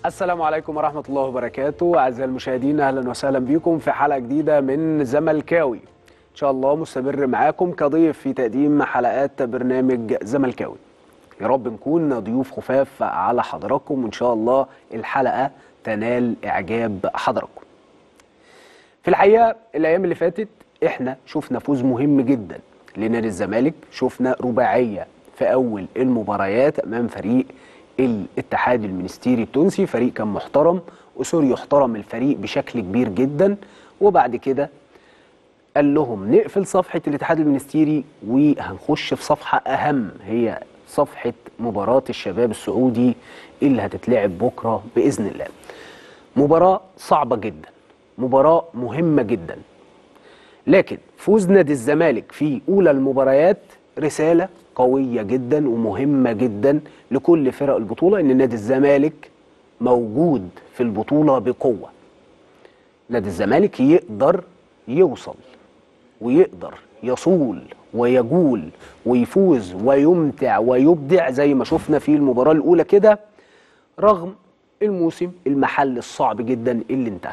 السلام عليكم ورحمة الله وبركاته أعزائي المشاهدين أهلا وسهلا بكم في حلقة جديدة من زملكاوي إن شاء الله مستمر معاكم كضيف في تقديم حلقات برنامج زملكاوي يا رب نكون ضيوف خفاف على حضراتكم وإن شاء الله الحلقة تنال إعجاب حضراتكم في الحقيقة الأيام اللي فاتت إحنا شفنا فوز مهم جدا لنادي الزمالك شفنا رباعية في أول المباريات أمام فريق الاتحاد المنستيري التونسي فريق كان محترم أسوري يحترم الفريق بشكل كبير جدا وبعد كده قال لهم نقفل صفحة الاتحاد المنستيري وهنخش في صفحة أهم هي صفحة مباراة الشباب السعودي اللي هتتلعب بكرة بإذن الله مباراة صعبة جدا مباراة مهمة جدا لكن فوز نادي الزمالك في أولى المباريات رسالة قوية جدا ومهمة جدا لكل فرق البطولة إن نادي الزمالك موجود في البطولة بقوة نادي الزمالك يقدر يوصل ويقدر يصول ويجول ويفوز ويمتع ويبدع زي ما شفنا في المباراة الأولى كده رغم الموسم المحل الصعب جدا اللي انتهى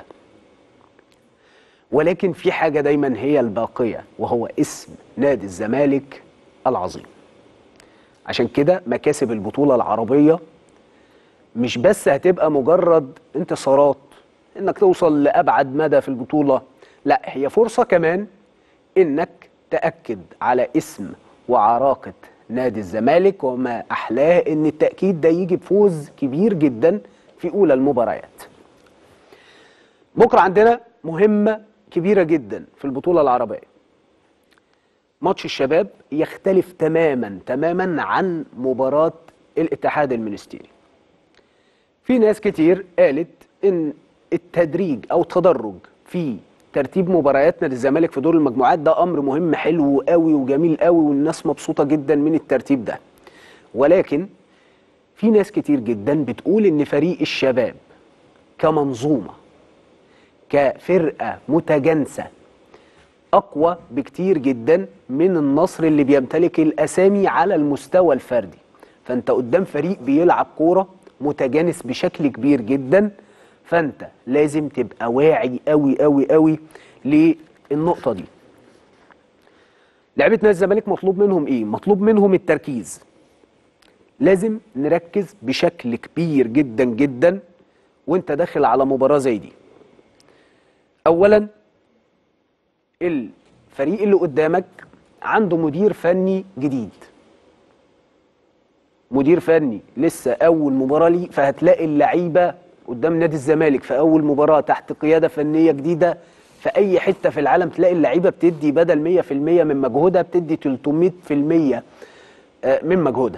ولكن في حاجة دايما هي الباقية وهو اسم نادي الزمالك العظيم عشان كده مكاسب البطولة العربية مش بس هتبقى مجرد انتصارات انك توصل لأبعد مدى في البطولة لا هي فرصة كمان انك تأكد على اسم وعراقة نادي الزمالك وما أحلاه ان التأكيد ده يجي بفوز كبير جدا في أولى المباريات بكرة عندنا مهمة كبيرة جدا في البطولة العربية ماتش الشباب يختلف تماما تماما عن مباراة الاتحاد المنستيري في ناس كتير قالت ان التدريج او التدرج في ترتيب مبارياتنا للزمالك في دور المجموعات ده امر مهم حلو قوي وجميل قوي والناس مبسوطة جدا من الترتيب ده ولكن في ناس كتير جدا بتقول ان فريق الشباب كمنظومة كفرقة متجانسة اقوى بكتير جدا من النصر اللي بيمتلك الاسامي على المستوى الفردي فانت قدام فريق بيلعب كوره متجانس بشكل كبير جدا فانت لازم تبقى واعي قوي قوي قوي للنقطه دي لعيبه نادي الزمالك مطلوب منهم ايه مطلوب منهم التركيز لازم نركز بشكل كبير جدا جدا وانت داخل على مباراه زي دي اولا الفريق اللي قدامك عنده مدير فني جديد مدير فني لسه اول مباراه ليه فهتلاقي اللعيبه قدام نادي الزمالك في اول مباراه تحت قياده فنيه جديده في اي حته في العالم تلاقي اللعيبه بتدي بدل 100% من مجهودها بتدي 300% من مجهودها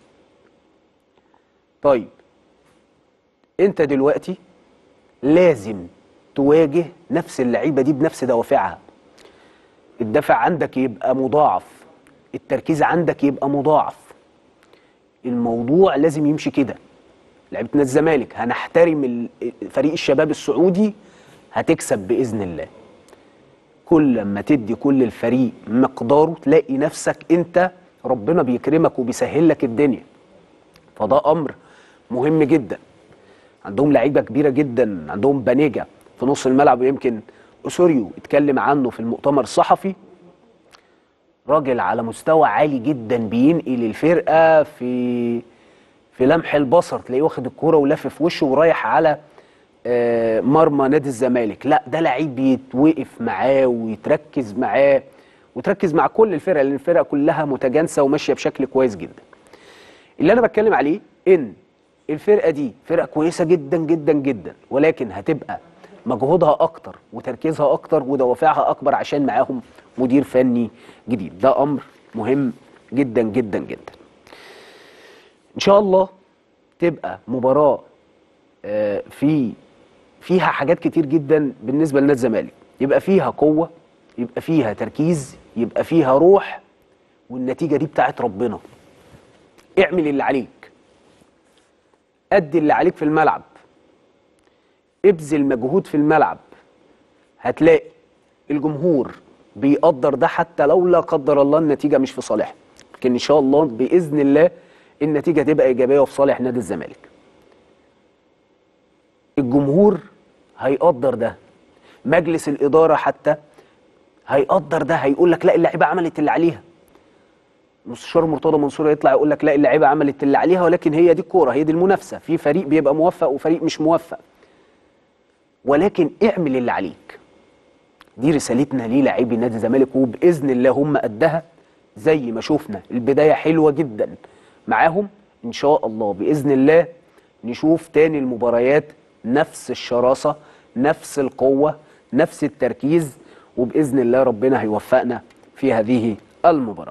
طيب انت دلوقتي لازم تواجه نفس اللعيبه دي بنفس دوافعها الدفع عندك يبقى مضاعف التركيز عندك يبقى مضاعف الموضوع لازم يمشي كده لعيبه نادي الزمالك هنحترم فريق الشباب السعودي هتكسب باذن الله كل لما تدي كل الفريق مقداره تلاقي نفسك انت ربنا بيكرمك وبيسهل لك الدنيا فده امر مهم جدا عندهم لعيبه كبيره جدا عندهم بانيجا في نص الملعب ويمكن اسوريو اتكلم عنه في المؤتمر الصحفي راجل على مستوى عالي جدا بينقل الفرقه في في لمح البصر تلاقيه واخد الكوره ولافف في وشه ورايح على مرمى نادي الزمالك لا ده لعيب بيتوقف معاه ويتركز معاه وتركز مع كل الفرق لان الفرقه كلها متجانسه وماشيه بشكل كويس جدا اللي انا بتكلم عليه ان الفرقه دي فرقه كويسه جدا جدا جدا ولكن هتبقى مجهودها اكتر وتركيزها اكتر ودوافعها اكبر عشان معاهم مدير فني جديد ده امر مهم جدا جدا جدا ان شاء الله تبقى مباراه في فيها حاجات كتير جدا بالنسبه لنادي الزمالك يبقى فيها قوه يبقى فيها تركيز يبقى فيها روح والنتيجه دي بتاعت ربنا اعمل اللي عليك ادي اللي عليك في الملعب ابذل مجهود في الملعب هتلاقي الجمهور بيقدر ده حتى لو لا قدر الله النتيجه مش في صالحه لكن ان شاء الله باذن الله النتيجه تبقى ايجابيه وفي صالح نادي الزمالك الجمهور هيقدر ده مجلس الاداره حتى هيقدر ده هيقول لك لا اللعيبه عملت اللي عليها مستشار مرتضى منصور يطلع يقول لك لا اللعيبه عملت اللي عليها ولكن هي دي الكوره هي دي المنافسه في فريق بيبقى موفق وفريق مش موفق ولكن اعمل اللي عليك دي رسالتنا ليه لاعبي نادي الزمالك وباذن الله هم قدها زي ما شفنا البدايه حلوه جدا معاهم ان شاء الله باذن الله نشوف تاني المباريات نفس الشراسه نفس القوه نفس التركيز وباذن الله ربنا هيوفقنا في هذه المباراه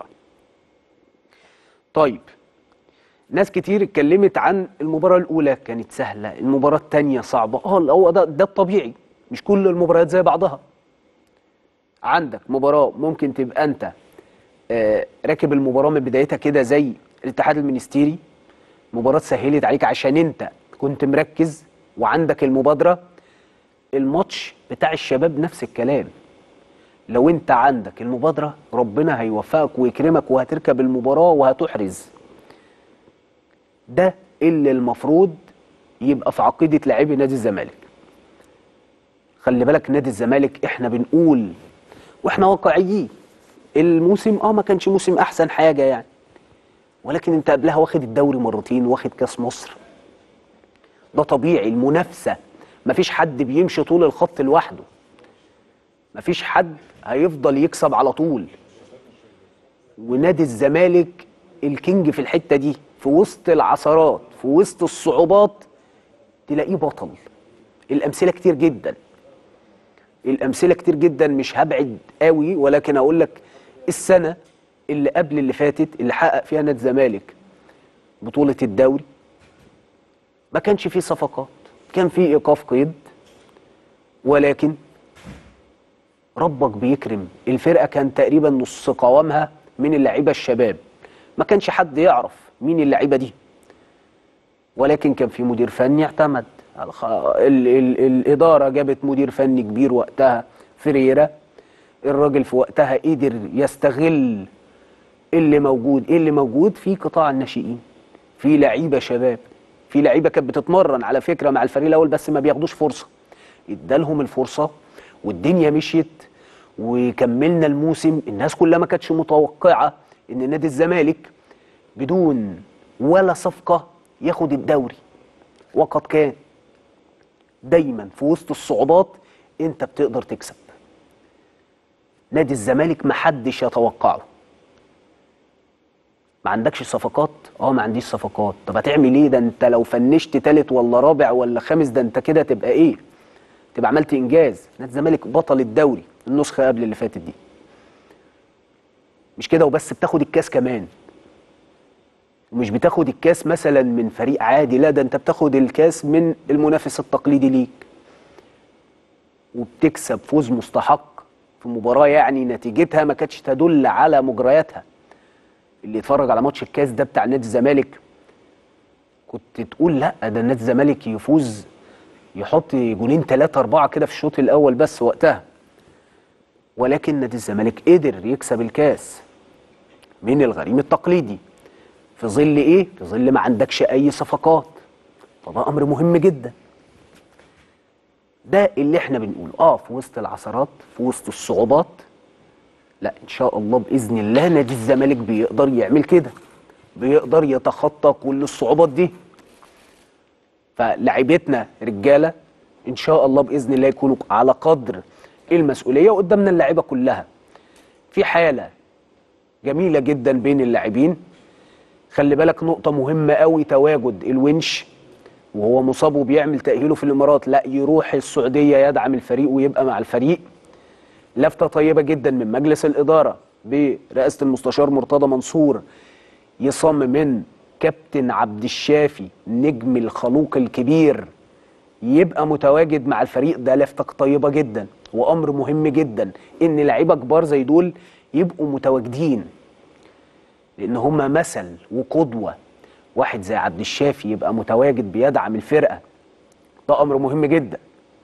طيب ناس كتير اتكلمت عن المباراة الأولى كانت سهلة المباراة الثانية صعبة اه هو ده, ده الطبيعي مش كل المباريات زي بعضها عندك مباراة ممكن تبقى أنت آه راكب المباراة من بدايتها كده زي الاتحاد المنستيري مباراة سهلت عليك عشان أنت كنت مركز وعندك المبادرة الماتش بتاع الشباب نفس الكلام لو انت عندك المبادرة ربنا هيوفقك ويكرمك وهتركب المباراة وهتحرز ده اللي المفروض يبقى في عقيدة لاعبي نادي الزمالك خلي بالك نادي الزمالك احنا بنقول واحنا واقعيين الموسم اه ما كانش موسم احسن حاجة يعني ولكن انت قبلها واخد الدوري مرتين واخد كاس مصر ده طبيعي المنافسة مفيش حد بيمشي طول الخط لوحده مفيش حد هيفضل يكسب على طول ونادي الزمالك الكينج في الحته دي في وسط العثرات في وسط الصعوبات تلاقيه بطل الامثله كتير جدا الامثله كتير جدا مش هبعد قوي ولكن اقول لك السنه اللي قبل اللي فاتت اللي حقق فيها نادي الزمالك بطوله الدوري ما كانش فيه صفقات كان فيه ايقاف قيد ولكن ربك بيكرم الفرقه كان تقريبا نص قوامها من اللعيبه الشباب ما كانش حد يعرف مين اللعيبه دي ولكن كان في مدير فني اعتمد الخ- ال ال الاداره جابت مدير فني كبير وقتها فريرا الراجل في وقتها قدر يستغل اللي موجود ايه اللي موجود في قطاع الناشئين في لعيبه شباب في لعيبه كانت بتتمرن على فكره مع الفريق الاول بس ما بياخدوش فرصه ادالهم الفرصه والدنيا مشيت وكملنا الموسم الناس كلها ما كانتش متوقعه ان نادي الزمالك بدون ولا صفقه ياخد الدوري وقد كان دايما في وسط الصعوبات انت بتقدر تكسب نادي الزمالك محدش يتوقعه ما عندكش صفقات اه ما عنديش صفقات طب هتعمل ايه ده انت لو فنشت تالت ولا رابع ولا خامس ده انت كده تبقى ايه تبقى عملت انجاز نادي الزمالك بطل الدوري النسخه قبل اللي فاتت دي مش كده وبس بتاخد الكاس كمان ومش بتاخد الكاس مثلا من فريق عادي لا ده انت بتاخد الكاس من المنافس التقليدي ليك وبتكسب فوز مستحق في مباراه يعني نتيجتها ما كانتش تدل على مجرياتها اللي يتفرج على ماتش الكاس ده بتاع نادي الزمالك كنت تقول لا ده نادي الزمالك يفوز يحط جولين ثلاثة أربعة كده في الشوط الأول بس وقتها ولكن نادي الزمالك قدر يكسب الكاس من الغريم التقليدي في ظل إيه؟ في ظل ما عندكش أي صفقات فده أمر مهم جدا ده اللي احنا بنقوله اه في وسط العثرات في وسط الصعوبات لا ان شاء الله باذن الله نادي الزمالك بيقدر يعمل كده بيقدر يتخطى كل الصعوبات دي فلاعيبتنا رجاله ان شاء الله باذن الله يكونوا على قدر المسؤوليه وقدامنا اللعيبه كلها في حاله جميله جدا بين اللاعبين خلي بالك نقطه مهمه قوي تواجد الونش وهو مصاب وبيعمل تاهيله في الامارات لا يروح السعوديه يدعم الفريق ويبقى مع الفريق لفته طيبه جدا من مجلس الاداره برئاسه المستشار مرتضى منصور يصمم من كابتن عبد الشافي نجم الخلوق الكبير يبقى متواجد مع الفريق ده لفته طيبه جدا وامر مهم جدا ان لعيبه كبار زي دول يبقوا متواجدين لان هم مثل وقدوه واحد زي عبد الشافي يبقى متواجد بيدعم الفرقه ده امر مهم جدا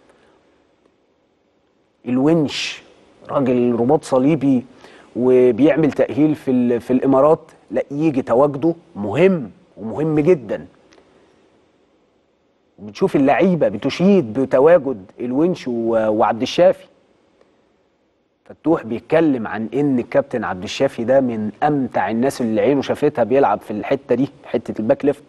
الونش راجل رباط صليبي وبيعمل تأهيل في ال- في الإمارات لا يجي تواجده مهم ومهم جدا بتشوف اللعيبه بتشيد بتواجد الونش و- وعبد الشافي فتوح بيتكلم عن ان الكابتن عبد الشافي ده من امتع الناس اللي عينه شافتها بيلعب في الحته دي حته الباك ليفت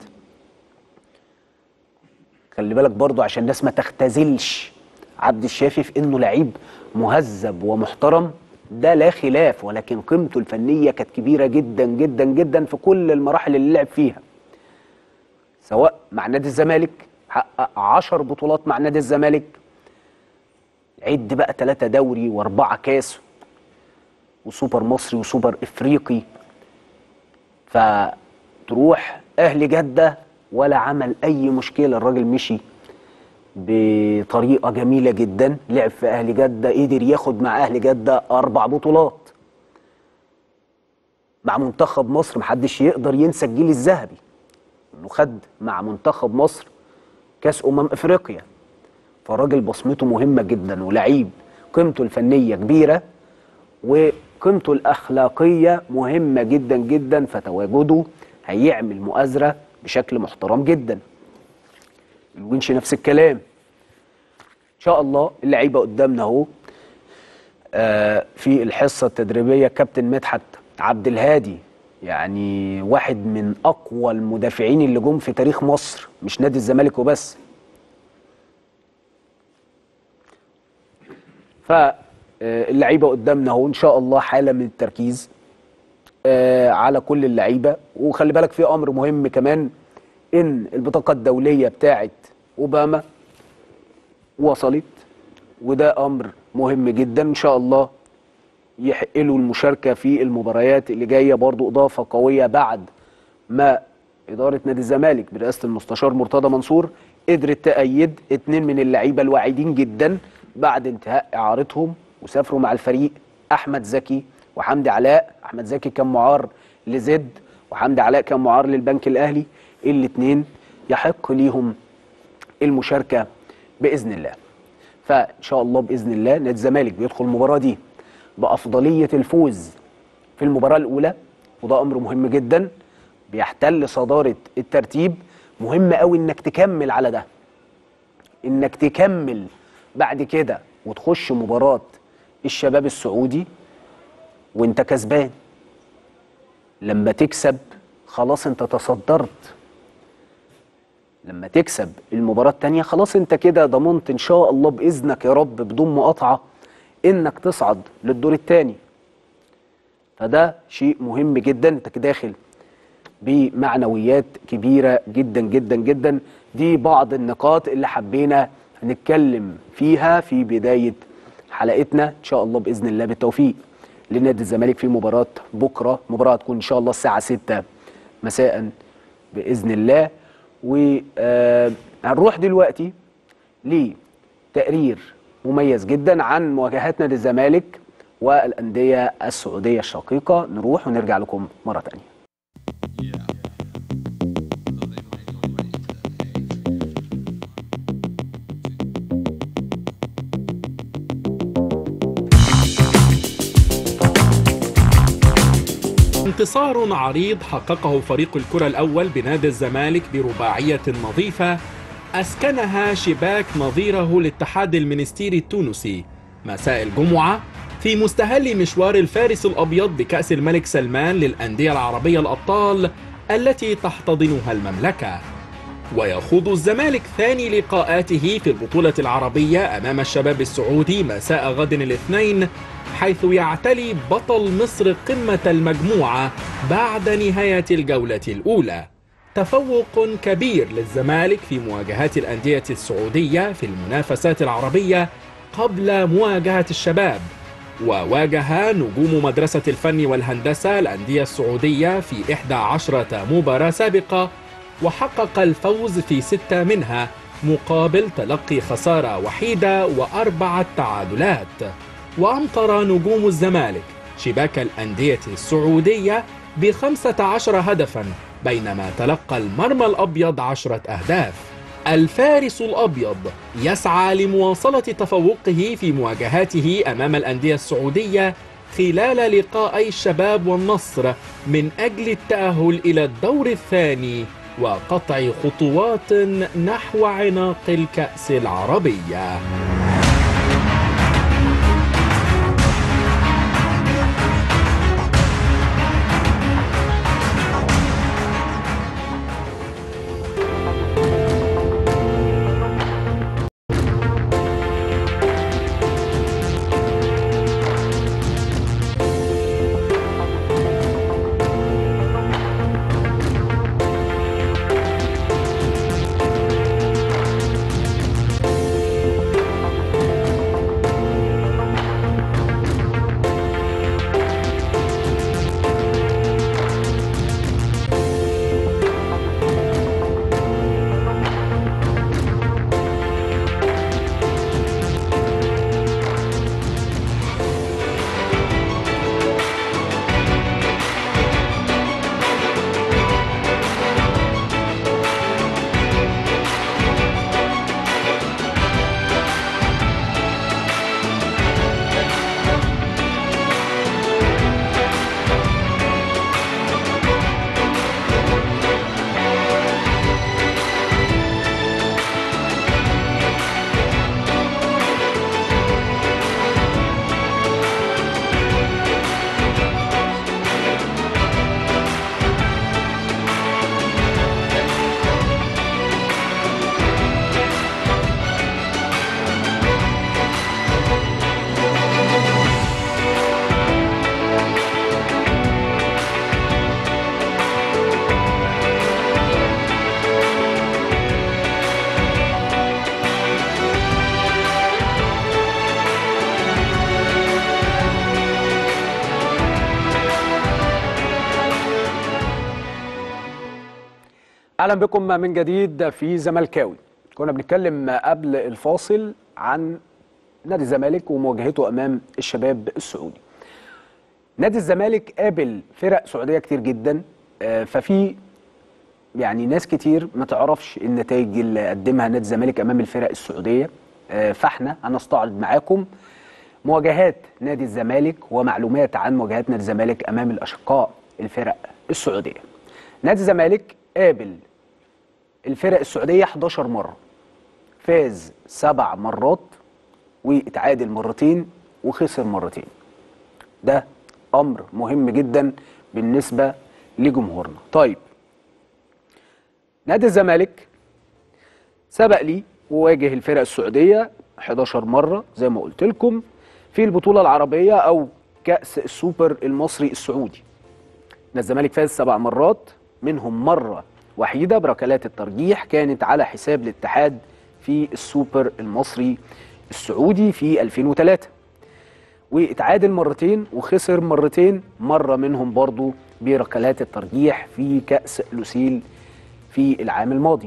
خلي بالك برضو عشان الناس ما تختزلش عبد الشافي في انه لعيب مهذب ومحترم ده لا خلاف ولكن قيمته الفنيه كانت كبيره جدا جدا جدا في كل المراحل اللي لعب فيها سواء مع نادي الزمالك حقق 10 بطولات مع نادي الزمالك عد بقى ثلاثة دوري واربعة كاس وسوبر مصري وسوبر افريقي فتروح اهل جدة ولا عمل اي مشكلة الراجل مشي بطريقة جميلة جدا لعب في اهل جدة قدر ياخد مع اهل جدة اربع بطولات مع منتخب مصر محدش يقدر ينسى الجيل الذهبي انه خد مع منتخب مصر كاس امم افريقيا فالراجل بصمته مهمه جدا ولعيب قيمته الفنيه كبيره وقيمته الاخلاقيه مهمه جدا جدا فتواجده هيعمل مؤازره بشكل محترم جدا الونش نفس الكلام ان شاء الله اللعيبه قدامنا اهو آه، في الحصه التدريبيه كابتن مدحت عبد الهادي يعني واحد من اقوى المدافعين اللي جم في تاريخ مصر مش نادي الزمالك وبس فاللعيبه قدامنا اهو ان شاء الله حاله من التركيز آه، على كل اللعيبه وخلي بالك في امر مهم كمان ان البطاقه الدوليه بتاعت اوباما وصلت وده امر مهم جدا ان شاء الله يحق له المشاركه في المباريات اللي جايه برضو اضافه قويه بعد ما اداره نادي الزمالك برئاسه المستشار مرتضى منصور قدرت تأيد اتنين من اللعيبه الواعدين جدا بعد انتهاء اعارتهم وسافروا مع الفريق احمد زكي وحمدي علاء احمد زكي كان معار لزد وحمدي علاء كان معار للبنك الاهلي الاثنين يحق ليهم المشاركه باذن الله فان شاء الله باذن الله نادي الزمالك بيدخل المباراه دي بافضليه الفوز في المباراه الاولى وده امر مهم جدا بيحتل صداره الترتيب مهم قوي انك تكمل على ده انك تكمل بعد كده وتخش مباراه الشباب السعودي وانت كسبان لما تكسب خلاص انت تصدرت لما تكسب المباراة التانية خلاص انت كده ضمنت ان شاء الله بإذنك يا رب بدون مقاطعة انك تصعد للدور التاني فده شيء مهم جدا انت داخل بمعنويات كبيرة جدا جدا جدا دي بعض النقاط اللي حبينا نتكلم فيها في بداية حلقتنا ان شاء الله بإذن الله بالتوفيق لنادي الزمالك في مباراة بكرة مباراة تكون ان شاء الله الساعة 6 مساء بإذن الله وهنروح دلوقتي لتقرير مميز جدا عن مواجهات نادي الزمالك والأندية السعودية الشقيقة نروح ونرجع لكم مرة تانية انتصار عريض حققه فريق الكرة الأول بنادي الزمالك برباعية نظيفة أسكنها شباك نظيره الاتحاد المنستيري التونسي مساء الجمعة في مستهل مشوار الفارس الأبيض بكأس الملك سلمان للأندية العربية الأبطال التي تحتضنها المملكة ويخوض الزمالك ثاني لقاءاته في البطولة العربية أمام الشباب السعودي مساء غد الاثنين حيث يعتلي بطل مصر قمة المجموعة بعد نهاية الجولة الأولى تفوق كبير للزمالك في مواجهات الأندية السعودية في المنافسات العربية قبل مواجهة الشباب وواجه نجوم مدرسة الفن والهندسة الأندية السعودية في 11 مباراة سابقة وحقق الفوز في ستة منها مقابل تلقي خسارة وحيدة وأربعة تعادلات وأمطر نجوم الزمالك شباك الأندية السعودية بخمسة عشر هدفا بينما تلقى المرمى الأبيض عشرة أهداف الفارس الأبيض يسعى لمواصلة تفوقه في مواجهاته أمام الأندية السعودية خلال لقاءي الشباب والنصر من أجل التأهل إلى الدور الثاني وقطع خطوات نحو عناق الكأس العربية اهلا بكم من جديد في زملكاوي كنا بنتكلم قبل الفاصل عن نادي الزمالك ومواجهته امام الشباب السعودي نادي الزمالك قابل فرق سعوديه كتير جدا آه، ففي يعني ناس كتير ما تعرفش النتائج اللي قدمها نادي الزمالك امام الفرق السعوديه آه، فاحنا هنستعرض معاكم مواجهات نادي الزمالك ومعلومات عن مواجهات نادي الزمالك امام الاشقاء الفرق السعوديه نادي الزمالك قابل الفرق السعوديه 11 مره فاز سبع مرات واتعادل مرتين وخسر مرتين ده امر مهم جدا بالنسبه لجمهورنا طيب نادي الزمالك سبق لي وواجه الفرق السعوديه 11 مره زي ما قلت لكم في البطوله العربيه او كاس السوبر المصري السعودي نادي الزمالك فاز سبع مرات منهم مره وحيده بركلات الترجيح كانت على حساب الاتحاد في السوبر المصري السعودي في 2003 واتعادل مرتين وخسر مرتين مرة منهم برضو بركلات الترجيح في كأس لوسيل في العام الماضي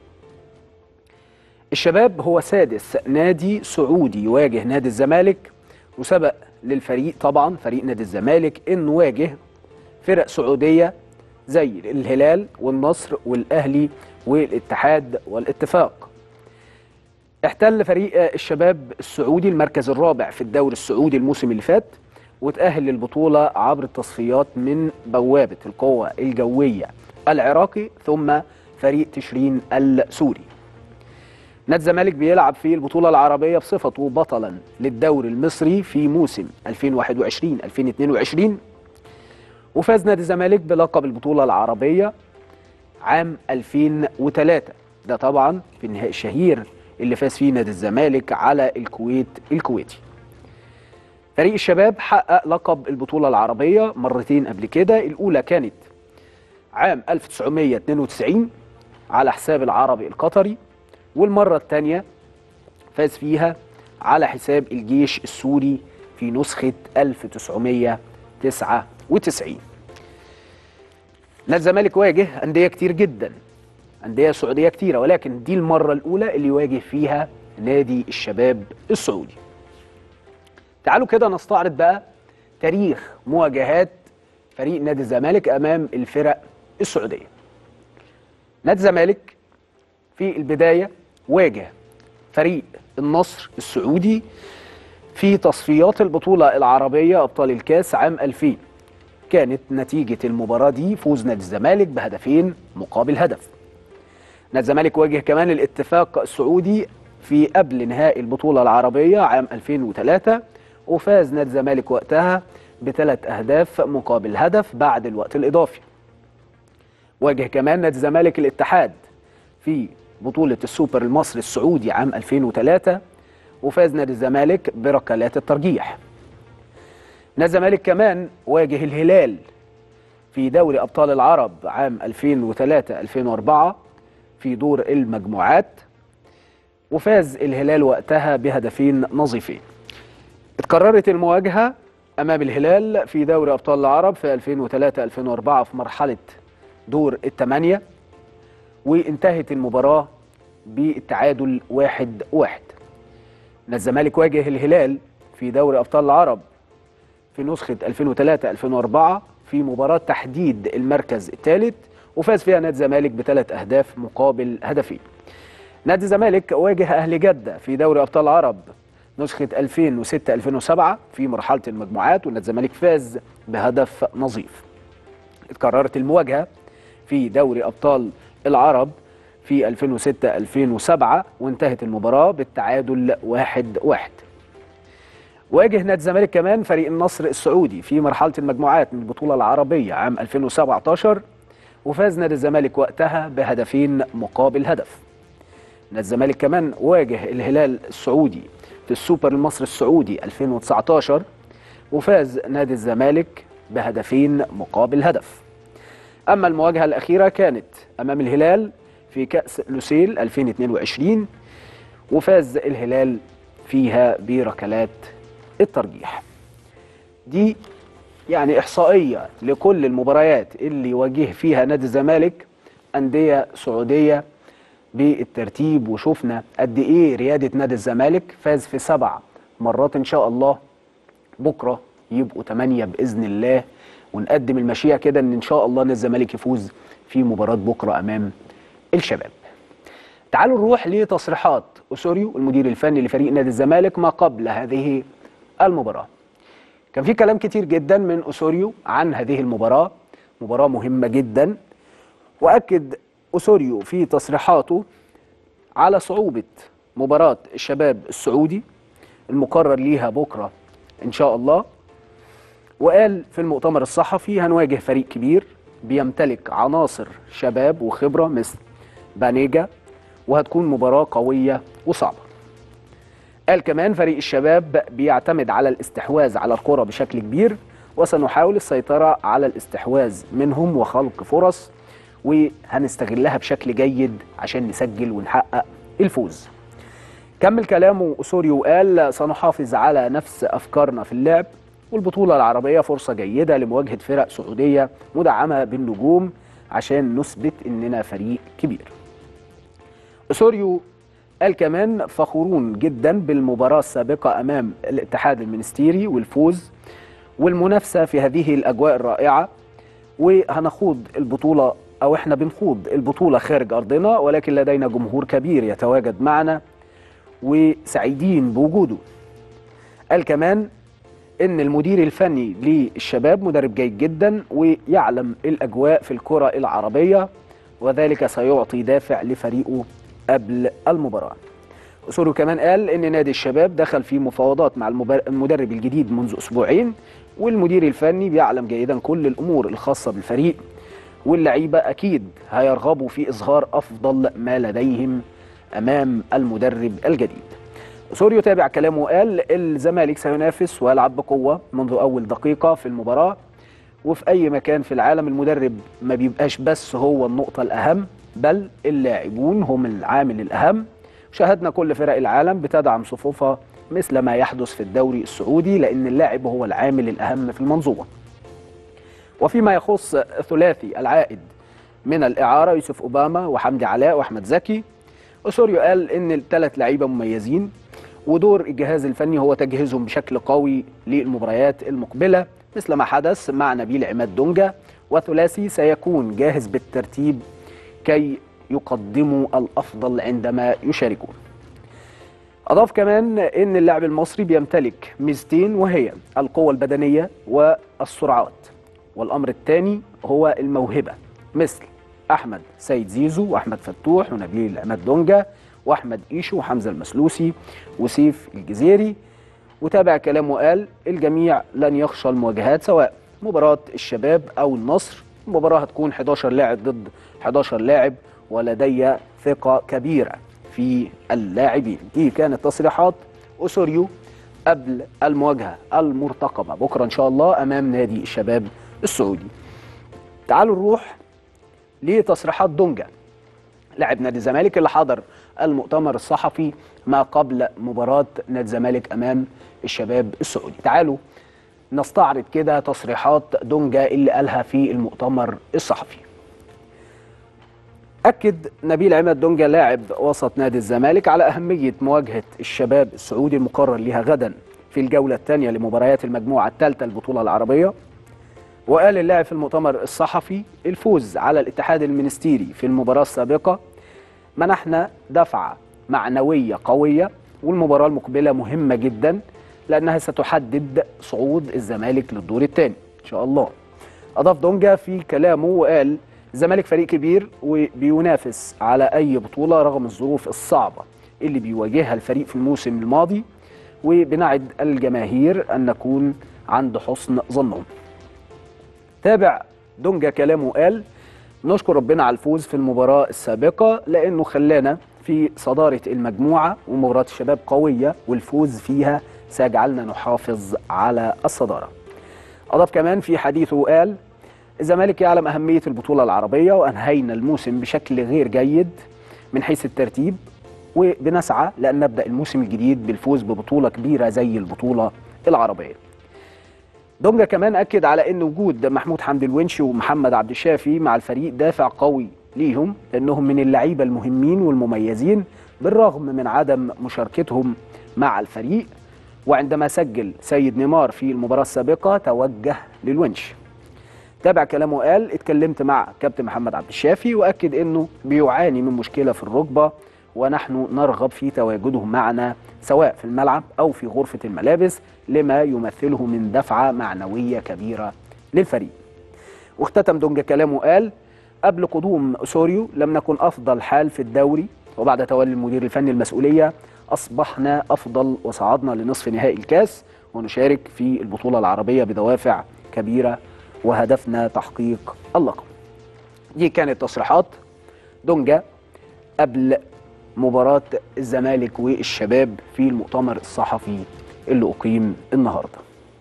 الشباب هو سادس نادي سعودي يواجه نادي الزمالك وسبق للفريق طبعا فريق نادي الزمالك انه واجه فرق سعودية زي الهلال والنصر والأهلي والاتحاد والاتفاق احتل فريق الشباب السعودي المركز الرابع في الدوري السعودي الموسم اللي فات وتأهل للبطولة عبر التصفيات من بوابة القوة الجوية العراقي ثم فريق تشرين السوري نادي الزمالك بيلعب في البطولة العربية بصفته بطلا للدوري المصري في موسم 2021-2022 وفاز نادي الزمالك بلقب البطولة العربية عام 2003 ده طبعا في النهائي الشهير اللي فاز فيه نادي الزمالك على الكويت الكويتي فريق الشباب حقق لقب البطولة العربية مرتين قبل كده الأولى كانت عام 1992 على حساب العربي القطري والمرة الثانية فاز فيها على حساب الجيش السوري في نسخة 1999 نادي الزمالك واجه أندية كتير جدا أندية سعودية كتيرة ولكن دي المرة الأولى اللي يواجه فيها نادي الشباب السعودي تعالوا كده نستعرض بقى تاريخ مواجهات فريق نادي الزمالك أمام الفرق السعودية نادي الزمالك في البداية واجه فريق النصر السعودي في تصفيات البطولة العربية أبطال الكاس عام 2000 كانت نتيجة المباراة دي فوز نادي الزمالك بهدفين مقابل هدف نادي الزمالك واجه كمان الاتفاق السعودي في قبل نهائي البطولة العربية عام 2003 وفاز نادي الزمالك وقتها بثلاث أهداف مقابل هدف بعد الوقت الإضافي واجه كمان نادي الزمالك الاتحاد في بطولة السوبر المصري السعودي عام 2003 وفاز نادي الزمالك بركلات الترجيح نادي الزمالك كمان واجه الهلال في دوري أبطال العرب عام 2003-2004 في دور المجموعات وفاز الهلال وقتها بهدفين نظيفين اتكررت المواجهة أمام الهلال في دوري أبطال العرب في 2003-2004 في مرحلة دور الثمانية وانتهت المباراة بالتعادل واحد واحد نادي الزمالك واجه الهلال في دوري أبطال العرب في نسخة 2003-2004 في مباراة تحديد المركز الثالث وفاز فيها نادي الزمالك بثلاث أهداف مقابل هدفين نادي الزمالك واجه أهل جدة في دوري أبطال العرب نسخة 2006-2007 في مرحلة المجموعات ونادي الزمالك فاز بهدف نظيف اتكررت المواجهة في دوري أبطال العرب في 2006-2007 وانتهت المباراة بالتعادل واحد واحد واجه نادي الزمالك كمان فريق النصر السعودي في مرحلة المجموعات من البطولة العربية عام 2017 وفاز نادي الزمالك وقتها بهدفين مقابل هدف نادي الزمالك كمان واجه الهلال السعودي في السوبر المصري السعودي 2019 وفاز نادي الزمالك بهدفين مقابل هدف أما المواجهة الأخيرة كانت أمام الهلال في كأس لوسيل 2022 وفاز الهلال فيها بركلات الترجيح دي يعني إحصائية لكل المباريات اللي واجه فيها نادي الزمالك أندية سعودية بالترتيب وشفنا قد إيه ريادة نادي الزمالك فاز في سبع مرات إن شاء الله بكرة يبقوا ثمانية بإذن الله ونقدم المشيئة كده إن إن شاء الله نادي الزمالك يفوز في مباراة بكرة أمام الشباب تعالوا نروح لتصريحات أسوريو المدير الفني لفريق نادي الزمالك ما قبل هذه المباراة كان في كلام كتير جدا من أسوريو عن هذه المباراة مباراة مهمة جدا وأكد أسوريو في تصريحاته على صعوبة مباراة الشباب السعودي المقرر ليها بكرة إن شاء الله وقال في المؤتمر الصحفي هنواجه فريق كبير بيمتلك عناصر شباب وخبرة مثل بانيجا وهتكون مباراة قوية وصعبة قال كمان فريق الشباب بيعتمد على الاستحواذ على الكرة بشكل كبير وسنحاول السيطرة على الاستحواذ منهم وخلق فرص وهنستغلها بشكل جيد عشان نسجل ونحقق الفوز كمل كلامه أسوريو وقال سنحافظ على نفس أفكارنا في اللعب والبطولة العربية فرصة جيدة لمواجهة فرق سعودية مدعمة بالنجوم عشان نثبت إننا فريق كبير أسوريو قال كمان فخورون جدا بالمباراة السابقة أمام الاتحاد المنستيري والفوز والمنافسة في هذه الأجواء الرائعة وهنخوض البطولة أو إحنا بنخوض البطولة خارج أرضنا ولكن لدينا جمهور كبير يتواجد معنا وسعيدين بوجوده قال كمان ان المدير الفني للشباب مدرب جيد جدا ويعلم الاجواء في الكره العربيه وذلك سيعطي دافع لفريقه قبل المباراه. اسوريو كمان قال ان نادي الشباب دخل في مفاوضات مع المدرب الجديد منذ اسبوعين والمدير الفني بيعلم جيدا كل الامور الخاصه بالفريق واللعيبه اكيد هيرغبوا في اظهار افضل ما لديهم امام المدرب الجديد. سوريو تابع كلامه وقال الزمالك سينافس ويلعب بقوة منذ أول دقيقة في المباراة وفي أي مكان في العالم المدرب ما بيبقاش بس هو النقطة الأهم بل اللاعبون هم العامل الأهم شاهدنا كل فرق العالم بتدعم صفوفها مثل ما يحدث في الدوري السعودي لأن اللاعب هو العامل الأهم في المنظومة وفيما يخص ثلاثي العائد من الإعارة يوسف أوباما وحمدي علاء وأحمد زكي أسوريو قال إن الثلاث لعيبة مميزين ودور الجهاز الفني هو تجهيزهم بشكل قوي للمباريات المقبلة مثل ما حدث مع نبيل عماد دونجا وثلاثي سيكون جاهز بالترتيب كي يقدموا الأفضل عندما يشاركون أضاف كمان أن اللاعب المصري بيمتلك ميزتين وهي القوة البدنية والسرعات والأمر الثاني هو الموهبة مثل احمد سيد زيزو واحمد فتوح ونبيل عماد دونجا واحمد ايشو وحمزه المسلوسي وسيف الجزيري وتابع كلامه وقال الجميع لن يخشى المواجهات سواء مباراه الشباب او النصر المباراه هتكون 11 لاعب ضد 11 لاعب ولدي ثقه كبيره في اللاعبين دي كانت تصريحات اسوريو قبل المواجهه المرتقبه بكره ان شاء الله امام نادي الشباب السعودي تعالوا نروح لتصريحات دونجا لاعب نادي الزمالك اللي حضر المؤتمر الصحفي ما قبل مباراة نادي الزمالك أمام الشباب السعودي تعالوا نستعرض كده تصريحات دونجا اللي قالها في المؤتمر الصحفي أكد نبيل عماد دونجا لاعب وسط نادي الزمالك على أهمية مواجهة الشباب السعودي المقرر لها غدا في الجولة الثانية لمباريات المجموعة الثالثة البطولة العربية وقال اللاعب في المؤتمر الصحفي الفوز على الاتحاد المنستيري في المباراة السابقة منحنا دفعة معنوية قوية والمباراة المقبلة مهمة جدا لأنها ستحدد صعود الزمالك للدور الثاني إن شاء الله أضاف دونجا في كلامه وقال الزمالك فريق كبير وبينافس على أي بطولة رغم الظروف الصعبة اللي بيواجهها الفريق في الموسم الماضي وبنعد الجماهير أن نكون عند حسن ظنهم تابع دونجا كلامه قال نشكر ربنا على الفوز في المباراة السابقة لأنه خلانا في صدارة المجموعة ومباراة الشباب قوية والفوز فيها سيجعلنا نحافظ على الصدارة أضاف كمان في حديثه قال الزمالك يعلم أهمية البطولة العربية وأنهينا الموسم بشكل غير جيد من حيث الترتيب وبنسعى لأن نبدأ الموسم الجديد بالفوز ببطولة كبيرة زي البطولة العربية دونجا كمان اكد على ان وجود محمود حمدي الونشي ومحمد عبد الشافي مع الفريق دافع قوي ليهم لانهم من اللعيبه المهمين والمميزين بالرغم من عدم مشاركتهم مع الفريق وعندما سجل سيد نيمار في المباراه السابقه توجه للونش تابع كلامه قال اتكلمت مع كابتن محمد عبد الشافي واكد انه بيعاني من مشكله في الركبه ونحن نرغب في تواجده معنا سواء في الملعب او في غرفه الملابس لما يمثله من دفعه معنويه كبيره للفريق. واختتم دونجا كلامه قال قبل قدوم اسوريو لم نكن افضل حال في الدوري وبعد تولي المدير الفني المسؤوليه اصبحنا افضل وصعدنا لنصف نهائي الكاس ونشارك في البطوله العربيه بدوافع كبيره وهدفنا تحقيق اللقب. دي كانت تصريحات دونجا قبل مباراة الزمالك والشباب في المؤتمر الصحفي اللي أقيم النهاردة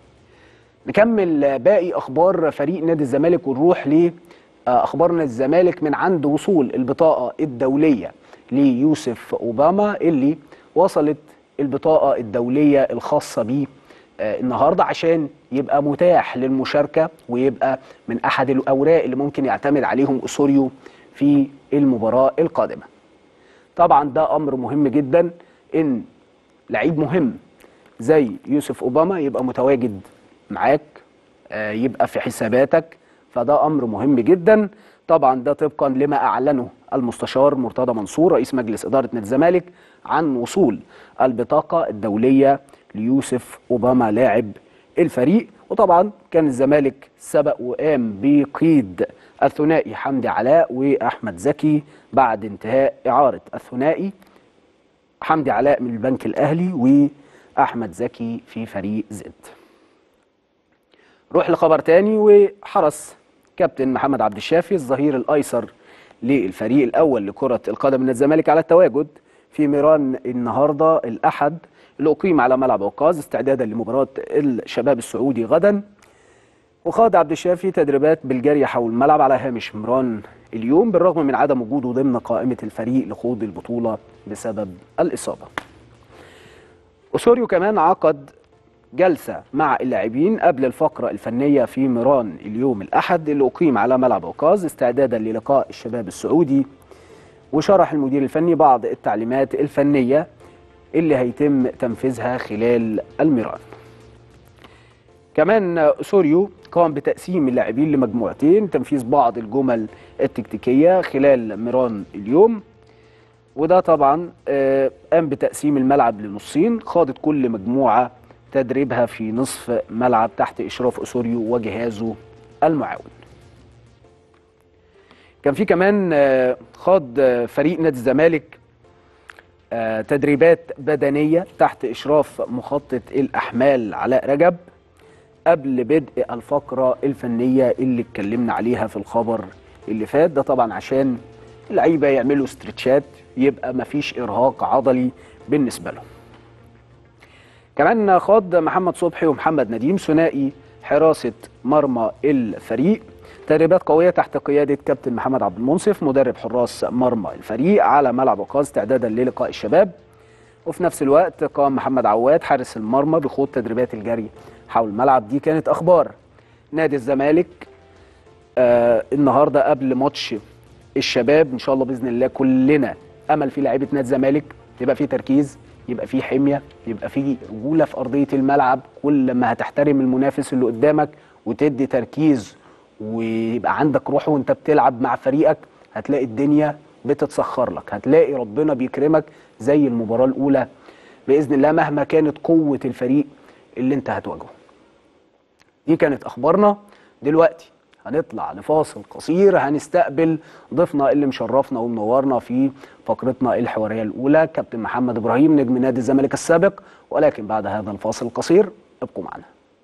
نكمل باقي أخبار فريق نادي الزمالك ونروح لأخبار نادي الزمالك من عند وصول البطاقة الدولية ليوسف أوباما اللي وصلت البطاقة الدولية الخاصة بيه النهارده عشان يبقى متاح للمشاركه ويبقى من احد الاوراق اللي ممكن يعتمد عليهم اسوريو في المباراه القادمه. طبعا ده امر مهم جدا ان لعيب مهم زي يوسف اوباما يبقى متواجد معاك آه، يبقى في حساباتك فده امر مهم جدا طبعا ده طبقا لما اعلنه المستشار مرتضى منصور رئيس مجلس اداره نادي الزمالك عن وصول البطاقه الدوليه ليوسف اوباما لاعب الفريق وطبعا كان الزمالك سبق وقام بقيد الثنائي حمدي علاء واحمد زكي بعد انتهاء اعاره الثنائي حمدي علاء من البنك الاهلي واحمد زكي في فريق زد روح لخبر تاني وحرص كابتن محمد عبد الشافي الظهير الايسر للفريق الاول لكره القدم من الزمالك على التواجد في ميران النهارده الاحد اللي اقيم على ملعب عكاظ استعدادا لمباراه الشباب السعودي غدا وخاض عبد الشافي تدريبات بالجري حول الملعب على هامش مران اليوم بالرغم من عدم وجوده ضمن قائمه الفريق لخوض البطوله بسبب الاصابه. اسوريو كمان عقد جلسه مع اللاعبين قبل الفقره الفنيه في ميران اليوم الاحد اللي اقيم على ملعب عكاظ استعدادا للقاء الشباب السعودي وشرح المدير الفني بعض التعليمات الفنيه اللي هيتم تنفيذها خلال الميران. كمان سوريو قام بتقسيم اللاعبين لمجموعتين تنفيذ بعض الجمل التكتيكيه خلال ميران اليوم وده طبعا آه، قام بتقسيم الملعب لنصين خاضت كل مجموعه تدريبها في نصف ملعب تحت اشراف اسوريو وجهازه المعاون. كان في كمان آه، خاض آه، فريق نادي الزمالك آه، تدريبات بدنيه تحت اشراف مخطط الاحمال علاء رجب قبل بدء الفقره الفنيه اللي اتكلمنا عليها في الخبر اللي فات ده طبعا عشان اللعيبه يعملوا استرتشات يبقى مفيش ارهاق عضلي بالنسبه لهم كمان خاض محمد صبحي ومحمد نديم ثنائي حراسه مرمى الفريق تدريبات قويه تحت قياده كابتن محمد عبد المنصف مدرب حراس مرمى الفريق على ملعب عكاظ استعدادا للقاء الشباب وفي نفس الوقت قام محمد عواد حارس المرمى بخوض تدريبات الجري حول الملعب دي كانت اخبار نادي الزمالك آه النهارده قبل ماتش الشباب ان شاء الله باذن الله كلنا امل في لعيبه نادي الزمالك يبقى في تركيز يبقى في حميه يبقى في رجوله في ارضيه الملعب كل ما هتحترم المنافس اللي قدامك وتدي تركيز ويبقى عندك روح وانت بتلعب مع فريقك هتلاقي الدنيا بتتسخر لك هتلاقي ربنا بيكرمك زي المباراه الاولى باذن الله مهما كانت قوه الفريق اللي انت هتواجهه دي كانت اخبارنا دلوقتي هنطلع لفاصل قصير هنستقبل ضيفنا اللي مشرفنا ومنورنا في فقرتنا الحواريه الاولى كابتن محمد ابراهيم نجم نادي الزمالك السابق ولكن بعد هذا الفاصل القصير ابقوا معنا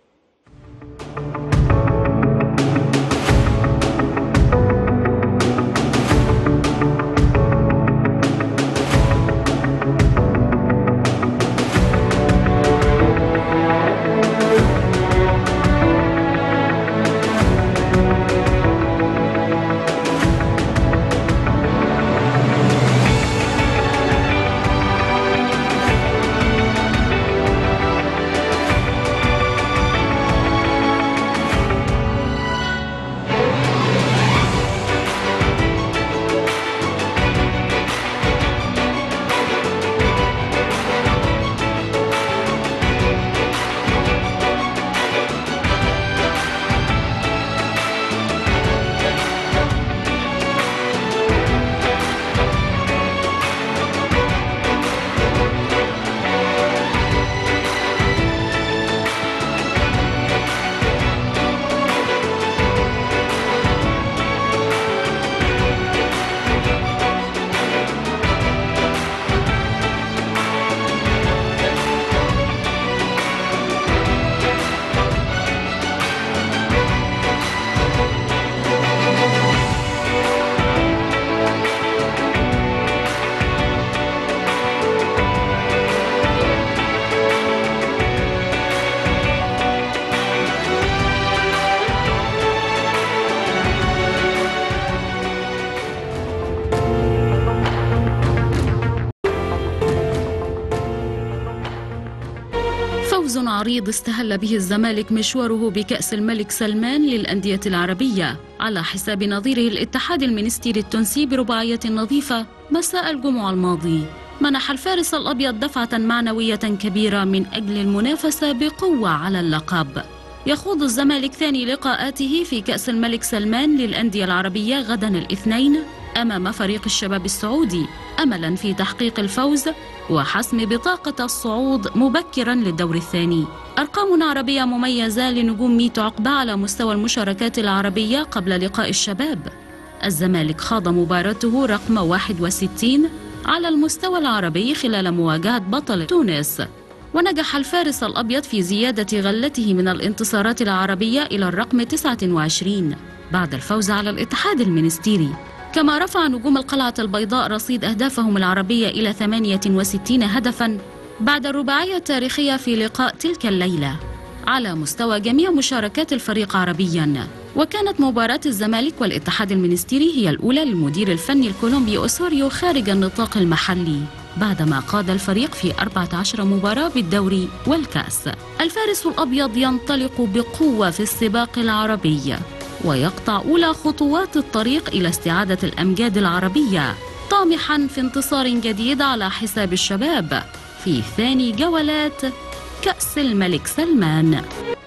فوز عريض استهل به الزمالك مشواره بكأس الملك سلمان للأندية العربية على حساب نظيره الاتحاد المنستيري التونسي برباعية نظيفة مساء الجمعة الماضي منح الفارس الأبيض دفعة معنوية كبيرة من أجل المنافسة بقوة على اللقب يخوض الزمالك ثاني لقاءاته في كأس الملك سلمان للأندية العربية غدا الاثنين أمام فريق الشباب السعودي أملا في تحقيق الفوز وحسم بطاقة الصعود مبكرا للدور الثاني أرقام عربية مميزة لنجوم ميتو عقبة على مستوى المشاركات العربية قبل لقاء الشباب الزمالك خاض مباراته رقم 61 على المستوى العربي خلال مواجهة بطل تونس ونجح الفارس الأبيض في زيادة غلته من الانتصارات العربية إلى الرقم 29 بعد الفوز على الاتحاد المنستيري كما رفع نجوم القلعة البيضاء رصيد أهدافهم العربية إلى 68 هدفاً بعد الرباعية التاريخية في لقاء تلك الليلة على مستوى جميع مشاركات الفريق عربياً وكانت مباراة الزمالك والاتحاد المنستيري هي الأولى للمدير الفني الكولومبي أوسوريو خارج النطاق المحلي بعدما قاد الفريق في 14 مباراة بالدوري والكأس الفارس الأبيض ينطلق بقوة في السباق العربي ويقطع أولى خطوات الطريق إلى استعادة الأمجاد العربية طامحا في انتصار جديد على حساب الشباب في ثاني جولات كأس الملك سلمان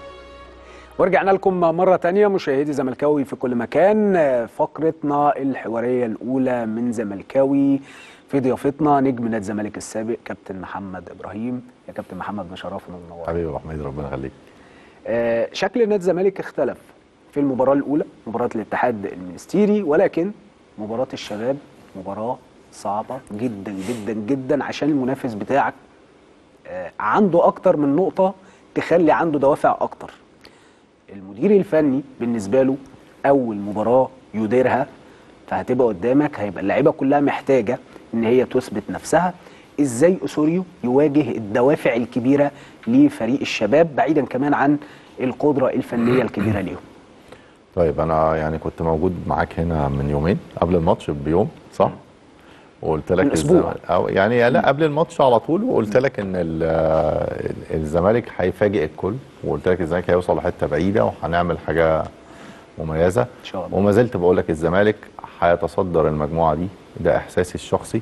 ورجعنا لكم مرة تانية مشاهدي زملكاوي في كل مكان فقرتنا الحوارية الأولى من زملكاوي في ضيافتنا نجم نادي الزمالك السابق كابتن محمد إبراهيم يا كابتن محمد مشرفنا ومنورنا حبيبي ابو حميد ربنا يخليك آه، شكل نادي الزمالك اختلف في المباراة الأولى مباراة الاتحاد المنستيري ولكن مباراه الشباب مباراه صعبه جدا جدا جدا عشان المنافس بتاعك آه، عنده اكتر من نقطه تخلي عنده دوافع اكتر المدير الفني بالنسبه له اول مباراه يديرها فهتبقى قدامك هيبقى اللعيبه كلها محتاجه ان هي تثبت نفسها ازاي اسوريو يواجه الدوافع الكبيره لفريق الشباب بعيدا كمان عن القدره الفنيه الكبيره ليهم طيب انا يعني كنت موجود معاك هنا من يومين قبل الماتش بيوم صح وقلت لك من أسبوع. الزمالك- او يعني لا قبل الماتش على طول وقلت لك ان ال- ال- الزمالك هيفاجئ الكل وقلت لك الزمالك هيوصل لحته بعيده وهنعمل حاجه مميزه ان شاء الله وما زلت بقول لك الزمالك هيتصدر المجموعه دي ده احساسي الشخصي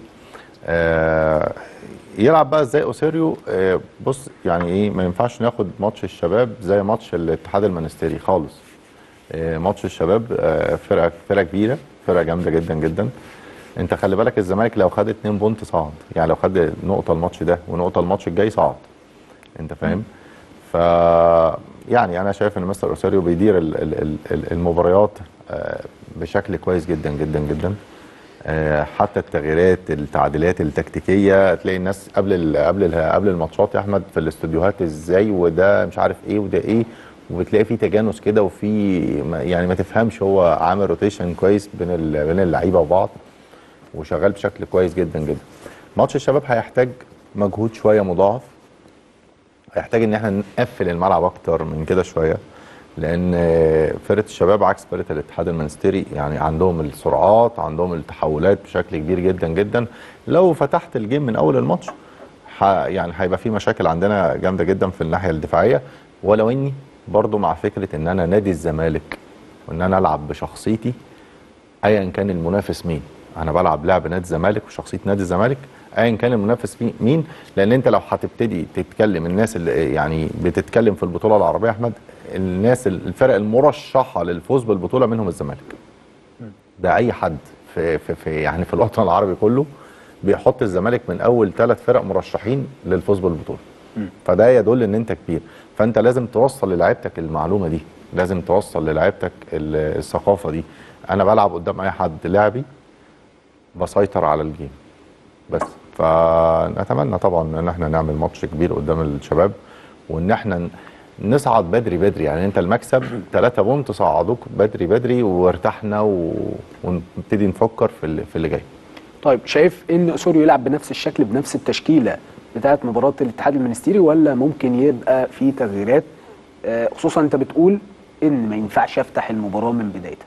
آه يلعب بقى ازاي اوسيريو آه بص يعني ايه ما ينفعش ناخد ماتش الشباب زي ماتش الاتحاد المنستيري خالص آه ماتش الشباب آه فرقه فرقه كبيره فرقه جامده جدا جدا انت خلي بالك الزمالك لو خد 2 بونت صعد يعني لو خد نقطه الماتش ده ونقطه الماتش الجاي صعد انت فاهم ف يعني انا شايف ان مستر اوساريو بيدير ال- ال- ال- ال- المباريات آه، بشكل كويس جدا جدا جدا آه، حتى التغييرات التعديلات التكتيكيه تلاقي الناس قبل ال قبل ال قبل الماتشات يا احمد في الاستوديوهات ازاي وده مش عارف ايه وده ايه وبتلاقي في تجانس كده وفي ما- يعني ما تفهمش هو عامل روتيشن كويس بين ال- بين اللعيبه وبعض وشغال بشكل كويس جدا جدا ماتش الشباب هيحتاج مجهود شويه مضاعف هيحتاج ان احنا نقفل الملعب اكتر من كده شويه لان فرقه الشباب عكس فرقه الاتحاد المنستيري يعني عندهم السرعات عندهم التحولات بشكل كبير جدا جدا لو فتحت الجيم من اول الماتش ح- يعني هيبقى في مشاكل عندنا جامده جدا في الناحيه الدفاعيه ولو اني برضو مع فكره ان انا نادي الزمالك وان انا العب بشخصيتي ايا كان المنافس مين انا بلعب لعب نادي الزمالك وشخصيه نادي الزمالك ايا كان المنافس مين- مين لان انت لو هتبتدي تتكلم الناس اللي يعني بتتكلم في البطوله العربيه يا احمد الناس الفرق المرشحه للفوز بالبطوله منهم الزمالك ده اي حد في, في, في يعني في الوطن العربي كله بيحط الزمالك من اول ثلاث فرق مرشحين للفوز بالبطوله فده يدل ان انت كبير فانت لازم توصل للاعيبتك المعلومه دي لازم توصل للاعيبتك ال- الثقافه دي انا بلعب قدام اي حد لعبي بسيطر على الجيم بس فنتمنى طبعا ان احنا نعمل ماتش كبير قدام الشباب وان احنا ن- نصعد بدري بدري يعني انت المكسب 3 بونت صعدوك بدري بدري وارتحنا و... ونبتدي نفكر في اللي, في اللي جاي طيب شايف ان اسوريو يلعب بنفس الشكل بنفس التشكيله بتاعه مباراه الاتحاد المنستيري ولا ممكن يبقى في تغييرات آه، خصوصا انت بتقول ان ما ينفعش افتح المباراه من بدايتها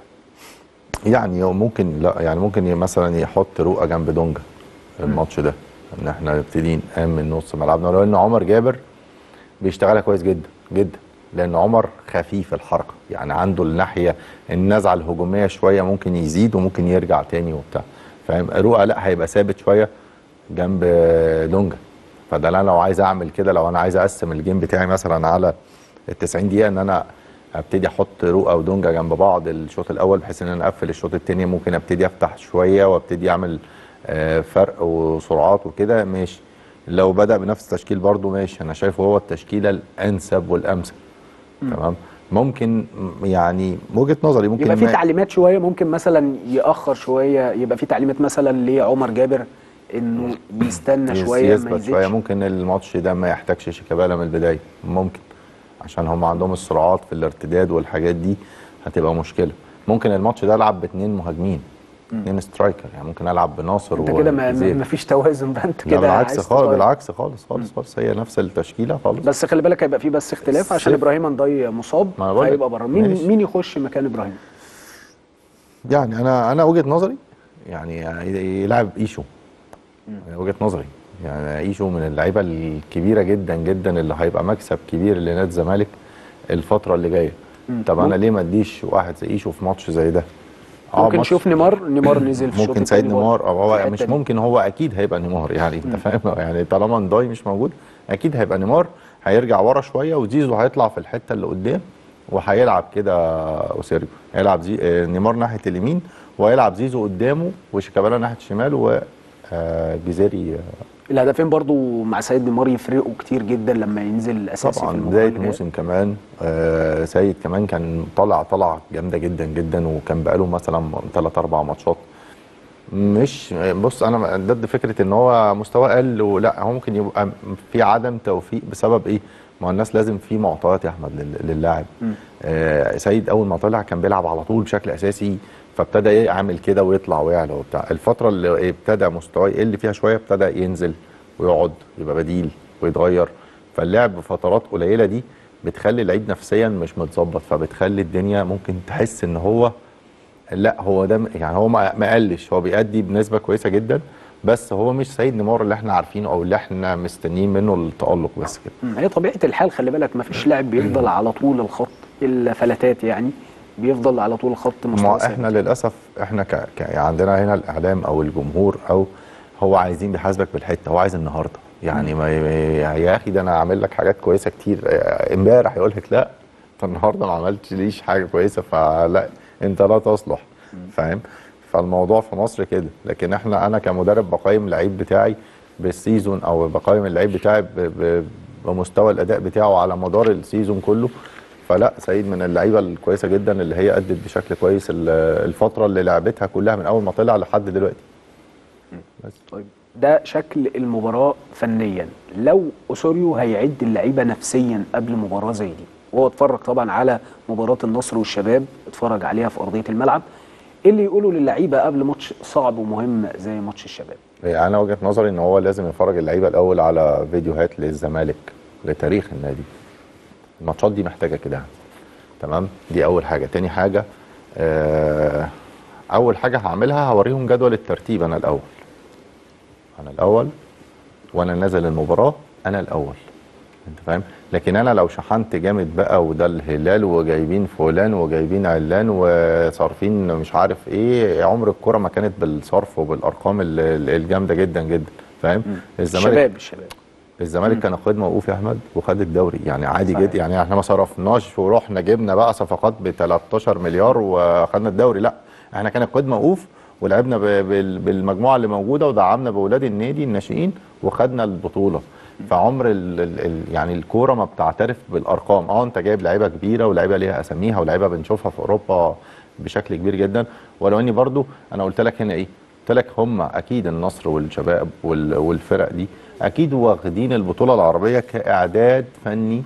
يعني هو ممكن لا يعني ممكن ي- مثلا يحط رؤى جنب دونجا الماتش ده ان احنا نبتدي نأمن نص ملعبنا ولو ان عمر جابر بيشتغلها كويس جدا جدا لان عمر خفيف الحركه يعني عنده الناحيه النزعه الهجوميه شويه ممكن يزيد وممكن يرجع تاني وبتاع فاهم رؤى لا هيبقى ثابت شويه جنب دونجا فده انا لو عايز اعمل كده لو انا عايز اقسم الجيم بتاعي مثلا على ال 90 دقيقه ان انا ابتدي احط رؤى ودونجا جنب بعض الشوط الاول بحيث ان انا اقفل الشوط الثاني ممكن ابتدي افتح شويه وابتدي اعمل آه، فرق وسرعات وكده ماشي لو بدا بنفس التشكيل برضو ماشي انا شايفه هو التشكيله الانسب والامثل تمام ممكن م- يعني وجهه نظري ممكن يبقى في ما- تعليمات شويه ممكن مثلا ياخر شويه يبقى في تعليمات مثلا لعمر جابر انه يستنى يس- شويه ما يثبت شويه يزيدش ممكن الماتش ده ما يحتاجش شيكابالا من البدايه ممكن عشان هم عندهم السرعات في الارتداد والحاجات دي هتبقى مشكله ممكن الماتش ده العب باثنين مهاجمين اثنين سترايكر يعني ممكن العب بناصر انت كده ما, وزيد. ما فيش توازن بقى انت لا كده بالعكس عايز خالص تغير. بالعكس خالص خالص خالص هي نفس التشكيله خالص بس خلي بالك هيبقى في بس اختلاف عشان صفر. ابراهيم انضاي مصاب ما أنا بقول لك. فهيبقى بره مين ماشي. مين يخش مكان ابراهيم يعني انا انا وجهه نظري يعني يلعب ايشو يعني وجهه نظري يعني ايشو من اللعيبه الكبيره جدا جدا اللي هيبقى مكسب كبير لنادي الزمالك الفتره اللي جايه طب انا ليه ما اديش واحد زي ايشو في ماتش زي ده آه، ممكن ماتش- نشوف نيمار نيمار نزل في الشوط ممكن سيد التاني برضه. نيمار أو هو في مش الحتة دي. ممكن هو اكيد هيبقى نيمار يعني انت فاهم يعني طالما نداي مش موجود اكيد هيبقى نيمار هيرجع ورا شويه وزيزو هيطلع في الحته اللي قدام وهيلعب كده اوسيريو هيلعب زي... آه، نيمار ناحيه اليمين وهيلعب زيزو قدامه وشيكابالا ناحيه الشمال وجزيري الهدفين برضو مع سيد نيمار يفرقوا كتير جدا لما ينزل اساسي في طبعا المباراه بدايه اللي جاية. موسم كمان آه سيد كمان كان طالع طلع جامده جدا جدا وكان بقاله مثلا ثلاث اربع ماتشات مش بص انا ضد فكره ان هو مستواه قل ولا هو ممكن يبقى في عدم توفيق بسبب ايه؟ ما هو الناس لازم في معطيات يا احمد لل- للاعب آه سيد اول ما طلع كان بيلعب على طول بشكل اساسي فابتدى ايه يعمل كده ويطلع ويعلى وبتاع الفتره اللي ابتدى مستواه يقل فيها شويه ابتدى ينزل ويقعد يبقى بديل ويتغير فاللعب بفترات قليله دي بتخلي اللعيب نفسيا مش متظبط فبتخلي الدنيا ممكن تحس ان هو لا هو ده م- يعني هو ما ما قلش هو بيأدي بنسبه كويسه جدا بس هو مش سيد نيمار اللي احنا عارفينه او اللي احنا مستنيين منه التألق بس كده مم. هي طبيعه الحال خلي بالك ما فيش لاعب بيفضل على طول الخط الا فلتات يعني بيفضل على طول الخط ما مستوى احنا ثابت. للاسف احنا ك... ك... يعني عندنا هنا الاعلام او الجمهور او هو عايزين بيحاسبك بالحته هو عايز النهارده يعني ما ي- يا اخي ده انا عامل لك حاجات كويسه كتير اه، امبارح يقول لك لا انت النهارده ما عملتش ليش حاجه كويسه فلا انت لا تصلح فاهم فالموضوع في مصر كده لكن احنا انا كمدرب بقيم اللعيب بتاعي بالسيزون او بقيم اللعيب بتاعي ب... ب... بمستوى الاداء بتاعه على مدار السيزون كله فلا سعيد من اللعيبه الكويسه جدا اللي هي ادت بشكل كويس ال- الفتره اللي لعبتها كلها من اول ما طلع لحد دلوقتي بس طيب ده شكل المباراة فنيا لو أوسوريو هيعد اللعيبة نفسيا قبل مباراة زي دي وهو اتفرج طبعا على مباراة النصر والشباب اتفرج عليها في أرضية الملعب ايه اللي يقوله للعيبة قبل ماتش صعب ومهم زي ماتش الشباب انا وجهه نظري ان هو لازم يفرج اللعيبه الاول على فيديوهات للزمالك لتاريخ النادي الماتشات دي محتاجه كده تمام دي اول حاجه تاني حاجه آه اول حاجه هعملها هوريهم جدول الترتيب انا الاول انا الاول وانا نازل المباراه انا الاول انت فاهم لكن انا لو شحنت جامد بقى وده الهلال وجايبين فلان وجايبين علان وصارفين مش عارف ايه عمر الكره ما كانت بالصرف وبالارقام ال- ال- الجامده جدا جدا فاهم الشباب الشباب الزمالك كان قيد موقوف يا احمد وخد الدوري يعني عادي صحيح. جدا يعني احنا ما صرفناش ورحنا جبنا بقى صفقات ب 13 مليار واخدنا الدوري لا احنا كان القيد موقوف ولعبنا ب- بال- بالمجموعه اللي موجوده ودعمنا باولاد النادي الناشئين وخدنا البطوله فعمر ال ال ال يعني الكوره ما بتعترف بالارقام اه انت جايب لعيبه كبيره ولاعيبه ليها اساميها ولاعيبه بنشوفها في اوروبا بشكل كبير جدا ولو اني برضو انا قلت لك هنا ايه قلت لك هم اكيد النصر والشباب وال- والفرق دي اكيد واخدين البطوله العربيه كاعداد فني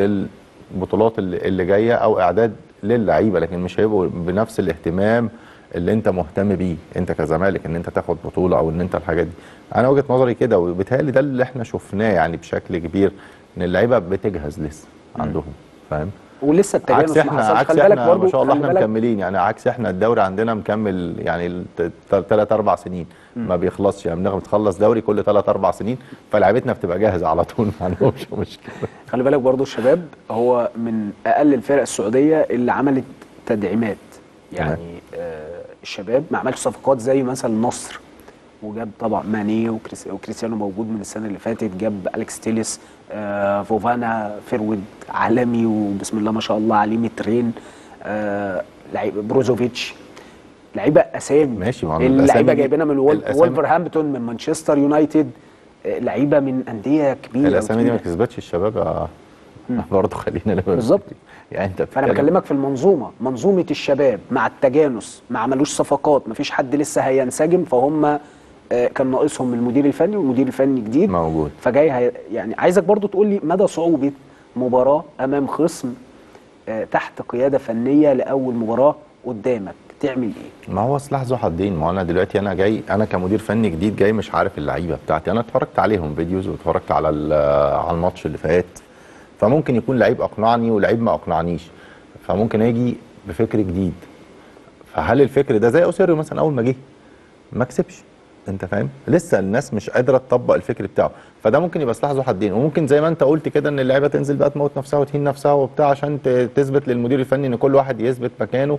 للبطولات اللي, اللي جايه او اعداد للعيبه لكن مش هيبقوا بنفس الاهتمام اللي انت مهتم بيه انت كزمالك ان انت تاخد بطوله او ان انت الحاجات دي انا وجهه نظري كده وبالتالي ده اللي احنا شفناه يعني بشكل كبير ان اللعيبه بتجهز لسه عندهم فاهم ولسه التجانس عكس ما احنا حصلش عكس خلي بالك احنا برضو ما شاء الله خلي احنا بالك مكملين يعني عكس احنا الدوري عندنا مكمل يعني ثلاث اربع سنين ما بيخلصش يعني بناخد بتخلص دوري كل ثلاث اربع سنين فلعيبتنا بتبقى جاهزه على طول ما عندهمش مشكله خلي بالك برضو الشباب هو من اقل الفرق السعوديه اللي عملت تدعيمات يعني آه الشباب ما عملش صفقات زي مثلا النصر وجاب طبعا ماني وكريس- وكريستيانو موجود من السنه اللي فاتت جاب اليكس تيليس آه فوفانا فيرود عالمي وبسم الله ما شاء الله عليه مترين آه لعيب بروزوفيتش لعيبه اسامي ماشي، ما هو اللعيبه الأسامي دي- جايبينها من وول- الأسامي- وولفرهامبتون من مانشستر يونايتد آه، لعيبه من انديه كبيره الاسامي دي ما وتقيلة. كسبتش الشباب يا برضه خلينا نبقى بالظبط. يعني انت فانا بتتكلم- بكلمك في المنظومه منظومه الشباب مع التجانس ما عملوش صفقات ما فيش حد لسه هينسجم فهم آه، كان ناقصهم المدير الفني والمدير الفني جديد موجود. فجاي هي يعني عايزك برضو تقول لي مدى صعوبه مباراه امام خصم آه، تحت قياده فنيه لاول مباراه قدامك تعمل ايه ما هو سلاح ذو حدين ما هو انا دلوقتي انا جاي انا كمدير فني جديد جاي مش عارف اللعيبه بتاعتي انا اتفرجت عليهم فيديوز واتفرجت على ال- على الماتش اللي فات فممكن يكون لعيب اقنعني ولعيب ما اقنعنيش فممكن اجي بفكر جديد فهل الفكر ده زي اوسيريو مثلا اول ما جه ما كسبش انت فاهم لسه الناس مش قادره تطبق الفكر بتاعه فده ممكن يبقى سلاح ذو حدين وممكن زي ما انت قلت كده ان اللعيبه تنزل بقى تموت نفسها وتهين نفسها وبتاع عشان ت- تثبت للمدير الفني ان كل واحد يثبت مكانه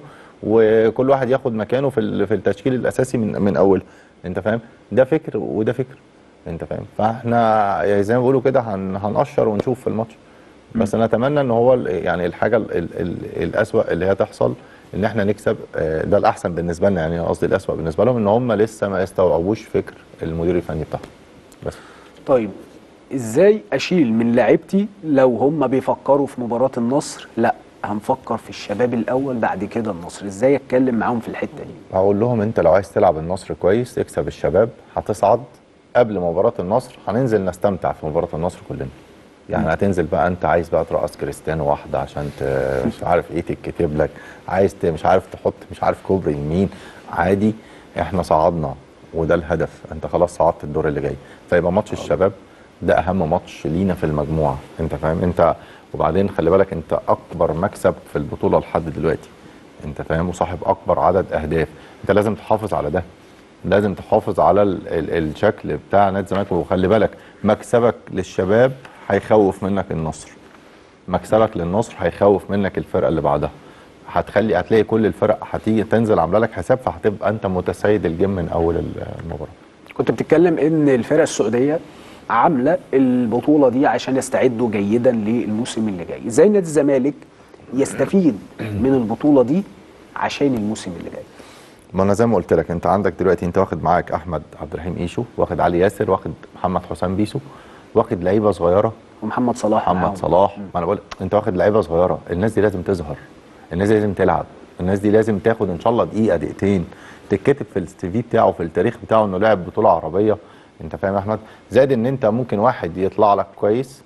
وكل واحد ياخد مكانه في ال- في التشكيل الاساسي من من اول انت فاهم ده فكر وده فكر انت فاهم فاحنا يعني زي ما بيقولوا كده هن هنقشر ونشوف في الماتش بس انا اتمنى ان هو ال- يعني الحاجه ال ال ال الاسوأ اللي هي تحصل ان احنا نكسب آه، ده الاحسن بالنسبه لنا يعني قصدي الاسوأ بالنسبه لهم ان هم لسه ما استوعبوش فكر المدير الفني بتاعهم بس طيب ازاي اشيل من لعيبتي لو هم بيفكروا في مباراه النصر لا هنفكر في الشباب الاول بعد كده النصر ازاي اتكلم معاهم في الحته دي هقول لهم انت لو عايز تلعب النصر كويس تكسب الشباب هتصعد قبل مباراة النصر هننزل نستمتع في مباراة النصر كلنا يعني هتنزل بقى انت عايز بقى ترقص كريستيانو واحده عشان ت... مش عارف ايه تتكتب لك عايز ت... مش عارف تحط مش عارف كوبري يمين عادي احنا صعدنا وده الهدف انت خلاص صعدت الدور اللي جاي فيبقى ماتش الشباب ده اهم ماتش لينا في المجموعه انت فاهم انت وبعدين خلي بالك انت اكبر مكسب في البطوله لحد دلوقتي انت فاهم وصاحب اكبر عدد اهداف انت لازم تحافظ على ده لازم تحافظ على ال ال الشكل بتاع نادي الزمالك وخلي بالك مكسبك للشباب هيخوف منك النصر مكسبك للنصر هيخوف منك الفرقه اللي بعدها هتخلي هتلاقي كل الفرق هتيجي تنزل عامله لك حساب فهتبقى انت متسيد الجيم من اول المباراه كنت بتتكلم ان الفرق السعوديه عامله البطوله دي عشان يستعدوا جيدا للموسم اللي جاي ازاي نادي الزمالك يستفيد من البطوله دي عشان الموسم اللي جاي ما انا زي ما قلت لك انت عندك دلوقتي انت واخد معاك احمد عبد الرحيم ايشو واخد علي ياسر واخد محمد حسام بيسو واخد لعيبه صغيره ومحمد صلاح معاهم. محمد صلاح ما انا بقول انت واخد لعيبه صغيره الناس دي لازم تظهر الناس دي لازم تلعب الناس دي لازم تاخد ان شاء الله دقيقه دقيقتين تتكتب في السي في بتاعه في التاريخ بتاعه انه لاعب بطوله عربيه انت فاهم يا احمد زائد ان انت ممكن واحد يطلع لك كويس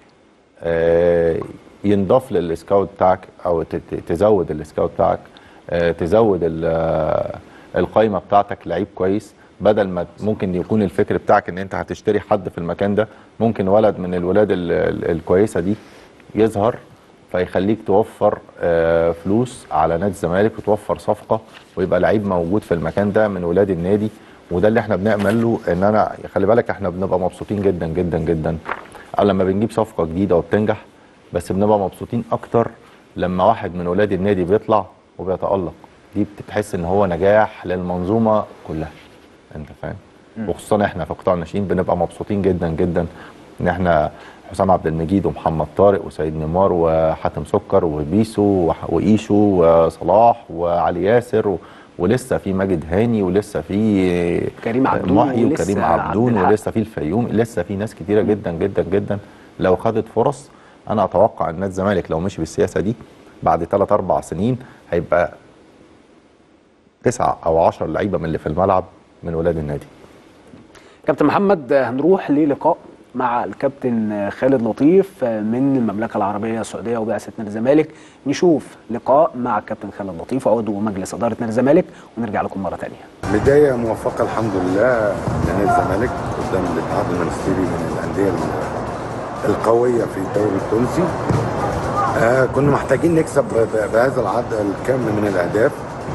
آه ينضاف للسكاوت بتاعك او ت- ت- تزود السكاوت بتاعك آه تزود ال- آه، القايمه بتاعتك لعيب كويس بدل ما ممكن يكون الفكر بتاعك ان انت هتشتري حد في المكان ده ممكن ولد من الولاد ال- ال- الكويسه دي يظهر فيخليك توفر آه، فلوس على نادي الزمالك وتوفر صفقه ويبقى لعيب موجود في المكان ده من ولاد النادي وده اللي احنا بنعمل له ان انا خلي بالك احنا بنبقى مبسوطين جدا جدا جدا أو لما بنجيب صفقه جديده وبتنجح بس بنبقى مبسوطين اكتر لما واحد من ولاد النادي بيطلع وبيتالق دي بتحس ان هو نجاح للمنظومه كلها انت فاهم وخصوصا احنا في قطاع الناشئين بنبقى مبسوطين جدا جدا ان احنا حسام عبد المجيد ومحمد طارق وسيد نيمار وحاتم سكر وبيسو وح- وايشو وصلاح وعلي ياسر و... ولسه في ماجد هاني ولسه في كريم عبدون محي ولسه وكريم عبد عبدون الحق. ولسه في الفيوم لسه في ناس كتيره جدا جدا جدا لو خدت فرص انا اتوقع ان نادي الزمالك لو مشي بالسياسه دي بعد 3 4 سنين هيبقى تسعة او 10 لعيبه من اللي في الملعب من ولاد النادي كابتن محمد هنروح للقاء مع الكابتن خالد لطيف من المملكه العربيه السعوديه وبعثه نادي الزمالك نشوف لقاء مع الكابتن خالد لطيف عضو مجلس اداره نادي الزمالك ونرجع لكم مره ثانيه بداية موفقة الحمد لله لنادي الزمالك قدام الاتحاد المنستيري من الأندية ال- القوية في الدوري التونسي آه كنا محتاجين نكسب ب- بهذا العدد الكم من الأهداف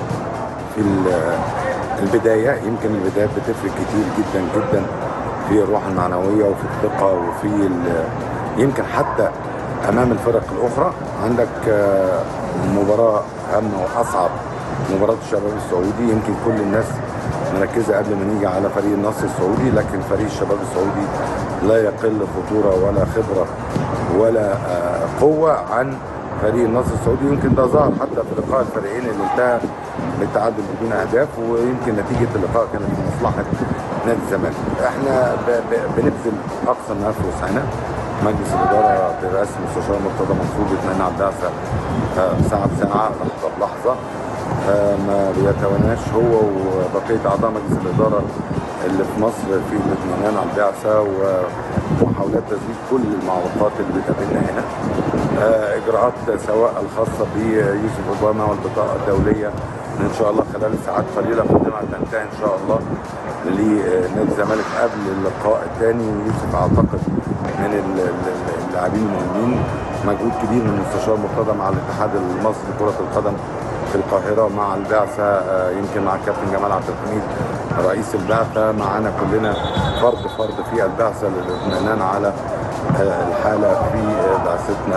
في ال- البداية يمكن البدايات بتفرق كتير جدا جدا في الروح المعنوية وفي الثقة وفي ال- يمكن حتى أمام الفرق الأخرى عندك آه، مباراة هامة وأصعب مباراة الشباب السعودي يمكن كل الناس مركزة قبل ما نيجي على فريق النصر السعودي لكن فريق الشباب السعودي لا يقل خطورة ولا خبرة ولا آه، قوة عن فريق النصر السعودي يمكن ده ظهر حتى في لقاء الفريقين اللي انتهى بالتعادل بدون اهداف ويمكن نتيجه اللقاء كانت في مصلحه نادي الزمالك. احنا ب- ب- بنبذل اقصى ما في وسعنا مجلس الاداره برئاسه المستشار مرتضى منصور بيتمنى على البعثه آه، ساعه بساعه لحظه بلحظه آه، ما بيتواناش هو وبقيه اعضاء مجلس الاداره اللي في مصر في الاطمئنان على البعثه ومحاولات تثبيت كل المعوقات اللي بتقابلنا هنا. آه، اجراءات سواء الخاصه بيوسف اوباما والبطاقه الدوليه ان شاء الله خلال ساعات قليله قادمه تنتهي ان شاء الله لنادي الزمالك قبل اللقاء الثاني ويوسف اعتقد من ال- ال- اللاعبين المهمين مجهود كبير من المستشار مرتضى مع الاتحاد المصري لكره القدم في القاهره مع البعثه آه، يمكن مع الكابتن جمال عبد الحميد رئيس البعثه معانا كلنا فرد فرد في البعثه للاطمئنان على آه، الحاله في آه، بعثتنا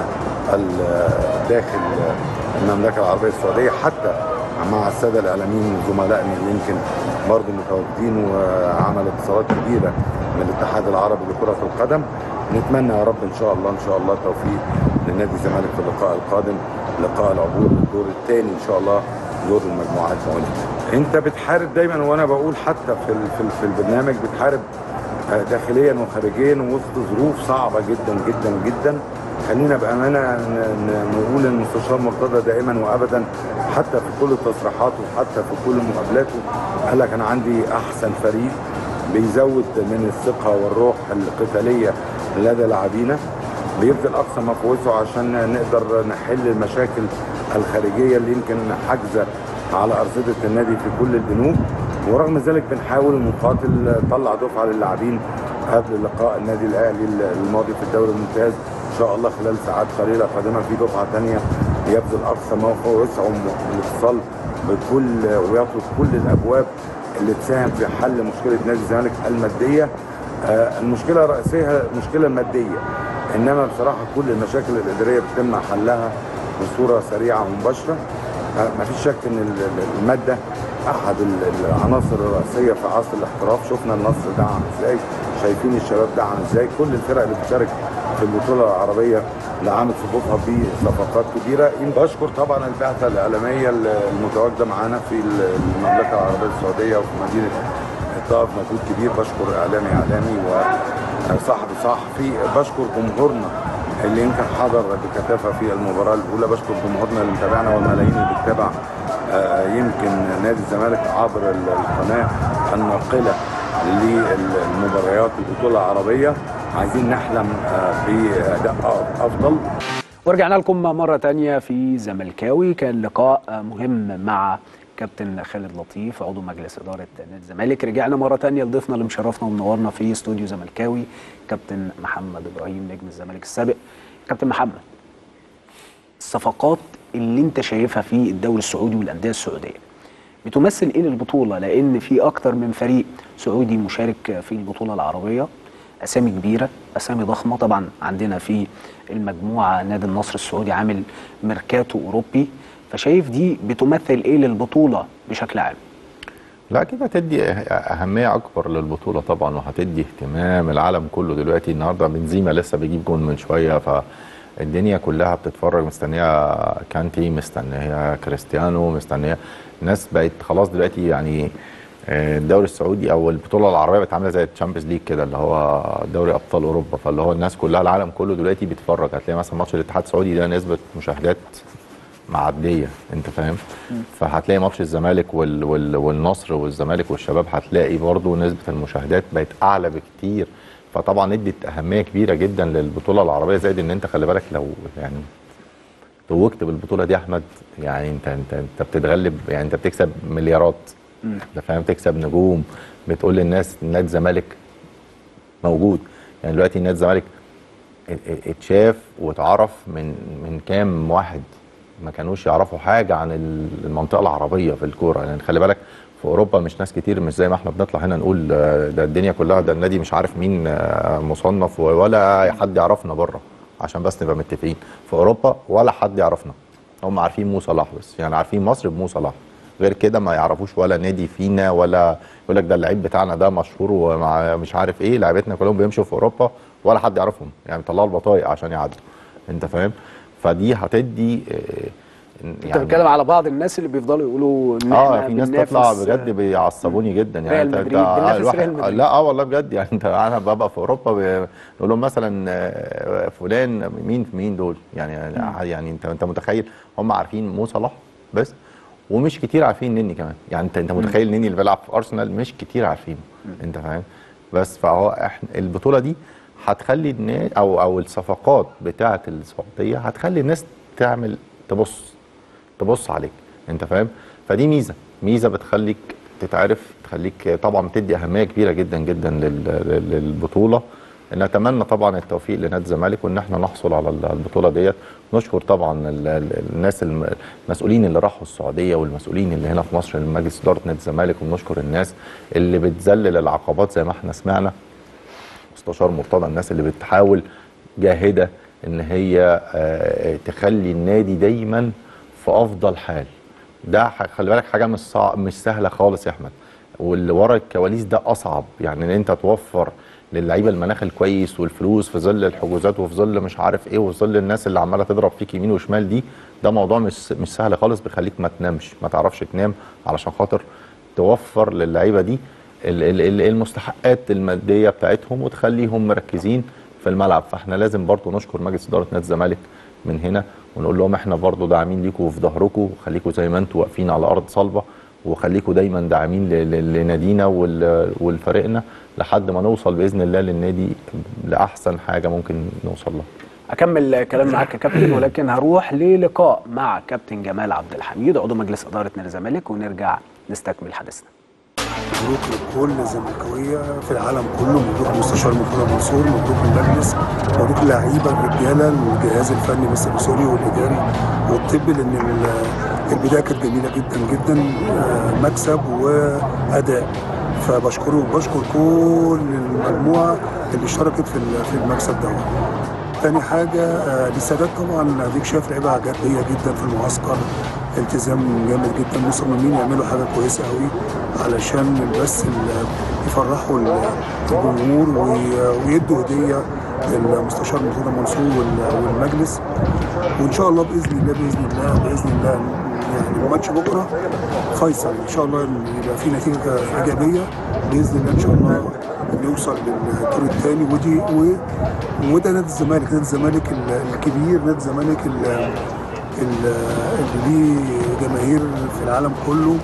ال- داخل المملكه العربيه السعوديه حتى مع الساده الاعلاميين زملائنا اللي يمكن برضه متواجدين وعمل اتصالات كبيره من الاتحاد العربي لكره القدم نتمنى يا رب ان شاء الله ان شاء الله توفيق لنادي الزمالك في اللقاء القادم لقاء العبور للدور الثاني ان شاء الله دور المجموعات مواليد انت بتحارب دايما وانا بقول حتى في ال- في, ال- في البرنامج بتحارب آه، داخليا وخارجيا وسط ظروف صعبه جدا جدا جدا خلينا بامانه ن- ن- نقول ان المستشار مرتضى دائما وابدا حتى في كل تصريحاته وحتى في كل مقابلاته قال لك انا عندي احسن فريق بيزود من الثقه والروح القتاليه لدى لاعبينا بيبذل اقصى ما في وسعه عشان نقدر نحل المشاكل الخارجيه اللي يمكن حاجزه على ارصده النادي في كل البنوك ورغم ذلك بنحاول نقاتل نطلع دفعه للاعبين قبل لقاء النادي الاهلي الماضي في الدوري الممتاز ان شاء الله خلال ساعات قليله قادمه في دفعه ثانيه يبذل اقصى ما في وسعه الاتصال بكل ويطلب كل الابواب اللي تساهم في حل مشكله نادي الزمالك الماديه آه، المشكله الرئيسيه مشكله ماديه انما بصراحه كل المشاكل الاداريه بيتم حلها بصوره سريعه ومباشره ما فيش شك ان ال- ال- الماده احد ال- العناصر الرئيسيه في عصر الاحتراف شفنا النصر دعم ازاي شايفين الشباب دعم ازاي كل الفرق اللي بتشارك في البطوله العربيه لعامل صفوفها بصفقات كبيره بشكر طبعا البعثه الاعلاميه المتواجده معانا في المملكه العربيه السعوديه وفي مدينه الطائف مجهود كبير بشكر اعلامي اعلامي وصحفي صحفي بشكر جمهورنا اللي يمكن حضر بكثافه في المباراه الاولى بشكر جمهورنا اللي متابعنا والملايين اللي بتتابع آه، يمكن نادي الزمالك عبر ال- القناه الناقله للمباريات البطوله العربيه عايزين نحلم آه، باداء افضل ورجعنا لكم مرة تانية في زملكاوي كان لقاء مهم مع كابتن خالد لطيف عضو مجلس إدارة نادي الزمالك رجعنا مرة تانية لضيفنا اللي مشرفنا ومنورنا في استوديو زملكاوي كابتن محمد إبراهيم نجم الزمالك السابق كابتن محمد الصفقات اللي انت شايفها في الدوري السعودي والأندية السعودية بتمثل ايه للبطولة لأن في أكتر من فريق سعودي مشارك في البطولة العربية اسامي كبيره اسامي ضخمه طبعا عندنا في المجموعه نادي النصر السعودي عامل ميركاتو اوروبي فشايف دي بتمثل ايه للبطوله بشكل عام لا كده هتدي اهميه اكبر للبطوله طبعا وهتدي اهتمام العالم كله دلوقتي النهارده بنزيما لسه بيجيب جون من شويه فالدنيا كلها بتتفرج مستنيه كانتي مستنيه كريستيانو مستنيه الناس بقت خلاص دلوقتي يعني آه، الدوري السعودي او البطوله العربيه بقت عامله زي الشامبيونز ليج كده اللي هو دوري ابطال اوروبا فاللي هو الناس كلها العالم كله دلوقتي بيتفرج هتلاقي مثلا ماتش الاتحاد السعودي ده نسبه مشاهدات معديه انت فاهم فهتلاقي ماتش الزمالك وال وال والنصر والزمالك والشباب هتلاقي برضو نسبه المشاهدات بقت اعلى بكتير فطبعا ادت اهميه كبيره جدا للبطوله العربيه زائد ان انت خلي بالك لو يعني توجت بالبطوله دي يا احمد يعني انت انت انت بتتغلب يعني انت بتكسب مليارات انت فاهم تكسب نجوم بتقول للناس نادي الزمالك موجود يعني دلوقتي نادي الزمالك ات- ات- اتشاف واتعرف من من كام واحد ما كانوش يعرفوا حاجه عن ال- المنطقه العربيه في الكوره يعني خلي بالك في اوروبا مش ناس كتير مش زي ما احنا بنطلع هنا نقول آه، ده الدنيا كلها ده النادي مش عارف مين آه، مصنف ولا حد يعرفنا بره عشان بس نبقى متفقين في اوروبا ولا حد يعرفنا هم عارفين مو صلاح بس يعني عارفين مصر بمو صلاح غير كده ما يعرفوش ولا نادي فينا ولا يقول لك ده اللعيب بتاعنا ده مشهور ومع مش عارف ايه لعيبتنا كلهم بيمشوا في اوروبا ولا حد يعرفهم يعني بيطلعوا البطايق عشان يعدوا انت فاهم فدي هتدي آه، انت بتتكلم على بعض الناس اللي بيفضلوا يقولوا ان اه احنا في ناس بننافس، تطلع بجد بيعصبوني جدا يعني ريال انت- مدريد، انت- بننافس الواحد- ريال مدريد. لا اه والله بجد يعني انت انا ببقى في اوروبا ب- نقول لهم مثلا آه، فلان مين مين دول يعني يعني انت انت متخيل هم عارفين مو صلاح بس ومش كتير عارفين نني كمان يعني انت انت متخيل نني اللي بيلعب في ارسنال مش كتير عارفينه انت فاهم بس فهو احنا البطوله دي هتخلي الناس او او الصفقات بتاعه السعوديه هتخلي الناس تعمل تبص تبص عليك انت فاهم فدي ميزه ميزه بتخليك تتعرف تخليك طبعا بتدي اهميه كبيره جدا جدا لل- لل- للبطوله نتمنى طبعا التوفيق لنادي الزمالك وان احنا نحصل على البطوله ديت نشكر طبعا ال- ال- الناس الم- المسؤولين اللي راحوا السعوديه والمسؤولين اللي هنا في مصر مجلس اداره نادي الزمالك ونشكر الناس اللي بتذلل العقبات زي ما احنا سمعنا مستشار مرتضى الناس اللي بتحاول جاهده ان هي آه، تخلي النادي دايما في افضل حال ده ح- خلي بالك حاجه مش صع... مش سهله خالص يا احمد واللي ورا الكواليس ده اصعب يعني ان انت توفر للعيبه المناخ الكويس والفلوس في ظل الحجوزات وفي ظل مش عارف ايه وفي ظل الناس اللي عماله تضرب فيك يمين وشمال دي ده موضوع مش مش سهل خالص بيخليك ما تنامش ما تعرفش تنام علشان خاطر توفر للعيبه دي ال- ال- ال- المستحقات الماديه بتاعتهم وتخليهم مركزين في الملعب فاحنا لازم برضو نشكر مجلس اداره نادي الزمالك من هنا ونقول لهم احنا برضو داعمين ليكم وفي ظهركم خليكم زي ما انتم واقفين على ارض صلبه وخليكم دايما داعمين ل- ل- لنادينا وال- ولفريقنا لحد ما نوصل باذن الله للنادي لاحسن حاجه ممكن نوصل لها اكمل كلام معاك يا كابتن ولكن هروح للقاء مع كابتن جمال عبد الحميد عضو مجلس اداره نادي الزمالك ونرجع نستكمل حديثنا مبروك لكل الزملكاويه في العالم كله مبروك المستشار مرتضى منصور مبروك المجلس مبروك اللعيبه الرجاله الجهاز الفني مستر سوري والاداري والطبي لان ال- البدايه كانت جميله جدا جدا آه، مكسب واداء فبشكره وبشكر كل المجموعه اللي اشتركت في ال- في المكسب دوت تاني حاجة آه، للسادات طبعا اديك شايف لعيبة جدية جدا في المعسكر التزام جامد جدا مصممين يعملوا حاجة كويسة قوي علشان بس ال- يفرحوا ال- الجمهور وي- ويدوا هدية للمستشار مرتضى منصور وال- والمجلس وان شاء الله باذن الله باذن الله باذن الله يعني ماتش بكره فيصل ان شاء الله إن يبقى في نتيجه ايجابيه باذن الله ان شاء الله نوصل للدور الثاني ودي و... وده نادي الزمالك نادي الزمالك ال- الكبير نادي الزمالك ال- ال- اللي ليه جماهير في العالم كله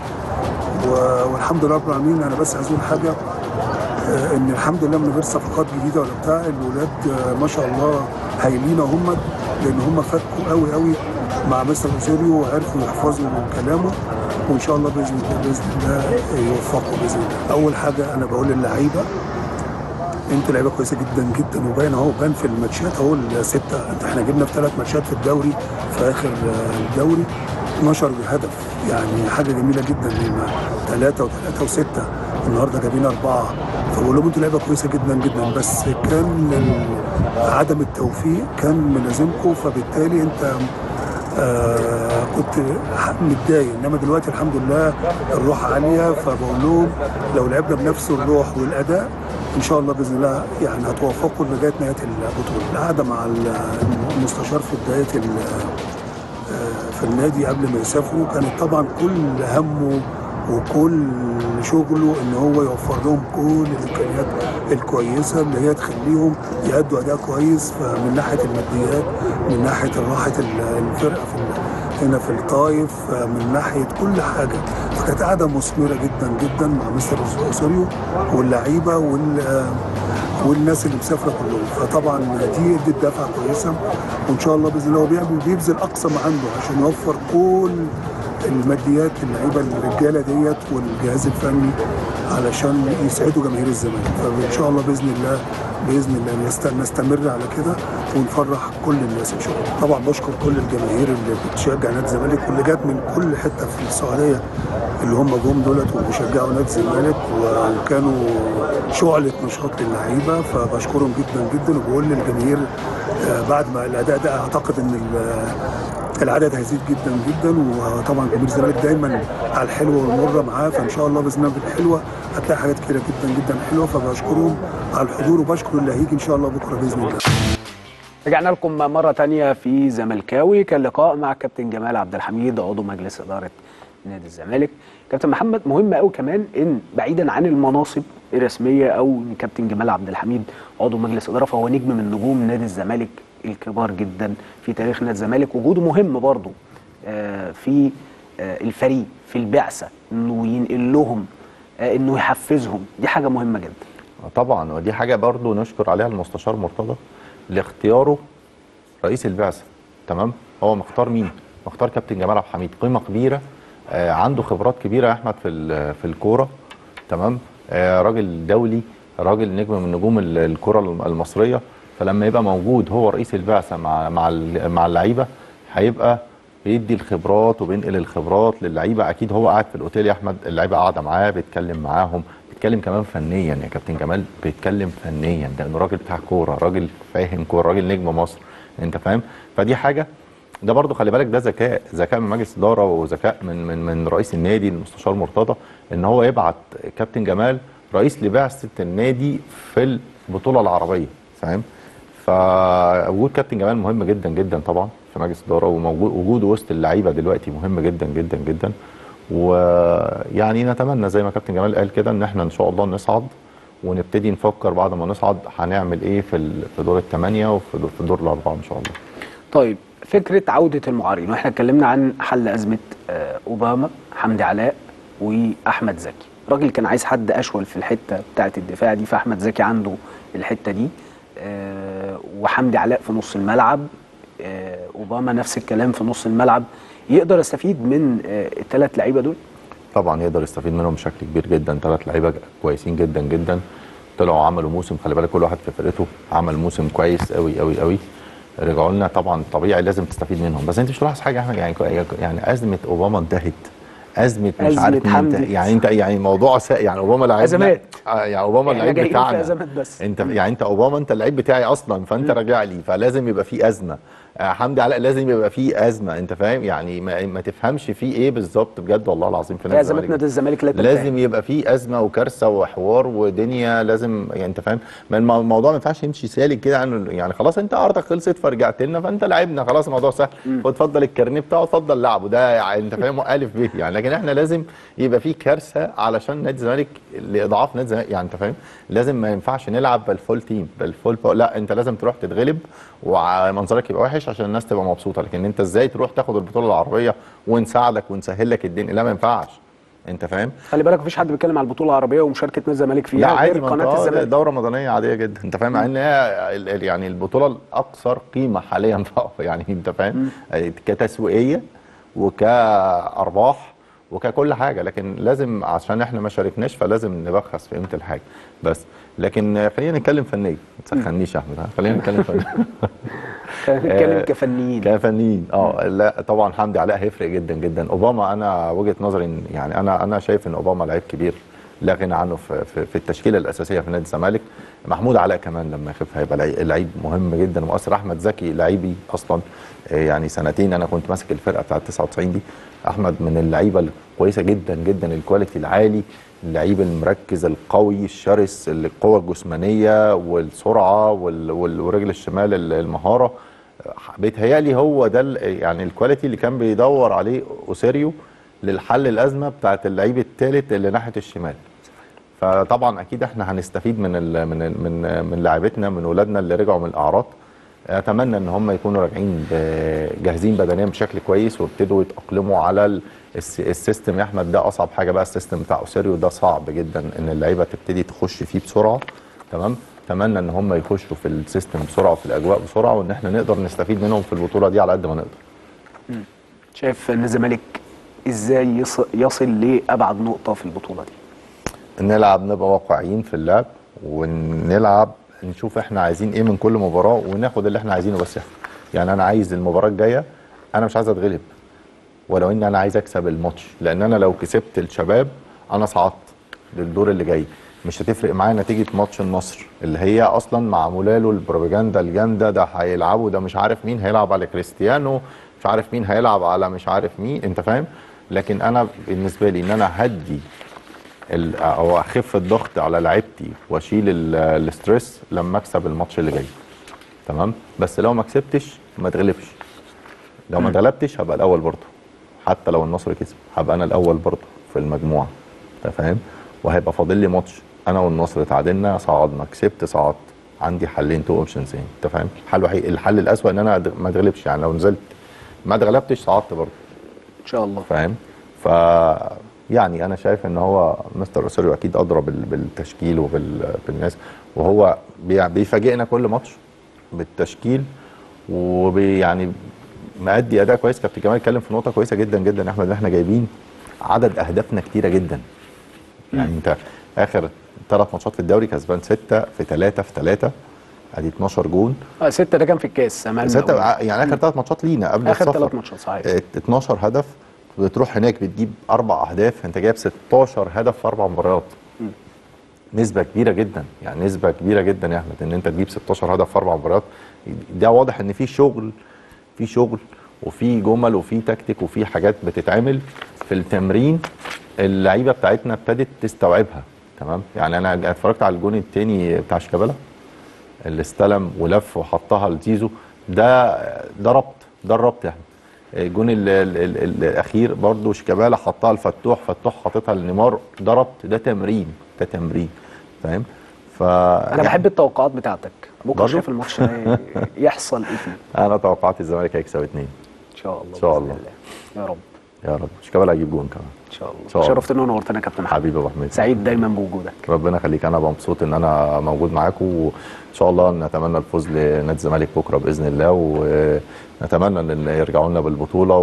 و- والحمد لله رب العالمين انا بس عايز اقول حاجه آه، ان الحمد لله من غير صفقات جديده ولا بتاع الولاد آه، ما شاء الله هايلين هم لان هم فكوا قوي قوي مع مستر اوزيريو وعرفوا يحفظوا من كلامه وان شاء الله باذن الله باذن الله يوفقوا باذن الله. اول حاجه انا بقول للعيبه انتوا لعيبه كويسه جدا جدا وباين اهو بان في الماتشات اهو السته انت احنا جبنا في ثلاث ماتشات في الدوري في اخر آه، الدوري 12 هدف يعني حاجه جميله جدا ثلاثه وثلاثه وسته النهارده جايبين اربعه فبقول لهم انتوا لعيبه كويسه جدا جدا بس كان ال- عدم التوفيق كان ملازمكم فبالتالي انت آه كنت ح- متضايق انما دلوقتي الحمد لله الروح عاليه فبقول لهم لو لعبنا بنفس الروح والاداء ان شاء الله باذن الله يعني هتوفقوا لغايه نهايه البطوله القعده مع ال- المستشار في بدايه ال- آه، في النادي قبل ما يسافروا كانت طبعا كل همه وكل شغله ان هو يوفر لهم كل الامكانيات الكويسه اللي هي تخليهم يأدوا اداء كويس من ناحيه الماديات من ناحيه راحه ال- الفرقه في ال- هنا في الطايف من ناحيه كل حاجه فكانت قاعده مثمره جدا جدا مع مستر اوسوريو واللعيبه وال والناس اللي مسافره كلهم فطبعا دي ادت دفعه كويسه وان شاء الله باذن الله هو بيعمل بيبذل اقصى ما عنده عشان يوفر كل الماديات اللعيبه الرجاله ديت والجهاز الفني علشان يسعدوا جماهير الزمالك فان شاء الله باذن الله باذن الله نست- نستمر على كده ونفرح كل الناس ان شاء الله طبعا بشكر كل الجماهير اللي بتشجع نادي الزمالك واللي جت من كل حته في السعوديه اللي هم جم دولت وبيشجعوا نادي الزمالك وكانوا شعلة نشاط للعيبه فبشكرهم جدا جدا وبقول للجماهير آه، بعد ما الاداء ده اعتقد ان ال- العدد هيزيد جدا جدا وطبعا جماهير الزمالك دايما على الحلوه والمره معاه فان شاء الله باذن الله بالحلوه هتلاقي حاجات كتيره جدا جدا حلوه فبشكرهم على الحضور وبشكر اللي هيجي ان شاء الله بكره باذن الله رجعنا لكم مرة تانية في زملكاوي كان لقاء مع كابتن جمال عبد الحميد عضو مجلس إدارة نادي الزمالك كابتن محمد مهم قوي كمان ان بعيدا عن المناصب الرسمية او إن كابتن جمال عبد الحميد عضو مجلس إدارة فهو نجم من نجوم نادي الزمالك الكبار جدا في تاريخ نادي الزمالك وجوده مهم برضه آه، في آه، الفريق في البعثة انه ينقل لهم آه، انه يحفزهم دي حاجة مهمة جدا طبعا ودي حاجه برضو نشكر عليها المستشار مرتضى لاختياره رئيس البعثه تمام هو مختار مين مختار كابتن جمال عبد الحميد قيمه كبيره آه عنده خبرات كبيره يا احمد في ال- في الكوره تمام آه راجل دولي راجل نجم من نجوم ال- الكره الم- المصريه فلما يبقى موجود هو رئيس البعثه مع مع ال- مع اللعيبه هيبقى بيدي الخبرات وبينقل الخبرات للعيبه اكيد هو قاعد في الاوتيل يا احمد اللعيبه قاعده معاه بيتكلم معاهم بيتكلم كمان فنيا يا كابتن جمال بيتكلم فنيا ده انه راجل بتاع كوره راجل فاهم كوره راجل نجم مصر انت فاهم فدي حاجه ده برضو خلي بالك ده ذكاء ذكاء من مجلس اداره وذكاء من من من رئيس النادي المستشار مرتضى ان هو يبعت كابتن جمال رئيس لبعثه النادي في البطوله العربيه فاهم فوجود كابتن جمال مهم جدا جدا طبعا في مجلس اداره وموجود وجوده وسط اللعيبه دلوقتي مهم جدا جدا جدا ويعني نتمنى زي ما كابتن جمال قال كده ان احنا ان شاء الله نصعد ونبتدي نفكر بعد ما نصعد هنعمل ايه في ال- في دور الثمانيه وفي دور, في دور الاربعه ان شاء الله طيب فكره عوده المعارين واحنا اتكلمنا عن حل ازمه آه، اوباما حمدي علاء واحمد زكي الراجل كان عايز حد اشول في الحته بتاعه الدفاع دي فاحمد زكي عنده الحته دي آه، وحمدي علاء في نص الملعب آه، اوباما نفس الكلام في نص الملعب يقدر يستفيد من الثلاث لعيبه دول طبعا يقدر يستفيد منهم بشكل كبير جدا ثلاث لعيبه كويسين جدا جدا طلعوا عملوا موسم خلي بالك كل واحد في فرقته عمل موسم كويس قوي قوي قوي رجعوا لنا طبعا طبيعي لازم تستفيد منهم بس انت مش ملاحظ حاجه احنا يعني يعني ازمه اوباما انتهت ازمه مش أزمة عارف مين حمدي. انتهت. يعني انت يعني موضوع سا يعني اوباما لعيبنا أزمات. آه، يعني اوباما إحنا اللعيب جايين في بتاعنا أزمات بس. انت يعني انت اوباما انت اللعيب بتاعي اصلا فانت راجع لي فلازم يبقى في ازمه آه، حمدي علاء لازم يبقى في ازمه انت فاهم يعني ما, ما تفهمش في ايه بالظبط بجد والله العظيم في في نادي ازمات الزمالك نادي الزمالك لا تنتهي. لازم يبقى في ازمه وكارثه وحوار ودنيا لازم يعني انت فاهم ما الم- الموضوع ما ينفعش يمشي سالك كده عنه يعني خلاص انت ارضك خلصت فرجعت لنا فانت لعبنا خلاص الموضوع سهل وتفضل الكارنيه بتاعه اتفضل لعبه ده يعني انت فاهم الف ب يعني لكن احنا لازم يبقى في كارثه علشان نادي الزمالك لاضعاف نادي الزمالك يعني انت فاهم لازم ما ينفعش نلعب بالفول تيم بالفول باور. لا انت لازم تروح تتغلب ومنظرك يبقى وحش عشان الناس تبقى مبسوطه لكن انت ازاي تروح تاخد البطوله العربيه ونساعدك ونسهل لك الدنيا لا ما ينفعش انت فاهم خلي بالك مفيش حد بيتكلم على البطوله العربيه ومشاركه نادي الزمالك فيها لا عادي غير ما قناه انت- آه، الزمالك دوره رمضانيه عاديه جدا انت فاهم مع ان هي ال- ال- يعني البطوله الاكثر قيمه حاليا يعني انت فاهم كتسويقيه وكارباح وككل حاجه لكن لازم عشان احنا ما شاركناش فلازم نبخس في قيمه الحاجه بس لكن خلينا نتكلم فنيا ما تسخنيش يا احمد ها؟ خلينا نتكلم فنيا خلينا نتكلم آه، كفنيين كفنيين اه لا طبعا حمدي علاء هيفرق جدا جدا اوباما انا وجهه نظري إن- يعني انا انا شايف ان اوباما لعيب كبير لا غنى عنه في, في, في التشكيله الاساسيه في نادي الزمالك محمود علاء كمان لما يخف هيبقى لعي- لعيب مهم جدا مؤثر احمد زكي لعيبي اصلا آه، يعني سنتين انا كنت ماسك الفرقه بتاعه 99 دي احمد من اللعيبه الكويسه جدا جدا الكواليتي العالي اللعيب المركز القوي الشرس اللي القوه الجسمانيه والسرعه وال- وال- والرجل الشمال ال- المهاره بيتهيألي هو ده ال- يعني الكواليتي اللي كان بيدور عليه اوسيريو للحل الازمه بتاعت اللعيب الثالث اللي ناحيه الشمال فطبعا اكيد احنا هنستفيد من ال من ال من من لاعبتنا من ولادنا اللي رجعوا من الاعراض اتمنى ان هم يكونوا راجعين ب- جاهزين بدنيا بشكل كويس ويبتدوا يتاقلموا على ال- الس- السيستم يا احمد ده اصعب حاجه بقى السيستم بتاع اوسيريو ده صعب جدا ان اللعيبه تبتدي تخش فيه بسرعه تمام اتمنى ان هم يخشوا في السيستم بسرعه وفي الاجواء بسرعه وان احنا نقدر نستفيد منهم في البطوله دي على قد ما نقدر شايف ان الزمالك ازاي يص- يصل لابعد نقطه في البطوله دي نلعب نبقى واقعيين في اللعب ونلعب نشوف احنا عايزين ايه من كل مباراه وناخد اللي احنا عايزينه بس احنا يعني انا عايز المباراه الجايه انا مش عايز اتغلب ولو ان انا عايز اكسب الماتش لان انا لو كسبت الشباب انا صعدت للدور اللي جاي مش هتفرق معايا نتيجه ماتش النصر اللي هي اصلا معموله له البروباجندا الجامده ده هيلعبوا ده مش عارف مين هيلعب على كريستيانو مش عارف مين هيلعب على مش عارف مين انت فاهم لكن انا بالنسبه لي ان انا هدي ال- او اخف الضغط على لعيبتي واشيل ال- الاسترس لما اكسب الماتش اللي جاي تمام بس لو ما كسبتش ما تغلبش لو ما اتغلبتش هبقى الاول برضه حتى لو النصر كسب هبقى انا الاول برضه في المجموعه انت فاهم وهيبقى فاضل لي ماتش انا والنصر تعادلنا صعدنا كسبت صعدت عندي حلين تو اوبشنز يعني انت فاهم الحل الوحيد الحل الاسوأ ان انا أد- ما اتغلبش يعني لو نزلت ما اتغلبتش صعدت برضه ان شاء الله فاهم ف يعني انا شايف ان هو مستر اوسيريو اكيد ادرى بال- بالتشكيل وبالناس وهو بي- بيفاجئنا كل ماتش بالتشكيل وبي يعني مأدي اداء كويس كابتن جمال اتكلم في نقطه كويسه جدا جدا يا احمد ان احنا جايبين عدد اهدافنا كتيره جدا يعني انت اخر ثلاث ماتشات في الدوري كسبان سته في ثلاثه في ثلاثه ادي 12 جون آه ستة ده كان في الكاس امام سته يعني اخر ثلاث ماتشات لينا قبل اخر السفر ثلاث ماتشات صحيح اه، 12 هدف بتروح هناك بتجيب اربع اهداف انت جايب 16 هدف في اربع مباريات نسبة كبيرة جدا يعني نسبة كبيرة جدا يا احمد ان انت تجيب 16 هدف في اربع مباريات ده واضح ان في شغل في شغل وفي جمل وفي تكتيك وفي حاجات بتتعمل في التمرين اللعيبة بتاعتنا ابتدت تستوعبها تمام يعني انا اتفرجت على الجون التاني بتاع شيكابالا اللي استلم ولف وحطها لزيزو ده ده ربط ده الربط يعني الجون ال- ال- ال- الاخير برضو شيكابالا حطها لفتوح فتوح حاططها لنيمار ده ربط ده تمرين ده تمرين فاهم انا بحب التوقعات بتاعتك بكره برضو؟ شايف الماتش ده يحصل ايه فيه انا توقعت الزمالك هيكسب اتنين ان شاء الله إن شاء بإذن الله. يا رب يا رب شيكابالا هيجيب جون كمان ان شاء الله, شاء الله. شرفتنا ونورتنا يا كابتن محمد حبيبي ابو حميد سعيد دايما بوجودك ربنا يخليك انا مبسوط ان انا موجود معاكم وان شاء الله نتمنى الفوز لنادي الزمالك بكره باذن الله ونتمنى ان يرجعوا لنا بالبطوله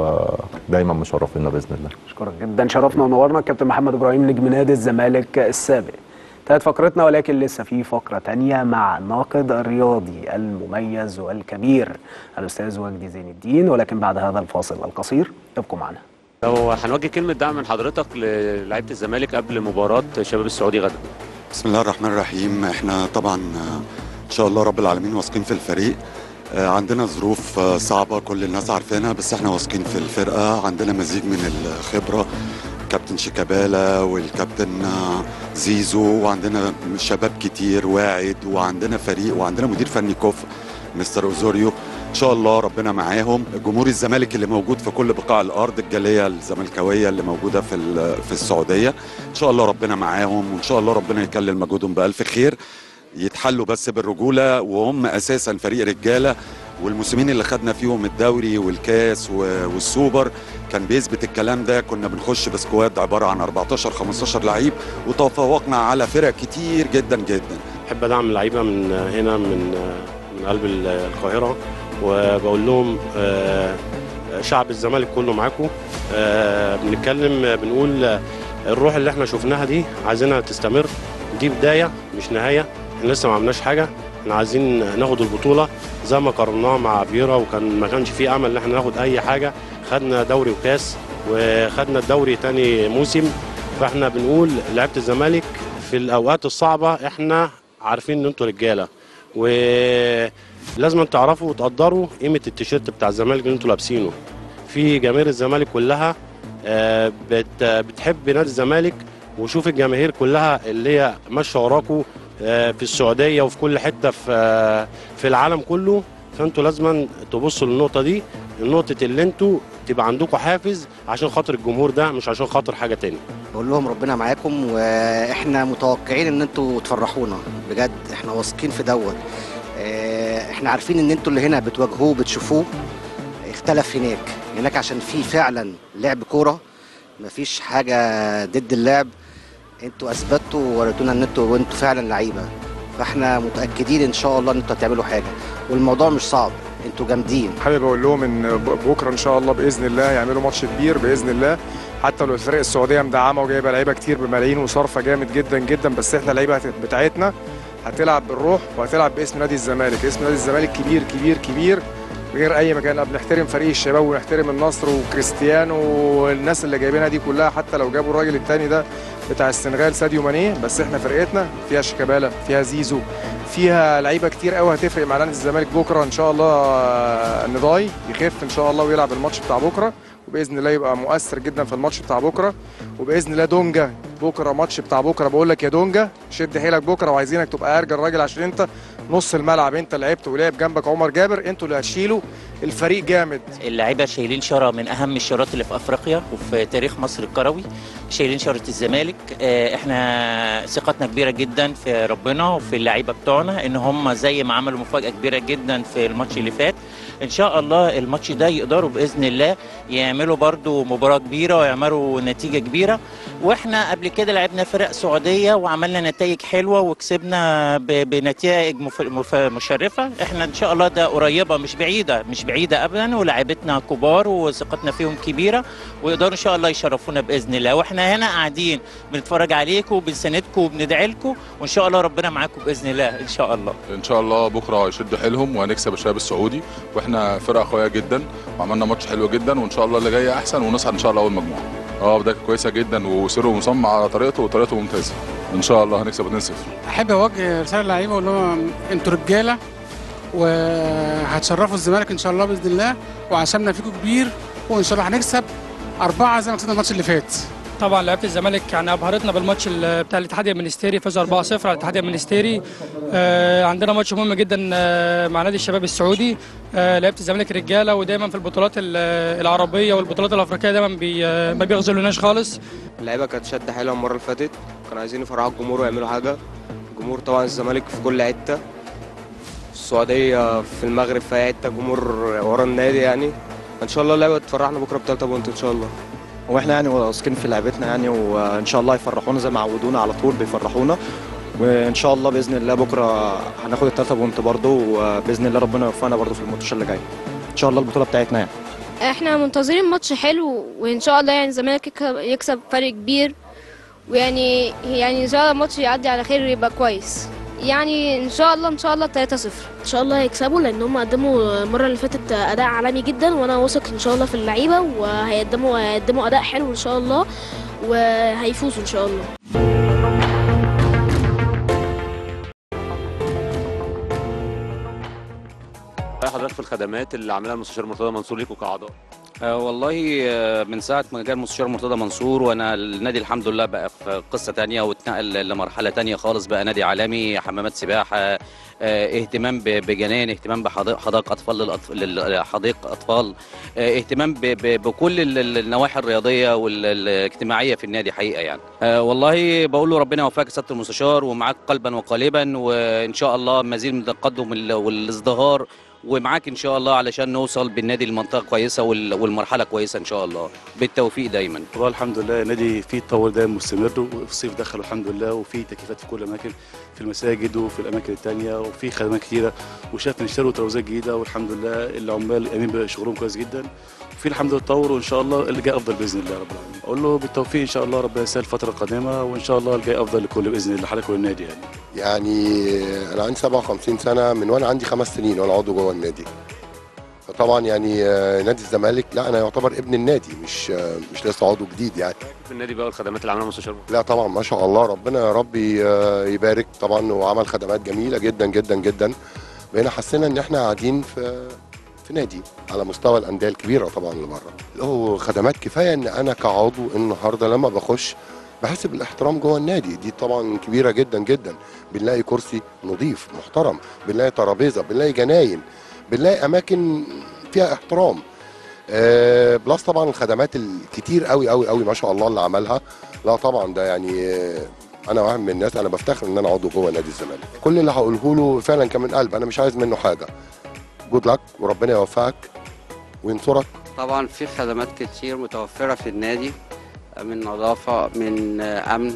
ودايما مشرفينا باذن الله اشكرك جدا شرفنا ونورنا كابتن محمد ابراهيم نجم نادي الزمالك السابق انتهت فقرتنا ولكن لسه في فقره تانية مع الناقد الرياضي المميز والكبير الاستاذ وجدي زين الدين ولكن بعد هذا الفاصل القصير ابقوا معنا لو هنوجه كلمة دعم من حضرتك للعيبة الزمالك قبل مباراة شباب السعودي غدا بسم الله الرحمن الرحيم احنا طبعا آه، ان شاء الله رب العالمين واثقين في الفريق آه، عندنا ظروف آه، صعبة كل الناس عارفينها بس احنا واثقين في الفرقة عندنا مزيج من الخبرة كابتن شيكابالا والكابتن آه، زيزو وعندنا شباب كتير واعد وعندنا فريق وعندنا مدير فني كوف مستر اوزوريو ان شاء الله ربنا معاهم جمهور الزمالك اللي موجود في كل بقاع الارض الجاليه الزملكاويه اللي موجوده في ال- في السعوديه ان شاء الله ربنا معاهم وان شاء الله ربنا يكلل مجهودهم بالف خير يتحلوا بس بالرجوله وهم اساسا فريق رجاله والموسمين اللي خدنا فيهم الدوري والكاس و- والسوبر كان بيثبت الكلام ده كنا بنخش بسكواد عباره عن 14 15 لعيب وتفوقنا على فرق كتير جدا جدا بحب ادعم اللعيبه من هنا من من قلب ال- القاهره وبقول لهم آه، شعب الزمالك كله معاكم آه، بنتكلم بنقول آه، الروح اللي احنا شفناها دي عايزينها تستمر دي بدايه مش نهايه احنا لسه ما عملناش حاجه احنا عايزين ناخد البطوله زي ما قارناها مع فيرا وكان ما كانش في امل ان احنا ناخد اي حاجه خدنا دوري وكاس وخدنا الدوري تاني موسم فاحنا بنقول لعيبه الزمالك في الاوقات الصعبه احنا عارفين ان انتوا رجاله ولازم تعرفوا وتقدروا قيمه التيشيرت بتاع الزمالك اللي انتوا لابسينه في جماهير الزمالك كلها آه، بت بتحب نادي الزمالك وشوف الجماهير كلها اللي هي ماشيه وراكوا آه، في السعوديه وفي كل حته في آه، في العالم كله فانتوا لازم تبصوا للنقطه دي النقطه اللي انتوا تبقى عندكم حافز عشان خاطر الجمهور ده مش عشان خاطر حاجه تاني بقول لهم ربنا معاكم واحنا متوقعين ان انتوا تفرحونا بجد احنا واثقين في دوت اه، احنا عارفين ان انتوا اللي هنا بتواجهوه بتشوفوه اختلف هناك هناك عشان في فعلا لعب كوره مفيش حاجه ضد اللعب انتوا اثبتوا ووريتونا ان انتوا وانتوا فعلا لعيبه فاحنا متاكدين ان شاء الله ان انتوا هتعملوا حاجه والموضوع مش صعب انتوا جامدين حابب اقول لهم ان ب- بكره ان شاء الله باذن الله يعملوا ماتش كبير باذن الله حتى لو الفرق السعوديه مدعمه وجايبه لعيبه كتير بملايين وصارفه جامد جدا جدا بس احنا اللعيبه هت- بتاعتنا هتلعب بالروح وهتلعب باسم نادي الزمالك اسم نادي الزمالك كبير كبير كبير غير اي مكان بنحترم فريق الشباب ونحترم النصر وكريستيانو والناس اللي جايبينها دي كلها حتى لو جابوا الراجل التاني ده بتاع السنغال ساديو ماني بس احنا فرقتنا فيها شيكابالا فيها زيزو فيها لعيبه كتير قوي هتفرق مع نادي الزمالك بكره ان شاء الله آه، نضاي يخف ان شاء الله ويلعب الماتش بتاع بكره وباذن الله يبقى مؤثر جدا في الماتش بتاع بكره وباذن الله دونجا بكره ماتش بتاع بكره بقول لك يا دونجا شد حيلك بكره وعايزينك تبقى ارجل راجل عشان انت نص الملعب انت لعبت ولعب جنبك عمر جابر انتوا اللي هتشيلوا الفريق جامد اللعيبه شايلين شاره من اهم الشارات اللي في افريقيا وفي تاريخ مصر الكروي شايلين شاره الزمالك آه، احنا ثقتنا كبيره جدا في ربنا وفي اللعيبه بتوعنا ان هم زي ما عملوا مفاجاه كبيره جدا في الماتش اللي فات ان شاء الله الماتش ده يقدروا باذن الله يعملوا برضو مباراه كبيره ويعملوا نتيجه كبيره واحنا قبل كده لعبنا فرق سعوديه وعملنا نتائج حلوه وكسبنا ب- بنتائج مف- مف- مشرفه احنا ان شاء الله ده قريبه مش بعيده مش بعيده ابدا ولاعيبتنا كبار وثقتنا فيهم كبيره ويقدروا ان شاء الله يشرفونا باذن الله واحنا هنا قاعدين بنتفرج عليكم وبنساندكم وبندعي لكم وان شاء الله ربنا معاكم باذن الله ان شاء الله ان شاء الله بكره يشدوا حيلهم وهنكسب الشباب السعودي واحنا فرقه قويه جدا وعملنا ماتش حلو جدا وان شاء الله اللي جاي احسن ونصعد ان شاء الله اول مجموعه اه بدايه كويسه جدا وسيرو مصمم على طريقته وطريقته ممتازه ان شاء الله هنكسب 2-0 احب اوجه رساله للعيبه اقول لهم انتوا رجاله وهتشرفوا الزمالك ان شاء الله باذن الله وعشمنا فيكم كبير وان شاء الله هنكسب اربعه زي ما كسبنا الماتش اللي فات طبعا لعيبه الزمالك يعني ابهرتنا بالماتش ال- بتاع الاتحاد المنستيري فازوا 4-0 على الاتحاد المنستيري آه عندنا ماتش مهم جدا آه مع نادي الشباب السعودي آه لعيبه الزمالك رجاله ودايما في البطولات ال- العربيه والبطولات الافريقيه دايما بي آه ما بيغزلوناش خالص اللعيبه كانت شد حيلها المره اللي فاتت كانوا عايزين يفرحوا الجمهور ويعملوا حاجه الجمهور جمهور طبعا الزمالك في كل حته في السعوديه في المغرب في أي حته جمهور ورا النادي يعني ان شاء الله اللعبه تفرحنا بكره بثلاثه بونت ان شاء الله واحنا يعني واثقين في لعبتنا يعني وان شاء الله يفرحونا زي ما عودونا على طول بيفرحونا وان شاء الله باذن الله بكره هناخد الثلاثه بونت برضه وباذن الله ربنا يوفقنا برضه في الماتش اللي جاي ان شاء الله البطوله بتاعتنا يعني احنا منتظرين ماتش حلو وان شاء الله يعني الزمالك يكسب- يكسب فرق كبير ويعني يعني ان شاء الله الماتش يعدي على خير ويبقى كويس يعني ان شاء الله ان شاء الله 3-0 ان شاء الله هيكسبوا لان هم قدموا المره اللي فاتت اداء عالمي جدا وانا واثق ان شاء الله في اللعيبه وهيقدموا هيقدموا اداء حلو ان شاء الله وهيفوزوا ان شاء الله رأي حضرتك في الخدمات اللي عاملها المستشار مرتضى منصور ليكوا كاعضاء آه والله آه، من ساعة ما جاء المستشار مرتضى منصور وأنا النادي الحمد لله بقى في قصة تانية واتنقل لمرحلة تانية خالص بقى نادي عالمي حمامات سباحة آه، اهتمام ب- بجنان اهتمام بحدائق أطفال للأطف- للحديق أطفال آه، اهتمام ب- ب- بكل ال- ال- النواحي الرياضية والاجتماعية في النادي حقيقة يعني آه، والله بقول له ربنا يوفقك يا سيادة المستشار ومعاك قلبا وقالبا وإن شاء الله مزيد من التقدم وال- والازدهار ومعاك ان شاء الله علشان نوصل بالنادي لمنطقه كويسه وال- والمرحله كويسه ان شاء الله بالتوفيق دايما والله الحمد لله النادي فيه تطور دايما مستمر وفي الصيف دخل الحمد لله وفي تكييفات في كل الاماكن في المساجد وفي الاماكن الثانيه وفي خدمات كتيره وشاف ان اشتروا تروزات جديده والحمد لله العمال قايمين بشغلهم كويس جدا وفي الحمد لله تطور وان شاء الله اللي جاي افضل باذن الله رب العالمين اقول له بالتوفيق ان شاء الله ربنا يسهل الفتره القادمه وان شاء الله الجاي افضل لكل باذن الله حضرتك والنادي يعني يعني انا عندي 57 سنه من وانا عندي خمس سنين وانا عضو جوه النادي فطبعا يعني آه، نادي الزمالك لا انا يعتبر ابن النادي مش آه، مش لسه عضو جديد يعني في النادي بقى والخدمات اللي عاملها المستشار مرتضى لا طبعا ما شاء الله ربنا يا رب ي- يبارك طبعا وعمل خدمات جميله جدا جدا جدا بقينا حسينا ان احنا قاعدين في في نادي على مستوى الانديه الكبيره طبعا اللي بره له خدمات كفايه ان انا كعضو النهارده لما بخش بحس بالاحترام جوه النادي دي طبعا كبيره جدا جدا بنلاقي كرسي نظيف محترم بنلاقي ترابيزه بنلاقي جناين بنلاقي اماكن فيها احترام آه، بلس طبعا الخدمات الكتير قوي قوي قوي ما شاء الله اللي عملها لا طبعا ده يعني آه، انا واحد من الناس انا بفتخر ان انا عضو جوه نادي الزمالك كل اللي هقوله له فعلا كان من قلب انا مش عايز منه حاجه جود لك وربنا يوفقك وينصرك طبعا في خدمات كتير متوفرة في النادي من نظافة من أمن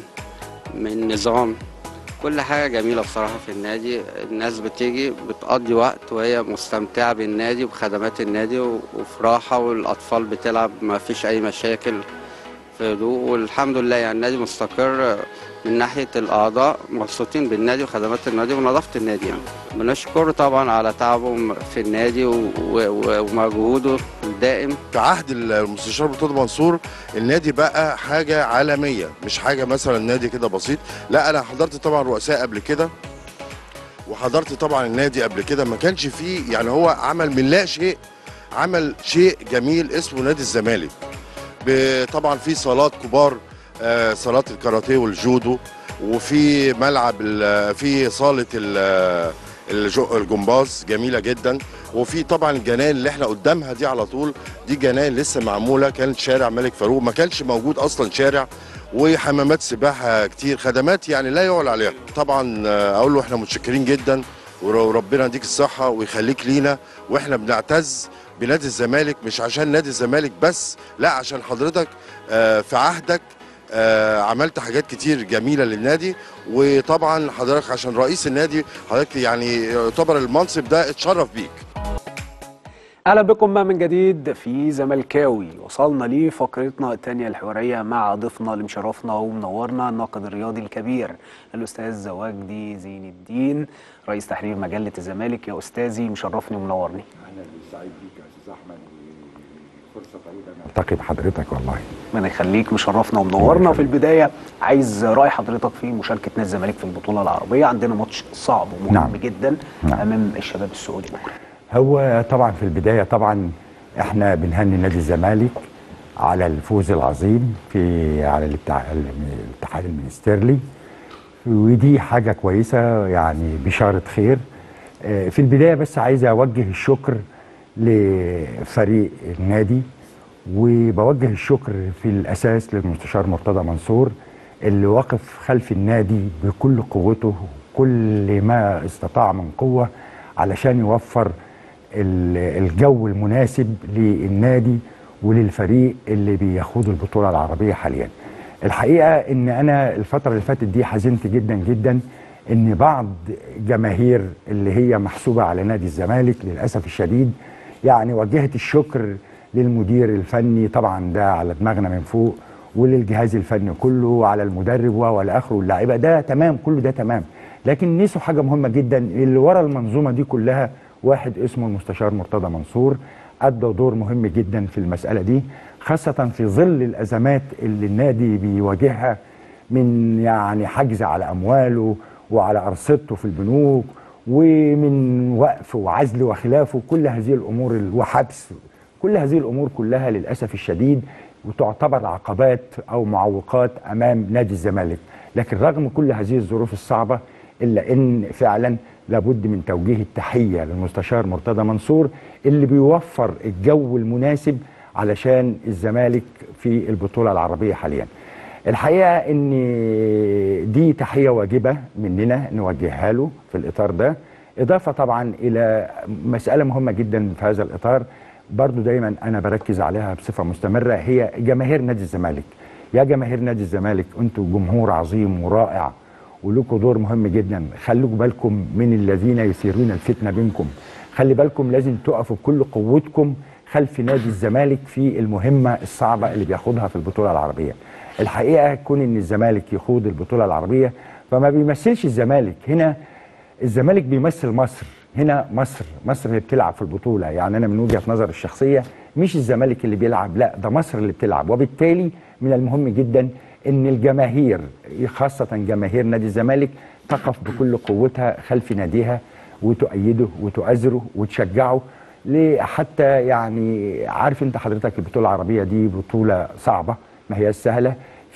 من نظام كل حاجة جميلة بصراحة في النادي الناس بتيجي بتقضي وقت وهي مستمتعة بالنادي وبخدمات النادي و- وفي راحة والأطفال بتلعب ما فيش أي مشاكل في هدوء والحمد لله يعني النادي مستقر من ناحية الأعضاء مبسوطين بالنادي وخدمات النادي ونظافة النادي يعني بنشكره طبعا على تعبه في النادي و- و- ومجهوده الدائم في عهد المستشار مرتضى منصور النادي بقى حاجه عالميه مش حاجه مثلا نادي كده بسيط لا انا حضرت طبعا رؤساء قبل كده وحضرت طبعا النادي قبل كده ما كانش فيه يعني هو عمل من لا شيء عمل شيء جميل اسمه نادي الزمالك ب- طبعا في صالات كبار آه، صالات الكاراتيه والجودو وفي ملعب ال- في صاله ال- الجو- الجمباز جميله جدا وفي طبعا الجناين اللي احنا قدامها دي على طول دي جناين لسه معموله كانت شارع ملك فاروق ما كانش موجود اصلا شارع وحمامات سباحه كتير خدمات يعني لا يعلى عليها طبعا آه، اقول له احنا متشكرين جدا ور- وربنا يديك الصحه ويخليك لينا واحنا بنعتز بنادي الزمالك مش عشان نادي الزمالك بس لا عشان حضرتك آه، في عهدك آه، عملت حاجات كتير جميله للنادي وطبعا حضرتك عشان رئيس النادي حضرتك يعني يعتبر المنصب ده اتشرف بيك اهلا بكم من جديد في زملكاوي وصلنا لفقرتنا الثانيه الحواريه مع ضيفنا اللي مشرفنا ومنورنا الناقد الرياضي الكبير الاستاذ زواجدي زين الدين رئيس تحرير مجله الزمالك يا استاذي مشرفني ومنورني انا اللي سعيد بيك يا استاذ احمد وفرصه سعيده ان التقي بحضرتك والله ربنا يخليك مشرفنا ومنورنا وفي البدايه عايز راي حضرتك في مشاركه نادي الزمالك في البطوله العربيه عندنا ماتش صعب ومهم نعم. جدا نعم. امام الشباب السعودي بكره هو طبعا في البدايه طبعا احنا بنهني نادي الزمالك على الفوز العظيم في على الاتع- الاتحاد المنستيرلي ودي حاجه كويسه يعني بشاره خير آه، في البدايه بس عايز اوجه الشكر لفريق النادي وبوجه الشكر في الاساس للمستشار مرتضى منصور اللي واقف خلف النادي بكل قوته كل ما استطاع من قوه علشان يوفر ال- الجو المناسب للنادي وللفريق اللي بيخوض البطوله العربيه حاليا. الحقيقه ان انا الفتره اللي فاتت دي حزنت جدا جدا ان بعض جماهير اللي هي محسوبه على نادي الزمالك للاسف الشديد يعني وجهت الشكر للمدير الفني طبعا ده على دماغنا من فوق وللجهاز الفني كله وعلى المدرب والى اخره واللاعيبه ده تمام كله ده تمام لكن نسوا حاجه مهمه جدا اللي ورا المنظومه دي كلها واحد اسمه المستشار مرتضى منصور ادى دور مهم جدا في المساله دي خاصه في ظل الازمات اللي النادي بيواجهها من يعني حجز على امواله وعلى ارصدته في البنوك ومن وقف وعزل وخلافه كل هذه الامور ال- وحبس كل هذه الامور كلها للاسف الشديد وتعتبر عقبات او معوقات امام نادي الزمالك لكن رغم كل هذه الظروف الصعبه الا ان فعلا لابد من توجيه التحيه للمستشار مرتضى منصور اللي بيوفر الجو المناسب علشان الزمالك في البطوله العربيه حاليا الحقيقه ان دي تحيه واجبه مننا نوجهها له في الاطار ده اضافه طبعا الى مساله مهمه جدا في هذا الاطار برضو دايما انا بركز عليها بصفه مستمره هي جماهير نادي الزمالك يا جماهير نادي الزمالك انتوا جمهور عظيم ورائع ولكم دور مهم جدا خلوا بالكم من الذين يثيرون الفتنه بينكم خلي بالكم لازم تقفوا بكل قوتكم خلف نادي الزمالك في المهمه الصعبه اللي بياخدها في البطوله العربيه الحقيقه كون ان الزمالك يخوض البطوله العربيه فما بيمثلش الزمالك هنا الزمالك بيمثل مصر هنا مصر مصر اللي بتلعب في البطوله يعني انا من وجهه نظر الشخصيه مش الزمالك اللي بيلعب لا ده مصر اللي بتلعب وبالتالي من المهم جدا ان الجماهير خاصه جماهير نادي الزمالك تقف بكل قوتها خلف ناديها وتؤيده وتؤازره وتشجعه ليه حتى يعني عارف انت حضرتك البطوله العربيه دي بطوله صعبه ما هي سهله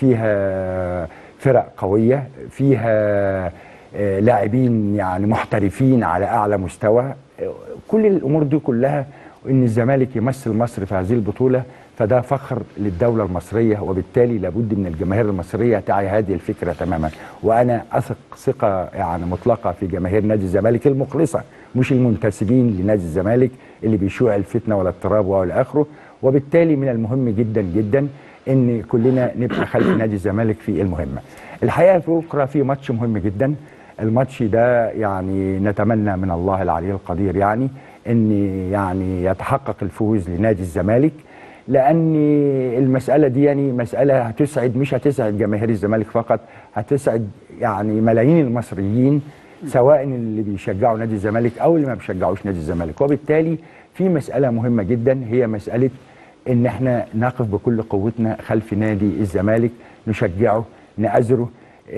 فيها فرق قويه فيها آه، لاعبين يعني محترفين على اعلى مستوى آه، كل الامور دي كلها ان الزمالك يمثل مصر في هذه البطوله فده فخر للدوله المصريه وبالتالي لابد من الجماهير المصريه تعي هذه الفكره تماما وانا اثق ثقه يعني مطلقه في جماهير نادي الزمالك المخلصه مش المنتسبين لنادي الزمالك اللي بيشوع الفتنه والاضطراب والى اخره وبالتالي من المهم جدا جدا ان كلنا نبقى خلف نادي الزمالك في المهمه. الحقيقه في بكره في ماتش مهم جدا الماتش ده يعني نتمنى من الله العلي القدير يعني ان يعني يتحقق الفوز لنادي الزمالك لان المساله دي يعني مساله هتسعد مش هتسعد جماهير الزمالك فقط هتسعد يعني ملايين المصريين سواء اللي بيشجعوا نادي الزمالك او اللي ما بيشجعوش نادي الزمالك وبالتالي في مساله مهمه جدا هي مساله ان احنا نقف بكل قوتنا خلف نادي الزمالك نشجعه نأزره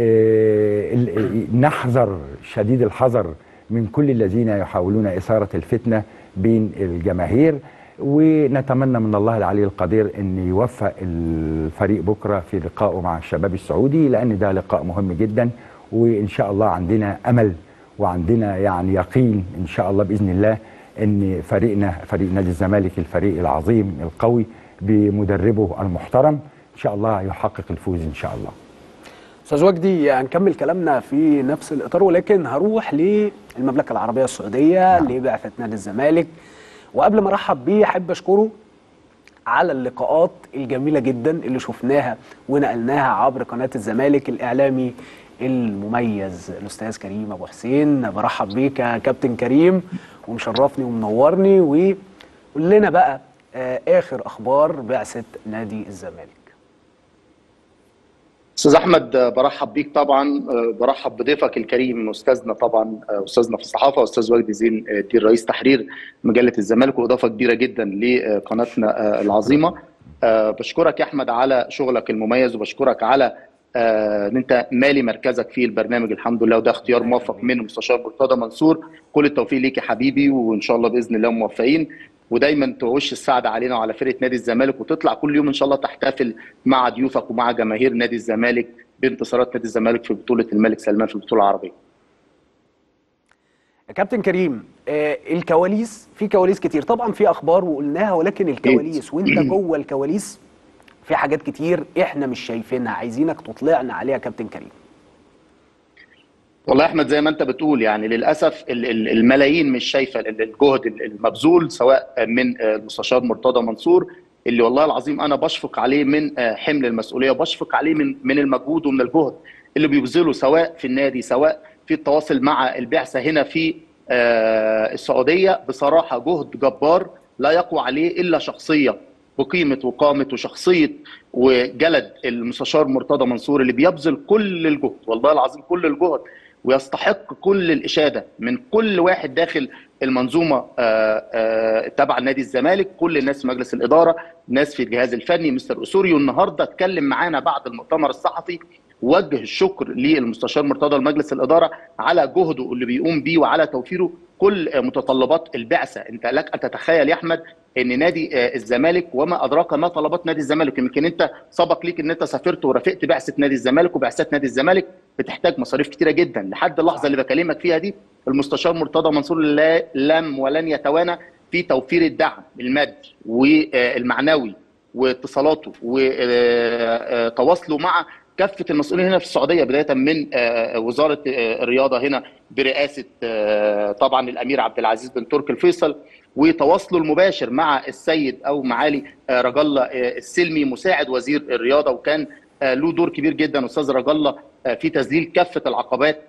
آه، ال- ال- نحذر شديد الحذر من كل الذين يحاولون إثارة الفتنة بين الجماهير ونتمنى من الله العلي القدير أن يوفق الفريق بكرة في لقائه مع الشباب السعودي لأن ده لقاء مهم جدا وإن شاء الله عندنا أمل وعندنا يعني يقين إن شاء الله بإذن الله أن فريقنا فريق نادي الزمالك الفريق العظيم القوي بمدربه المحترم إن شاء الله يحقق الفوز إن شاء الله استاذ وجدي هنكمل كلامنا في نفس الاطار ولكن هروح للمملكه العربيه السعوديه لبعثه نادي الزمالك وقبل ما ارحب بيه احب اشكره على اللقاءات الجميله جدا اللي شفناها ونقلناها عبر قناه الزمالك الاعلامي المميز الاستاذ كريم ابو حسين برحب بيك يا كابتن كريم ومشرفني ومنورني وقول لنا بقى آه، اخر اخبار بعثه نادي الزمالك استاذ احمد آه، برحب بيك طبعا آه، برحب بضيفك الكريم استاذنا طبعا آه، استاذنا في الصحافه استاذ وجدي زين آه، الدين رئيس تحرير مجله الزمالك واضافه كبيره جدا لقناتنا آه، العظيمه آه، بشكرك يا احمد على شغلك المميز وبشكرك على آه، ان انت مالي مركزك في البرنامج الحمد لله وده اختيار موفق من المستشار مرتضى منصور كل التوفيق ليك يا حبيبي وان شاء الله باذن الله موفقين ودايما تعوش السعاده علينا وعلى فرقه نادي الزمالك وتطلع كل يوم ان شاء الله تحتفل مع ضيوفك ومع جماهير نادي الزمالك بانتصارات نادي الزمالك في بطوله الملك سلمان في البطوله العربيه. يا كابتن كريم آه الكواليس في كواليس كتير طبعا في اخبار وقلناها ولكن الكواليس وانت جوه الكواليس في حاجات كتير احنا مش شايفينها عايزينك تطلعنا عليها يا كابتن كريم والله يا احمد زي ما انت بتقول يعني للاسف ال- ال- الملايين مش شايفه ال- الجهد ال- المبذول سواء من آه، المستشار مرتضى منصور اللي والله العظيم انا بشفق عليه من آه، حمل المسؤوليه وبشفق عليه من من المجهود ومن الجهد اللي بيبذله سواء في النادي سواء في التواصل مع البعثه هنا في آه، السعوديه بصراحه جهد جبار لا يقوى عليه الا شخصيه بقيمه وقامه وشخصيه وجلد المستشار مرتضى منصور اللي بيبذل كل الجهد والله العظيم كل الجهد ويستحق كل الاشاده من كل واحد داخل المنظومه آه، آه، تبع نادي الزمالك كل الناس في مجلس الاداره ناس في الجهاز الفني مستر اسوريو النهارده اتكلم معانا بعد المؤتمر الصحفي وجه الشكر للمستشار مرتضى لمجلس الاداره على جهده اللي بيقوم بيه وعلى توفيره كل متطلبات البعثه انت لك ان تتخيل يا احمد ان نادي آه، الزمالك وما ادراك ما طلبات نادي الزمالك يمكن انت سبق ليك ان انت سافرت ورافقت بعثه نادي الزمالك وبعثات نادي الزمالك بتحتاج مصاريف كتيره جدا لحد اللحظه اللي بكلمك فيها دي المستشار مرتضى منصور لا لم ولن يتوانى في توفير الدعم المادي والمعنوي واتصالاته وتواصله مع كافه المسؤولين هنا في السعوديه بدايه من آه، وزاره آه، الرياضه هنا برئاسه آه، طبعا الامير عبد العزيز بن تركي الفيصل وتواصله المباشر مع السيد او معالي آه، رجا الله آه، السلمي مساعد وزير الرياضه وكان آه، له دور كبير جدا استاذ رجا الله آه، في تذليل كافه العقبات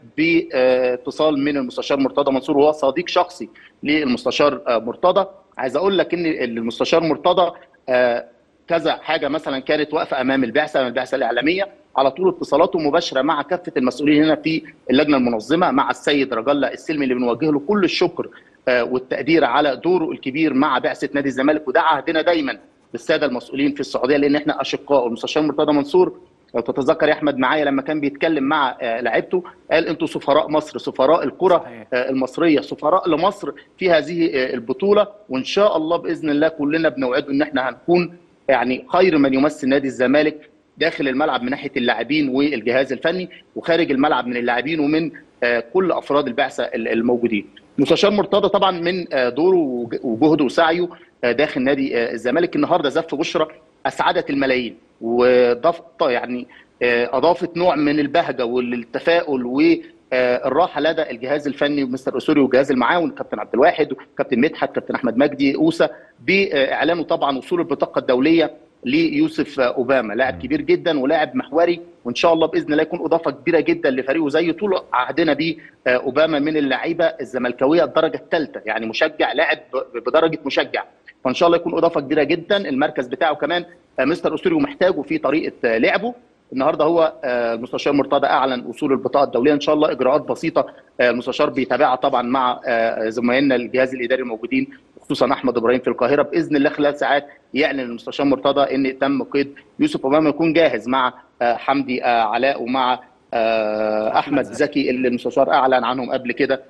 باتصال من المستشار مرتضى منصور وهو صديق شخصي للمستشار آه، مرتضى عايز اقول لك ان المستشار مرتضى آه، كذا حاجه مثلا كانت واقفه امام البعثه البعثه الاعلاميه على طول اتصالاته مباشره مع كافه المسؤولين هنا في اللجنه المنظمه مع السيد رجا الله السلمي اللي بنوجه له كل الشكر آه، والتقدير على دوره الكبير مع بعثه نادي الزمالك وده عهدنا دايما بالساده المسؤولين في السعوديه لان احنا اشقاء والمستشار مرتضى منصور لو تتذكر يا احمد معايا لما كان بيتكلم مع آه، لعيبته قال انتوا سفراء مصر سفراء الكره آه، المصريه سفراء لمصر في هذه آه، البطوله وان شاء الله باذن الله كلنا بنوعده ان احنا هنكون يعني خير من يمثل نادي الزمالك داخل الملعب من ناحيه اللاعبين والجهاز الفني وخارج الملعب من اللاعبين ومن آه، كل افراد البعثه ال- الموجودين. مستشار مرتضى طبعا من آه، دوره وج- وجهده وسعيه آه، داخل نادي آه، الزمالك النهارده زف بشرى اسعدت الملايين وضاف يعني آه، اضافت نوع من البهجه والتفاؤل والراحه لدى الجهاز الفني ومستر اسوري والجهاز المعاون كابتن عبد الواحد وكابتن مدحت كابتن احمد مجدي اوسا باعلانه طبعا وصول البطاقه الدوليه ليوسف اوباما لاعب كبير جدا ولاعب محوري وان شاء الله باذن الله يكون اضافه كبيره جدا لفريقه زي طول عهدنا بيه آه، اوباما من اللعيبه الزملكاويه الدرجه الثالثه يعني مشجع لاعب ب- بدرجه مشجع فان شاء الله يكون اضافه كبيره جدا المركز بتاعه كمان آه، مستر اسوريو محتاجه في طريقه آه، لعبه النهارده هو آه، المستشار مرتضى اعلن وصول البطاقه الدوليه ان شاء الله اجراءات بسيطه آه، المستشار بيتابعها طبعا مع آه، زمايلنا الجهاز الاداري الموجودين خصوصا احمد ابراهيم في القاهره باذن الله خلال ساعات يعلن المستشار مرتضى ان تم قيد يوسف اوباما يكون جاهز مع آه، حمدي آه، علاء ومع آه، احمد زكي اللي المستشار اعلن عنهم قبل كده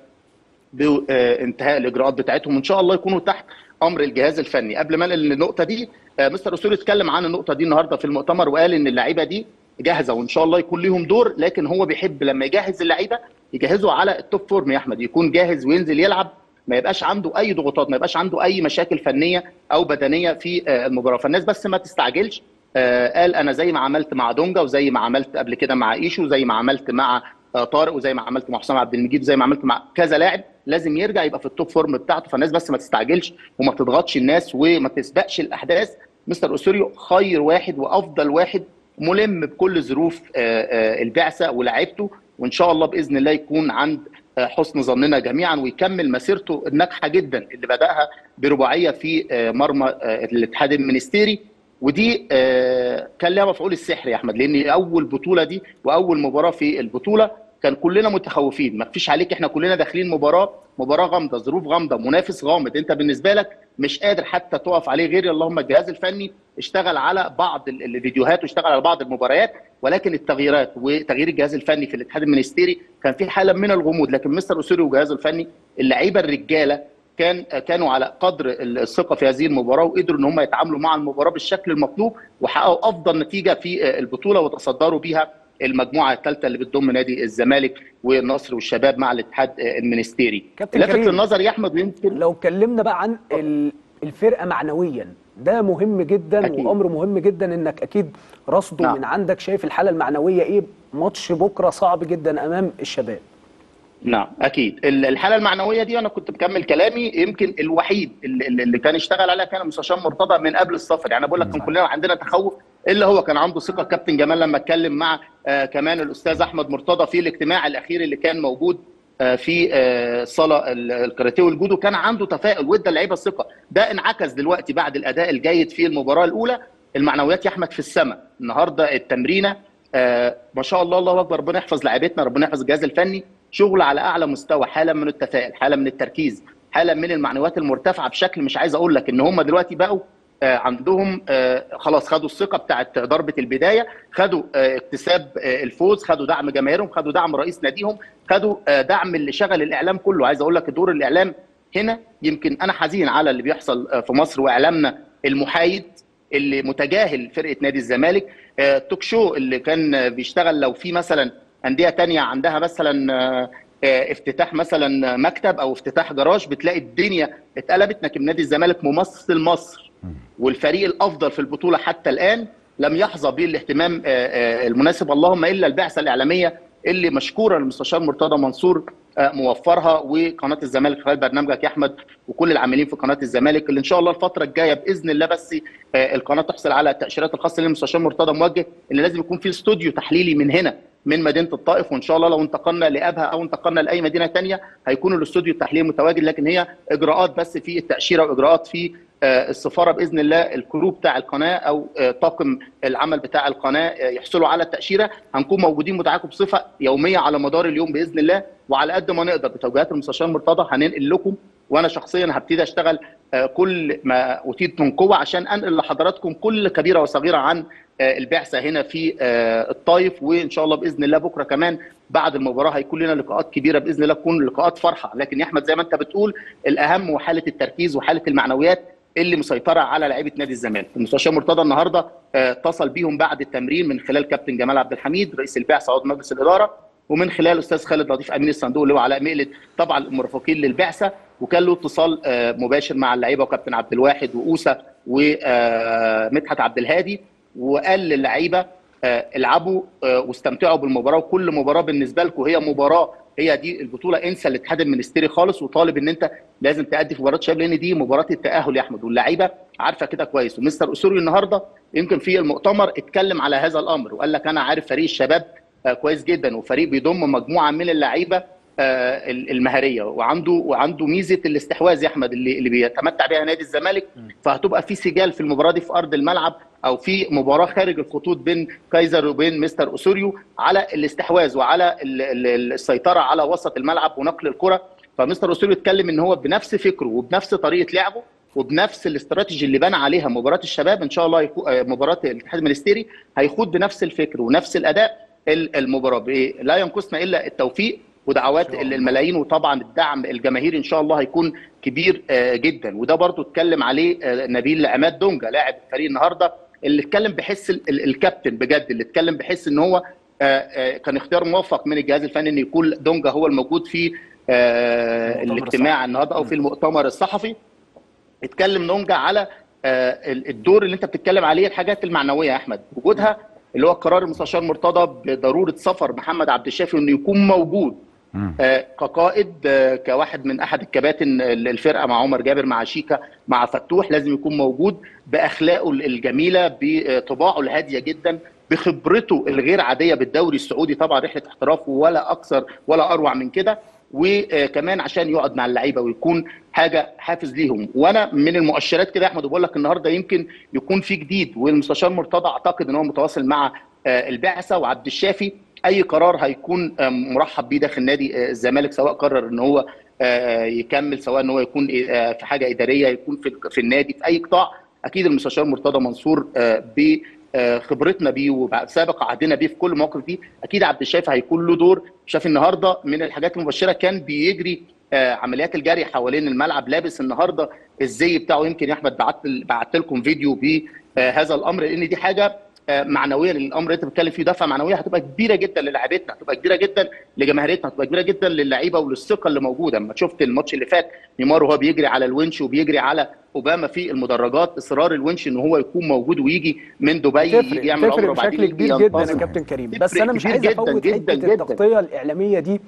بانتهاء الاجراءات بتاعتهم وان شاء الله يكونوا تحت امر الجهاز الفني قبل ما انقل النقطه دي آه، مستر اسوري اتكلم عن النقطه دي النهارده في المؤتمر وقال ان اللعيبه دي جاهزه وان شاء الله يكون ليهم دور لكن هو بيحب لما يجهز اللعيبه يجهزه على التوب فورم يا احمد يكون جاهز وينزل يلعب ما يبقاش عنده اي ضغوطات ما يبقاش عنده اي مشاكل فنيه او بدنيه في آه، المباراه فالناس بس ما تستعجلش آه، قال انا زي ما عملت مع دونجا وزي ما عملت قبل كده مع ايشو زي ما عملت مع آه، طارق وزي ما عملت مع حسام عبد المجيد وزي ما عملت مع كذا لاعب لازم يرجع يبقى في التوب فورم بتاعته فالناس بس ما تستعجلش وما تضغطش الناس وما تسبقش الاحداث مستر اسوريو خير واحد وافضل واحد ملم بكل ظروف آه، آه، البعثه ولاعيبته وان شاء الله باذن الله يكون عند آه، حسن ظننا جميعا ويكمل مسيرته الناجحه جدا اللي بداها برباعيه في آه، مرمى آه، الاتحاد المنستيري ودي آه، كان لها مفعول السحر يا احمد لان اول بطوله دي واول مباراه في البطوله كان كلنا متخوفين ما فيش عليك احنا كلنا داخلين مباراه مباراه غامضه ظروف غامضه منافس غامض انت بالنسبه لك مش قادر حتى تقف عليه غير اللهم الجهاز الفني اشتغل على بعض ال- الفيديوهات واشتغل على بعض المباريات ولكن التغييرات وتغيير الجهاز الفني في الاتحاد المنستيري كان في حاله من الغموض لكن مستر اسوري وجهازه الفني اللعيبه الرجاله كان كانوا على قدر الثقه في هذه المباراه وقدروا ان هم يتعاملوا مع المباراه بالشكل المطلوب وحققوا افضل نتيجه في البطوله وتصدروا بيها المجموعه الثالثه اللي بتضم نادي الزمالك والنصر والشباب مع الاتحاد المنستيري كابتن لفت كريم. للنظر يا احمد ويمكن لو اتكلمنا بقى عن ال- الفرقه معنويا ده مهم جدا أكيد. وامر مهم جدا انك اكيد رصده نعم. من عندك شايف الحاله المعنويه ايه ماتش بكره صعب جدا امام الشباب نعم اكيد ال- الحاله المعنويه دي انا كنت مكمل كلامي يمكن الوحيد اللي, اللي كان اشتغل عليها كان المستشار مرتضى من قبل السفر يعني بقول لك كان كلنا عندنا تخوف الا هو كان عنده ثقه كابتن جمال لما اتكلم مع آه كمان الاستاذ احمد مرتضى في الاجتماع الاخير اللي كان موجود آه في آه صاله ال- الكاراتيه والجودو كان عنده تفاؤل وادى اللعيبه الثقه ده انعكس دلوقتي بعد الاداء الجيد في المباراه الاولى المعنويات يا احمد في السماء النهارده التمرينه آه ما شاء الله الله اكبر ربنا يحفظ لاعيبتنا ربنا يحفظ الجهاز الفني شغل على اعلى مستوى حاله من التفاؤل حاله من التركيز حاله من المعنويات المرتفعه بشكل مش عايز اقول لك ان هم دلوقتي بقوا آه، عندهم آه، خلاص خدوا الثقه بتاعت ضربه البدايه خدوا آه، اكتساب آه، الفوز خدوا دعم جماهيرهم خدوا دعم رئيس ناديهم خدوا آه، دعم اللي شغل الاعلام كله عايز اقول لك دور الاعلام هنا يمكن انا حزين على اللي بيحصل آه، في مصر واعلامنا المحايد اللي متجاهل فرقه نادي الزمالك آه، التوك شو اللي كان آه، بيشتغل لو في مثلا انديه تانية عندها مثلا آه، آه، افتتاح مثلا مكتب او افتتاح جراج بتلاقي الدنيا اتقلبت لكن نادي الزمالك ممثل مصر والفريق الافضل في البطوله حتى الان لم يحظى بالاهتمام آه، آه، المناسب اللهم الا البعثه الاعلاميه اللي مشكوره المستشار مرتضى منصور آه، موفرها وقناه الزمالك خلال برنامجك يا احمد وكل العاملين في قناه الزمالك اللي ان شاء الله الفتره الجايه باذن الله بس آه، القناه تحصل على التاشيرات الخاصه للمستشار مرتضى موجه ان لازم يكون في استوديو تحليلي من هنا من مدينه الطائف وان شاء الله لو انتقلنا لابها او انتقلنا لاي مدينه ثانيه هيكون الاستوديو التحليلي متواجد لكن هي اجراءات بس في التاشيره واجراءات في آه، السفاره باذن الله الكرو بتاع القناه او آه، طاقم العمل بتاع القناه آه، يحصلوا على التاشيره هنكون موجودين معاكم بصفه يوميه على مدار اليوم باذن الله وعلى قد ما نقدر بتوجيهات المستشار مرتضى هننقل لكم وانا شخصيا هبتدي اشتغل آه، كل ما اوتيت من قوه عشان انقل لحضراتكم كل كبيره وصغيره عن آه، البعثه هنا في آه، الطايف وان شاء الله باذن الله بكره كمان بعد المباراه هيكون لنا لقاءات كبيره باذن الله تكون لقاءات فرحه لكن يا احمد زي ما انت بتقول الاهم هو حاله التركيز وحاله المعنويات اللي مسيطره على لعيبه نادي الزمالك المستشار مرتضى النهارده آه، اتصل بيهم بعد التمرين من خلال كابتن جمال عبد الحميد رئيس البعثه عضو مجلس الاداره ومن خلال الاستاذ خالد لطيف امين الصندوق اللي هو علاء مقلد طبعا المرافقين للبعثه وكان له اتصال آه، مباشر مع اللعيبه وكابتن عبد الواحد واوسه ومدحت عبد الهادي وقال للعيبه آه، العبوا آه، واستمتعوا بالمباراه وكل مباراه بالنسبه لكم هي مباراه هي دي البطوله انسى الاتحاد المنستيري خالص وطالب ان انت لازم تأدي في مباراه شباب لان دي مباراه التاهل يا احمد واللعيبه عارفه كده كويس ومستر اسوري النهارده يمكن في المؤتمر اتكلم على هذا الامر وقال لك انا عارف فريق الشباب آه، كويس جدا وفريق بيضم مجموعه من اللعيبه آه، المهاريه وعنده وعنده ميزه الاستحواذ يا احمد اللي اللي بيتمتع بها نادي الزمالك فهتبقى في سجال في المباراه دي في ارض الملعب او في مباراه خارج الخطوط بين كايزر وبين مستر اسوريو على الاستحواذ وعلى ال- ال- السيطره على وسط الملعب ونقل الكره فمستر اسوريو اتكلم ان هو بنفس فكره وبنفس طريقه لعبه وبنفس الاستراتيجي اللي بنى عليها مباراه الشباب ان شاء الله يكو... آه، مباراه الاتحاد المنستيري هيخوض بنفس الفكر ونفس الاداء ال- المباراه ب- لا ينقصنا الا التوفيق ودعوات الملايين وطبعا الدعم الجماهيري ان شاء الله هيكون كبير آه، جدا وده برضو اتكلم عليه آه، نبيل عماد دونجا لاعب الفريق النهارده اللي اتكلم بحس ال- ال- الكابتن بجد اللي اتكلم بحس ان هو آه، آه، كان اختيار موفق من الجهاز الفني ان يكون دونجا هو الموجود في آه، الاجتماع النهارده او في المؤتمر الصحفي اتكلم دونجا على آه، ال- الدور اللي انت بتتكلم عليه الحاجات المعنويه يا احمد وجودها اللي هو قرار المستشار مرتضى بضروره سفر محمد عبد الشافي انه يكون موجود آه، كقائد آه، كواحد من احد الكباتن الفرقه مع عمر جابر مع شيكا مع فتوح لازم يكون موجود باخلاقه الجميله بطباعه الهاديه جدا بخبرته الغير عاديه بالدوري السعودي طبعا رحله احترافه ولا اكثر ولا اروع من كده وكمان عشان يقعد مع اللعيبه ويكون حاجه حافز ليهم وانا من المؤشرات كده يا احمد بقول لك النهارده يمكن يكون في جديد والمستشار مرتضى اعتقد ان هو متواصل مع آه، البعثه وعبد الشافي اي قرار هيكون آه، مرحب بيه داخل نادي آه، الزمالك سواء قرر ان هو آه، يكمل سواء ان هو يكون آه، في حاجه اداريه يكون في في النادي في اي قطاع اكيد المستشار مرتضى منصور آه، ب آه، خبرتنا بيه وسابق عهدنا بيه في كل المواقف دي اكيد عبد الشافي هيكون له دور شاف النهارده من الحاجات المبشره كان بيجري آه، عمليات الجري حوالين الملعب لابس النهارده الزي بتاعه يمكن يا احمد بعت بعت لكم فيديو بهذا الامر لان دي حاجه آه، معنويه للامر اللي انت بتتكلم فيه دفعه معنويه هتبقى كبيره جدا للاعيبتنا هتبقى كبيره جدا لجماهيرتنا هتبقى كبيره جدا للعيبه وللثقه اللي موجوده اما شفت الماتش اللي فات نيمار وهو بيجري على الونش وبيجري على اوباما في المدرجات اصرار الونش ان هو يكون موجود ويجي من دبي يجي تفرق يعمل تفرق عمره وبعدين بشكل يجي كبير جدا يا ينتصر. كابتن كريم تفرق بس انا مش كبير عايز جداً افوت جداً حته جداً. التغطيه الاعلاميه دي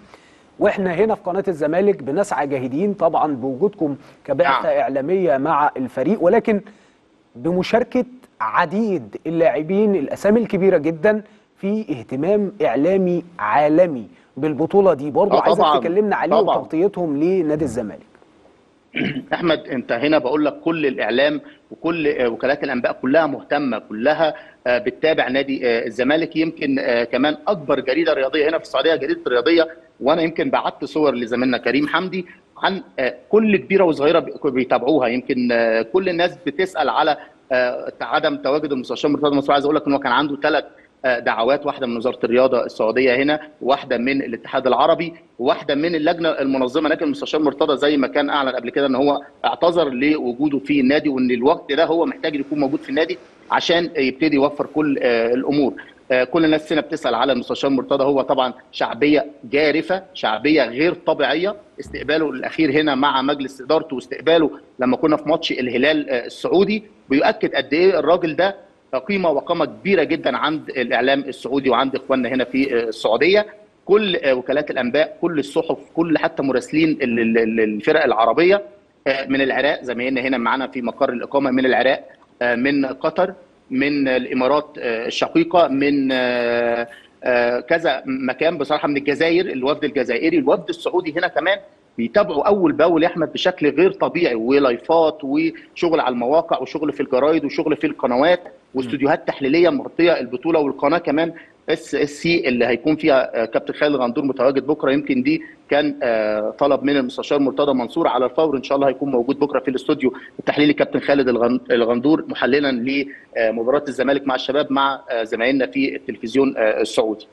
واحنا هنا في قناه الزمالك بنسعى جاهدين طبعا بوجودكم كبعثه اعلاميه مع الفريق ولكن بمشاركه عديد اللاعبين الاسامي الكبيره جدا في اهتمام اعلامي عالمي بالبطوله دي برضه آه عايزك طبعاً، تكلمنا عليه طبعاً. وتغطيتهم لنادي الزمالك احمد انت هنا بقول لك كل الاعلام وكل آه، وكالات الانباء كلها مهتمه كلها آه، بتتابع نادي آه، الزمالك يمكن آه، كمان اكبر جريده رياضيه هنا في السعوديه جريده الرياضيه وانا يمكن بعت صور لزميلنا كريم حمدي عن آه، كل كبيره وصغيره بي- بيتابعوها يمكن آه، كل الناس بتسال على آه، عدم تواجد المستشار مرتضى منصور عايز اقول لك ان هو كان عنده ثلاث دعوات واحده من وزاره الرياضه السعوديه هنا واحده من الاتحاد العربي وواحده من اللجنه المنظمه لكن المستشار مرتضى زي ما كان اعلن قبل كده ان هو اعتذر لوجوده في النادي وان الوقت ده هو محتاج يكون موجود في النادي عشان يبتدي يوفر كل آه، الامور آه، كل الناس هنا بتسال على المستشار مرتضى هو طبعا شعبيه جارفه شعبيه غير طبيعيه استقباله الاخير هنا مع مجلس ادارته واستقباله لما كنا في ماتش الهلال آه، السعودي بيؤكد قد ايه الراجل ده قيمه وقامه كبيره جدا عند الاعلام السعودي وعند اخواننا هنا في آه، السعوديه كل آه، وكالات الانباء كل الصحف كل حتى مراسلين ال- ال- ال- الفرق العربيه آه، من العراق زمايلنا هنا معانا في مقر الاقامه من العراق آه، من قطر من الامارات آه، الشقيقه من آه، آه، كذا مكان بصراحه من الجزائر الوفد الجزائري الوفد السعودي هنا كمان بيتابعوا اول باول يا احمد بشكل غير طبيعي ولايفات وشغل على المواقع وشغل في الجرايد وشغل في القنوات واستوديوهات تحليليه مغطيه البطوله والقناه كمان اس اس سي اللي هيكون فيها آه، كابتن خالد غندور متواجد بكره يمكن دي كان آه، طلب من المستشار مرتضى منصور على الفور ان شاء الله هيكون موجود بكره في الاستوديو التحليلي كابتن خالد الغن- الغندور محللا لمباراه الزمالك مع الشباب مع آه، زمايلنا في التلفزيون آه، السعودي.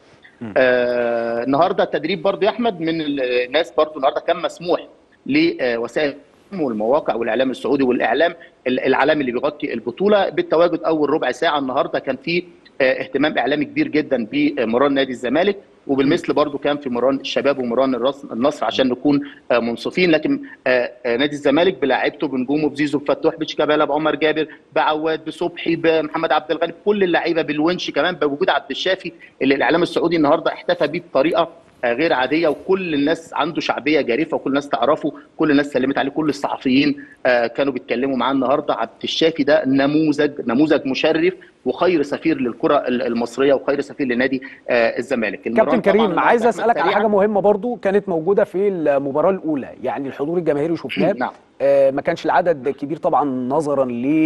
آه النهارده التدريب برضو يا احمد من الناس برضو النهارده كان مسموح لوسائل والمواقع والاعلام السعودي والاعلام العالمي اللي بيغطي البطوله بالتواجد اول ربع ساعه النهارده كان في آه، اهتمام اعلامي كبير جدا بمران نادي الزمالك وبالمثل برضو كان في مران الشباب ومران الرص- النصر عشان نكون آه، منصفين لكن آه، آه، نادي الزمالك بلاعيبته بنجومه بزيزو بفتوح بشيكابالا بعمر جابر بعواد بصبحي بمحمد عبد الغني كل اللعيبه بالونش كمان بوجود عبد الشافي اللي الاعلام السعودي النهارده احتفى بيه بطريقه آه، غير عاديه وكل الناس عنده شعبيه جارفه وكل الناس تعرفه كل الناس سلمت عليه كل الصحفيين آه، كانوا بيتكلموا معاه النهارده عبد الشافي ده نموذج نموذج مشرف وخير سفير للكره ال- المصريه وخير سفير لنادي آه، الزمالك كابتن المران طبعاً كريم النهاردة عايز أحمد اسالك على سريعاً. حاجه مهمه برضو كانت موجوده في المباراه الاولى يعني الحضور الجماهيري شفناه نعم. آه ما كانش العدد كبير طبعا نظرا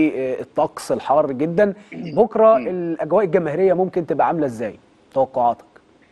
للطقس الحار جدا بكره الاجواء الجماهيريه ممكن تبقى عامله ازاي توقعاتك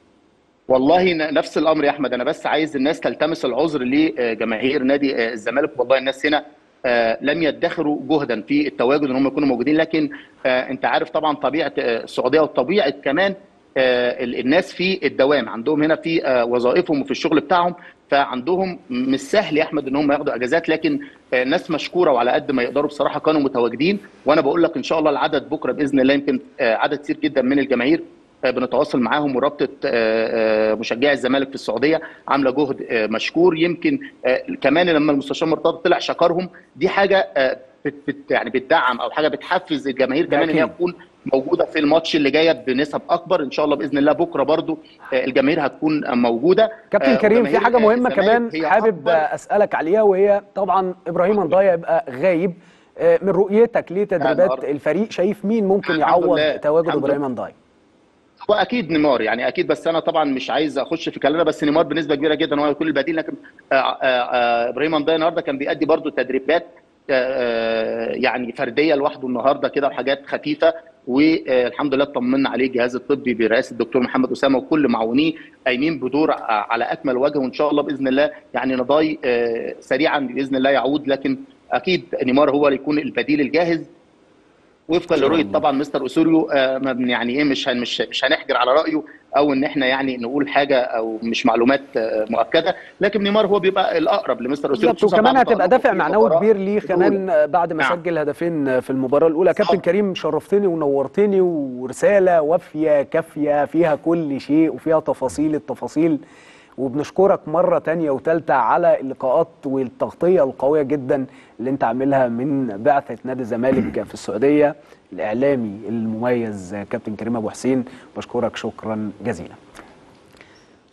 والله ن- نفس الامر يا احمد انا بس عايز الناس تلتمس العذر لجماهير نادي آه، الزمالك والله الناس هنا آه، لم يدخروا جهدا في التواجد ان هم يكونوا موجودين لكن آه، انت عارف طبعا طبيعه آه، السعوديه وطبيعه كمان آه، ال- الناس في الدوام عندهم هنا في آه، وظائفهم وفي الشغل بتاعهم فعندهم مش سهل يا احمد ان هم ياخدوا اجازات لكن آه، ناس مشكوره وعلى قد ما يقدروا بصراحه كانوا متواجدين وانا بقول لك ان شاء الله العدد بكره باذن الله يمكن آه، عدد كتير جدا من الجماهير آه، بنتواصل معاهم ورابطه آه، آه، مشجعي الزمالك في السعوديه عامله جهد آه، مشكور يمكن آه، كمان لما المستشار مرتضى طلع شكرهم دي حاجه آه، بت بت يعني بتدعم او حاجه بتحفز الجماهير ده كمان ان هي أكيد. تكون موجوده في الماتش اللي جايه بنسب اكبر ان شاء الله باذن الله بكره برضو آه، الجماهير هتكون آه، موجوده كابتن آه، كريم في وجماهير حاجه آه، مهمه الزمالك كمان هي حابب اسالك عليها وهي طبعا ابراهيم انضايا يبقى غايب آه، من رؤيتك لتدريبات النهاردة. الفريق شايف مين ممكن الحمد يعوض لله، تواجد الحمد ابراهيم لله. انضايا هو اكيد نيمار يعني اكيد بس انا طبعا مش عايز اخش في كلامنا بس نيمار بنسبه كبيره جدا هو هيكون البديل لكن آه، آه، آه، ابراهيم انضاي النهارده كان بيأدي برضو تدريبات آه، يعني فرديه لوحده النهارده كده وحاجات خفيفه والحمد لله اطمنا عليه الجهاز الطبي برئاسه الدكتور محمد اسامه وكل معاونيه قايمين بدور آه، على اكمل وجه وان شاء الله باذن الله يعني نضاي آه، سريعا باذن الله يعود لكن اكيد نيمار هو اللي يكون البديل الجاهز وفقا لرؤيه طبعا مستر اسوريو آه، ما بن- يعني ايه مش هن- مش مش هنحجر على رايه او ان احنا يعني نقول حاجه او مش معلومات آه، مؤكده لكن نيمار هو بيبقى الاقرب لمستر اسوريو بالظبط خصوصاً وكمان بعد هتبقى تألقه دافع في معنوي مباراة كبير ليه كمان بطولة. بعد ما نعم. سجل هدفين في المباراه الاولى كابتن كريم شرفتني ونورتني ورساله وافيه كافيه فيها كل شيء وفيها تفاصيل التفاصيل وبنشكرك مرة تانية وتالتة على اللقاءات والتغطية القوية جدا اللي انت عاملها من بعثة نادي الزمالك في السعودية الإعلامي المميز كابتن كريم أبو حسين بشكرك شكرا جزيلا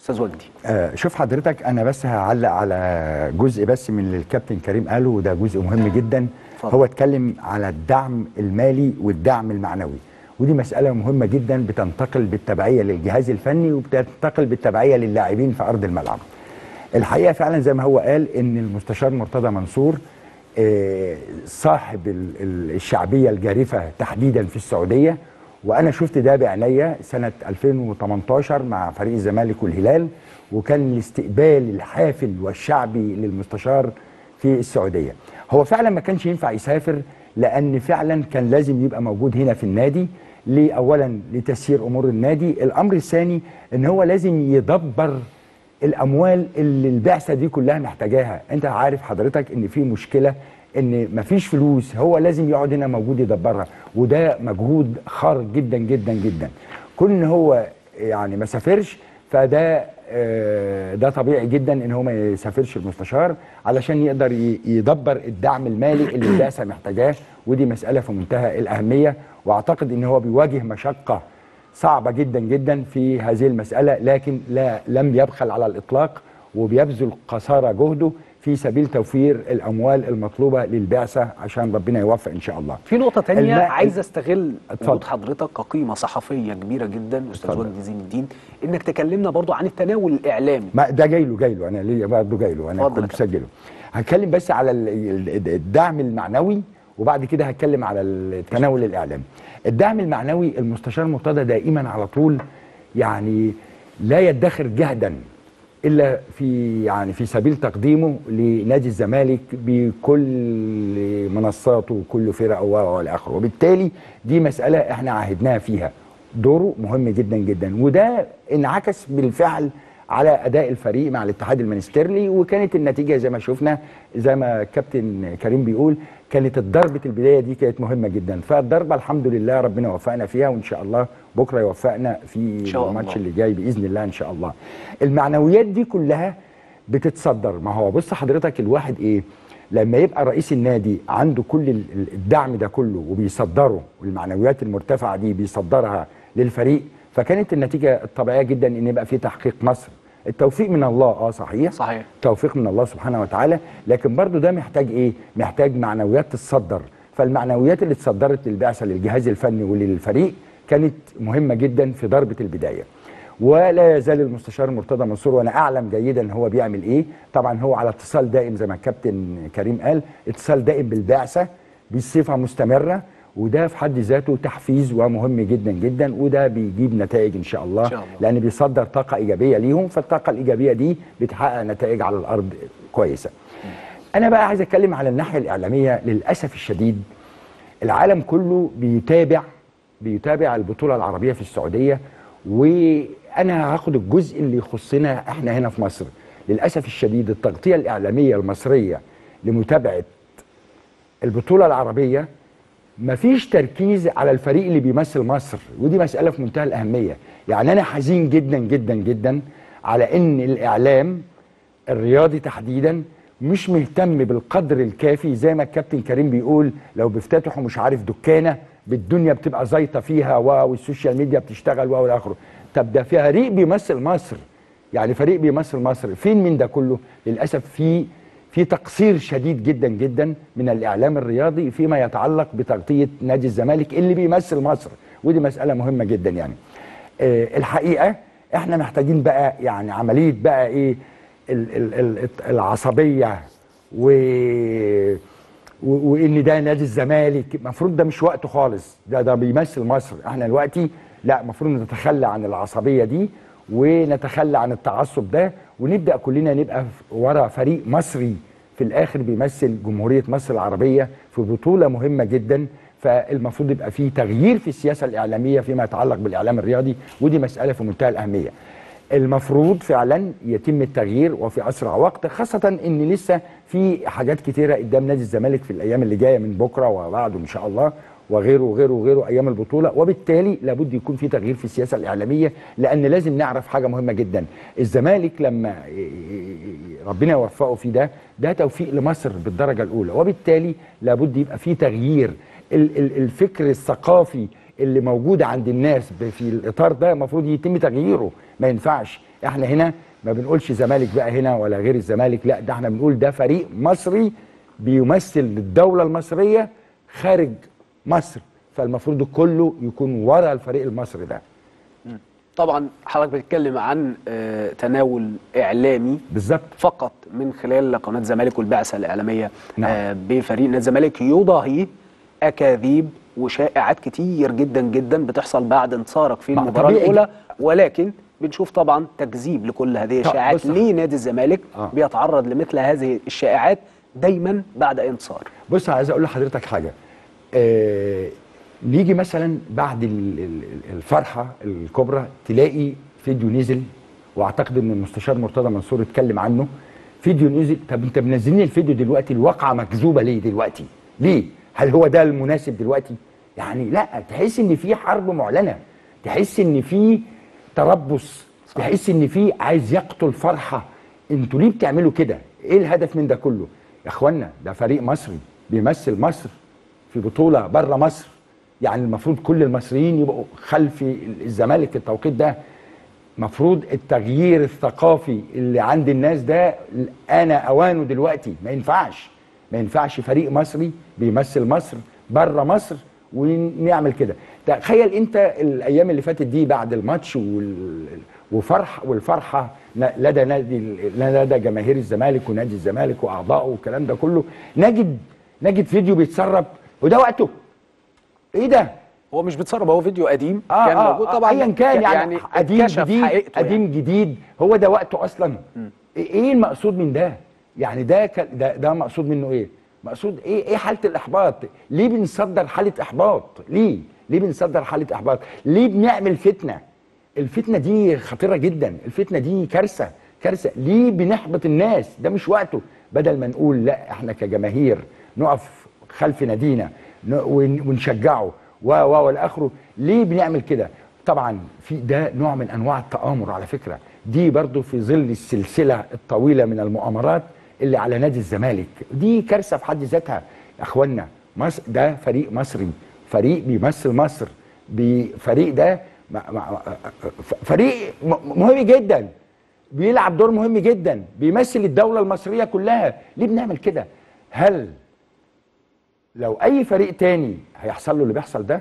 استاذ وجدي آه، شوف حضرتك انا بس هعلق على جزء بس من اللي الكابتن كريم قاله وده جزء مهم جدا هو اتكلم على الدعم المالي والدعم المعنوي ودي مسألة مهمة جدا بتنتقل بالتبعية للجهاز الفني وبتنتقل بالتبعية للاعبين في أرض الملعب الحقيقة فعلا زي ما هو قال إن المستشار مرتضى منصور آه، صاحب ال- ال- الشعبية الجارفة تحديدا في السعودية وانا شفت ده بعينيا سنه 2018 مع فريق الزمالك والهلال وكان الاستقبال الحافل والشعبي للمستشار في السعوديه هو فعلا ما كانش ينفع يسافر لان فعلا كان لازم يبقى موجود هنا في النادي ليه اولا لتسيير امور النادي الامر الثاني ان هو لازم يدبر الاموال اللي البعثه دي كلها محتاجاها انت عارف حضرتك ان في مشكله ان مفيش فلوس هو لازم يقعد هنا موجود يدبرها وده مجهود خارق جدا جدا جدا كون ان هو يعني ما سافرش فده آه، ده طبيعي جدا ان هو ما يسافرش المستشار علشان يقدر ي- يدبر الدعم المالي اللي البعثه محتاجاه ودي مساله في منتهى الاهميه واعتقد ان هو بيواجه مشقه صعبه جدا جدا في هذه المساله لكن لا لم يبخل على الاطلاق وبيبذل قصارى جهده في سبيل توفير الاموال المطلوبه للبعثه عشان ربنا يوفق ان شاء الله. في نقطة تانية الماء- عايز استغل اتفضل. وجود حضرتك كقيمة صحفية كبيرة جدا استاذ اتفضل. وجدي زين الدين انك تكلمنا برضو عن التناول الاعلامي ما ده جاي له جاي له انا ليا برضه جاي له انا اتفضل كنت مسجله. هتكلم بس على ال- ال- الدعم المعنوي وبعد كده هتكلم على التناول الاعلامي. الدعم المعنوي المستشار مرتضى دائما على طول يعني لا يدخر جهدا الا في يعني في سبيل تقديمه لنادي الزمالك بكل منصاته وكل فرقه والى اخره وبالتالي دي مساله احنا عهدناها فيها دوره مهم جدا جدا وده انعكس بالفعل على اداء الفريق مع الاتحاد المنستيرلي وكانت النتيجه زي ما شفنا زي ما كابتن كريم بيقول كانت ضربه البدايه دي كانت مهمه جدا فالضربه الحمد لله ربنا وفقنا فيها وان شاء الله بكره يوفقنا في شاء الماتش الله. اللي جاي باذن الله ان شاء الله المعنويات دي كلها بتتصدر ما هو بص حضرتك الواحد ايه لما يبقى رئيس النادي عنده كل ال- ال- الدعم ده كله وبيصدره والمعنويات المرتفعه دي بيصدرها للفريق فكانت النتيجه الطبيعيه جدا ان يبقى في تحقيق مصر التوفيق من الله اه صحيح صحيح توفيق من الله سبحانه وتعالى لكن برضو ده محتاج ايه محتاج معنويات تتصدر فالمعنويات اللي اتصدرت للبعثه للجهاز الفني وللفريق كانت مهمه جدا في ضربه البدايه ولا يزال المستشار مرتضى منصور وانا اعلم جيدا هو بيعمل ايه طبعا هو على اتصال دائم زي ما الكابتن كريم قال اتصال دائم بالبعثه بصفه مستمره وده في حد ذاته تحفيز ومهم جدا جدا وده بيجيب نتائج ان شاء الله, إن شاء الله. لان بيصدر طاقه ايجابيه ليهم فالطاقه الايجابيه دي بتحقق نتائج على الارض كويسه انا بقى عايز اتكلم على الناحيه الاعلاميه للاسف الشديد العالم كله بيتابع بيتابع البطوله العربيه في السعوديه وانا هاخد الجزء اللي يخصنا احنا هنا في مصر للاسف الشديد التغطيه الاعلاميه المصريه لمتابعه البطوله العربيه مفيش تركيز على الفريق اللي بيمثل مصر ودي مساله في منتهى الاهميه يعني انا حزين جدا جدا جدا على ان الاعلام الرياضي تحديدا مش مهتم بالقدر الكافي زي ما الكابتن كريم بيقول لو بيفتتحوا مش عارف دكانه بالدنيا بتبقى زيطه فيها و- والسوشيال ميديا بتشتغل و- والى اخره طب ده فريق بيمثل مصر يعني فريق بيمثل مصر فين من ده كله للاسف في في تقصير شديد جدا جدا من الاعلام الرياضي فيما يتعلق بتغطيه نادي الزمالك اللي بيمثل مصر ودي مساله مهمه جدا يعني آه، الحقيقه احنا محتاجين بقى يعني عمليه بقى ايه ال- ال- ال- العصبيه و و- وان ده نادي الزمالك المفروض ده مش وقته خالص ده ده بيمثل مصر احنا دلوقتي لا المفروض نتخلى عن العصبيه دي ونتخلى عن التعصب ده ونبدا كلنا نبقى ورا فريق مصري في الاخر بيمثل جمهوريه مصر العربيه في بطوله مهمه جدا فالمفروض يبقى في تغيير في السياسه الاعلاميه فيما يتعلق بالاعلام الرياضي ودي مساله في منتهى الاهميه المفروض فعلا يتم التغيير وفي اسرع وقت خاصه ان لسه في حاجات كتيره قدام نادي الزمالك في الايام اللي جايه من بكره وبعده ان شاء الله وغيره وغيره وغيره ايام البطوله وبالتالي لابد يكون في تغيير في السياسه الاعلاميه لان لازم نعرف حاجه مهمه جدا الزمالك لما ربنا يوفقه في ده ده توفيق لمصر بالدرجه الاولى وبالتالي لابد يبقى في تغيير ال- ال- الفكر الثقافي اللي موجود عند الناس ب- في الاطار ده المفروض يتم تغييره ما ينفعش احنا هنا ما بنقولش زمالك بقى هنا ولا غير الزمالك لا ده احنا بنقول ده فريق مصري بيمثل الدوله المصريه خارج مصر فالمفروض كله يكون ورا الفريق المصري ده طبعا حضرتك بتتكلم عن آه، تناول اعلامي بالظبط فقط من خلال قناه الزمالك والبعثه الاعلاميه نعم. بفريق نادي الزمالك يضاهي اكاذيب وشائعات كتير جدا جدا بتحصل بعد انتصارك في ما المباراه طبيعي. الاولى ولكن بنشوف طبعا تكذيب لكل هذه طب الشائعات بص- ليه نادي الزمالك آه. بيتعرض لمثل هذه الشائعات دايما بعد اي انتصار بص عايز اقول لحضرتك حاجه آه نيجي مثلا بعد ال- ال- الفرحه الكبرى تلاقي فيديو نزل واعتقد ان المستشار مرتضى منصور اتكلم عنه فيديو نزل طب انت منزلين الفيديو دلوقتي الواقعه مكذوبه ليه دلوقتي ليه هل هو ده المناسب دلوقتي يعني لا تحس ان في حرب معلنه تحس ان في تربص تحس ان في عايز يقتل فرحه انتوا ليه بتعملوا كده ايه الهدف من ده كله يا اخوانا ده فريق مصري بيمثل مصر في بطوله بره مصر يعني المفروض كل المصريين يبقوا خلف الزمالك في التوقيت ده مفروض التغيير الثقافي اللي عند الناس ده انا اوانه دلوقتي ما ينفعش ما ينفعش فريق مصري بيمثل مصر بره مصر ونعمل كده تخيل انت الايام اللي فاتت دي بعد الماتش وال... وفرح والفرحه ن- لدى نادي لدى جماهير الزمالك ونادي الزمالك واعضائه والكلام ده كله نجد نجد فيديو بيتسرب وده وقته ايه ده هو مش بيتسرب هو فيديو قديم آه كان آه موجود آه طبعا ايا كان يعني, يعني قديم اتكشف جديد حقيقته قديم يعني. جديد هو ده وقته اصلا ايه المقصود من ده يعني ده ك- ده, ده مقصود منه ايه مقصود ايه ايه حاله الاحباط ليه بنصدر حاله احباط ليه ليه بنصدر حاله احباط ليه بنعمل فتنه الفتنه دي خطيره جدا الفتنه دي كارثه كارثه ليه بنحبط الناس ده مش وقته بدل ما نقول لا احنا كجماهير نقف خلف نادينا ن- ون- ونشجعه و و والى اخره ليه بنعمل كده طبعا في ده نوع من انواع التآمر على فكره دي برضو في ظل السلسله الطويله من المؤامرات اللي على نادي الزمالك دي كارثه في حد ذاتها يا اخوانا مصر ده فريق مصري فريق بيمثل مصر بفريق ده م- م- فريق م- مهم جدا بيلعب دور مهم جدا بيمثل الدوله المصريه كلها ليه بنعمل كده هل لو اي فريق تاني هيحصل له اللي بيحصل ده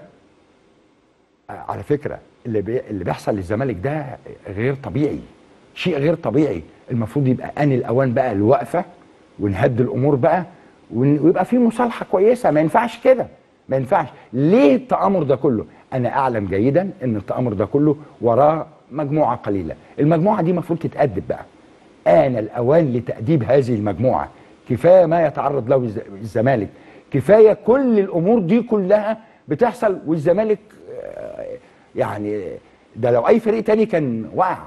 آه، على فكره اللي بي... اللي بيحصل للزمالك ده غير طبيعي شيء غير طبيعي المفروض يبقى ان الاوان بقى الوقفه ونهدي الامور بقى ون- ويبقى في مصالحه كويسه ما ينفعش كده ما ينفعش ليه التآمر ده كله انا اعلم جيدا ان التآمر ده كله وراه مجموعه قليله المجموعه دي المفروض تتأدب بقى آن الأوان لتأديب هذه المجموعة كفاية ما يتعرض له الز- الزمالك كفاية كل الأمور دي كلها بتحصل والزمالك آه، يعني ده لو أي فريق تاني كان وقع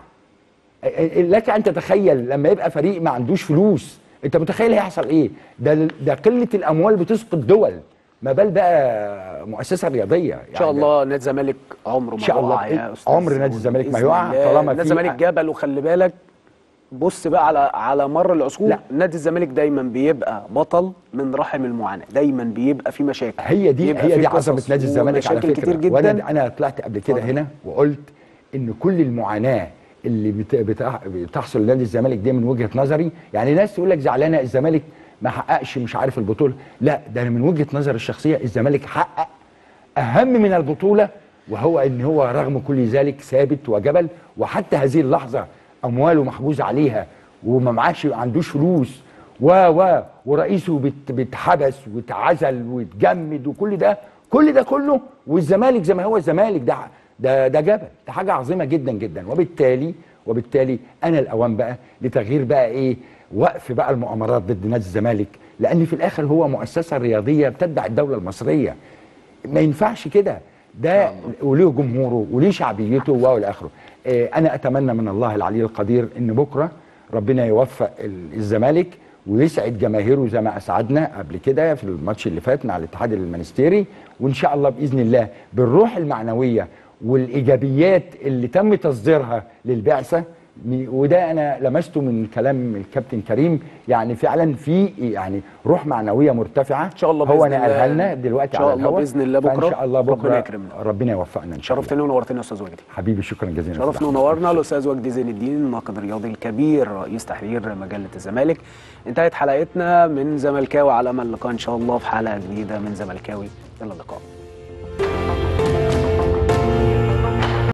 آه، لك أن تتخيل لما يبقى فريق ما عندوش فلوس أنت متخيل هيحصل إيه ده ده قلة الأموال بتسقط دول ما بال بقى مؤسسة رياضية ان شاء الله نادي الزمالك عمره ما إن شاء الله يقع يا بإذن- استاذ عمر نادي الزمالك ما بإذن يقع الله. طالما نادي في- الزمالك جبل وخلي بالك بص بقى على على مر العصور لا. نادي الزمالك دايما بيبقى بطل من رحم المعاناه دايما بيبقى في مشاكل هي دي بيبقى هي في دي قصص عظمه نادي الزمالك على ومشاكل فكره كتير جدا وانا انا طلعت قبل كده هنا وقلت ان كل المعاناه اللي بت- بتح- بتحصل لنادي الزمالك دي من وجهه نظري يعني ناس تقول لك زعلانه الزمالك ما حققش مش عارف البطوله لا ده أنا من وجهه نظري الشخصيه الزمالك حقق اهم من البطوله وهو ان هو رغم كل ذلك ثابت وجبل وحتى هذه اللحظه امواله محجوز عليها وما معاش عندوش فلوس و و ورئيسه بت- بيتحبس واتعزل واتجمد وكل ده كل ده كله والزمالك زي ما هو الزمالك ده ده ده جبل ده حاجه عظيمه جدا جدا وبالتالي وبالتالي انا الاوان بقى لتغيير بقى ايه وقف بقى المؤامرات ضد نادي الزمالك لان في الاخر هو مؤسسه رياضيه بتتبع الدوله المصريه ما ينفعش كده ده وليه جمهوره وليه شعبيته والى اخره آه، انا اتمنى من الله العلي القدير ان بكره ربنا يوفق ال- الزمالك ويسعد جماهيره زي ما اسعدنا قبل كده في الماتش اللي فات مع الاتحاد المنستيري وان شاء الله باذن الله بالروح المعنويه والايجابيات اللي تم تصديرها للبعثه م- وده انا لمسته من كلام الكابتن كريم يعني فعلا في يعني روح معنويه مرتفعه ان شاء الله هو بإذن نقلها الله. لنا دلوقتي إن شاء على الله الهواء. بإذن الله فإن بكرة شاء الله ربنا بكره يكرمنا. ربنا يوفقنا ان شاء الله شرفتني ونورتني يا استاذ وجدي حبيبي شكرا جزيلا شرفنا ونورنا الاستاذ وجدي زين الدين الناقد الرياضي الكبير رئيس تحرير مجله الزمالك انتهت حلقتنا من زملكاوي على امل اللقاء ان شاء الله في حلقه جديده من زملكاوي الى اللقاء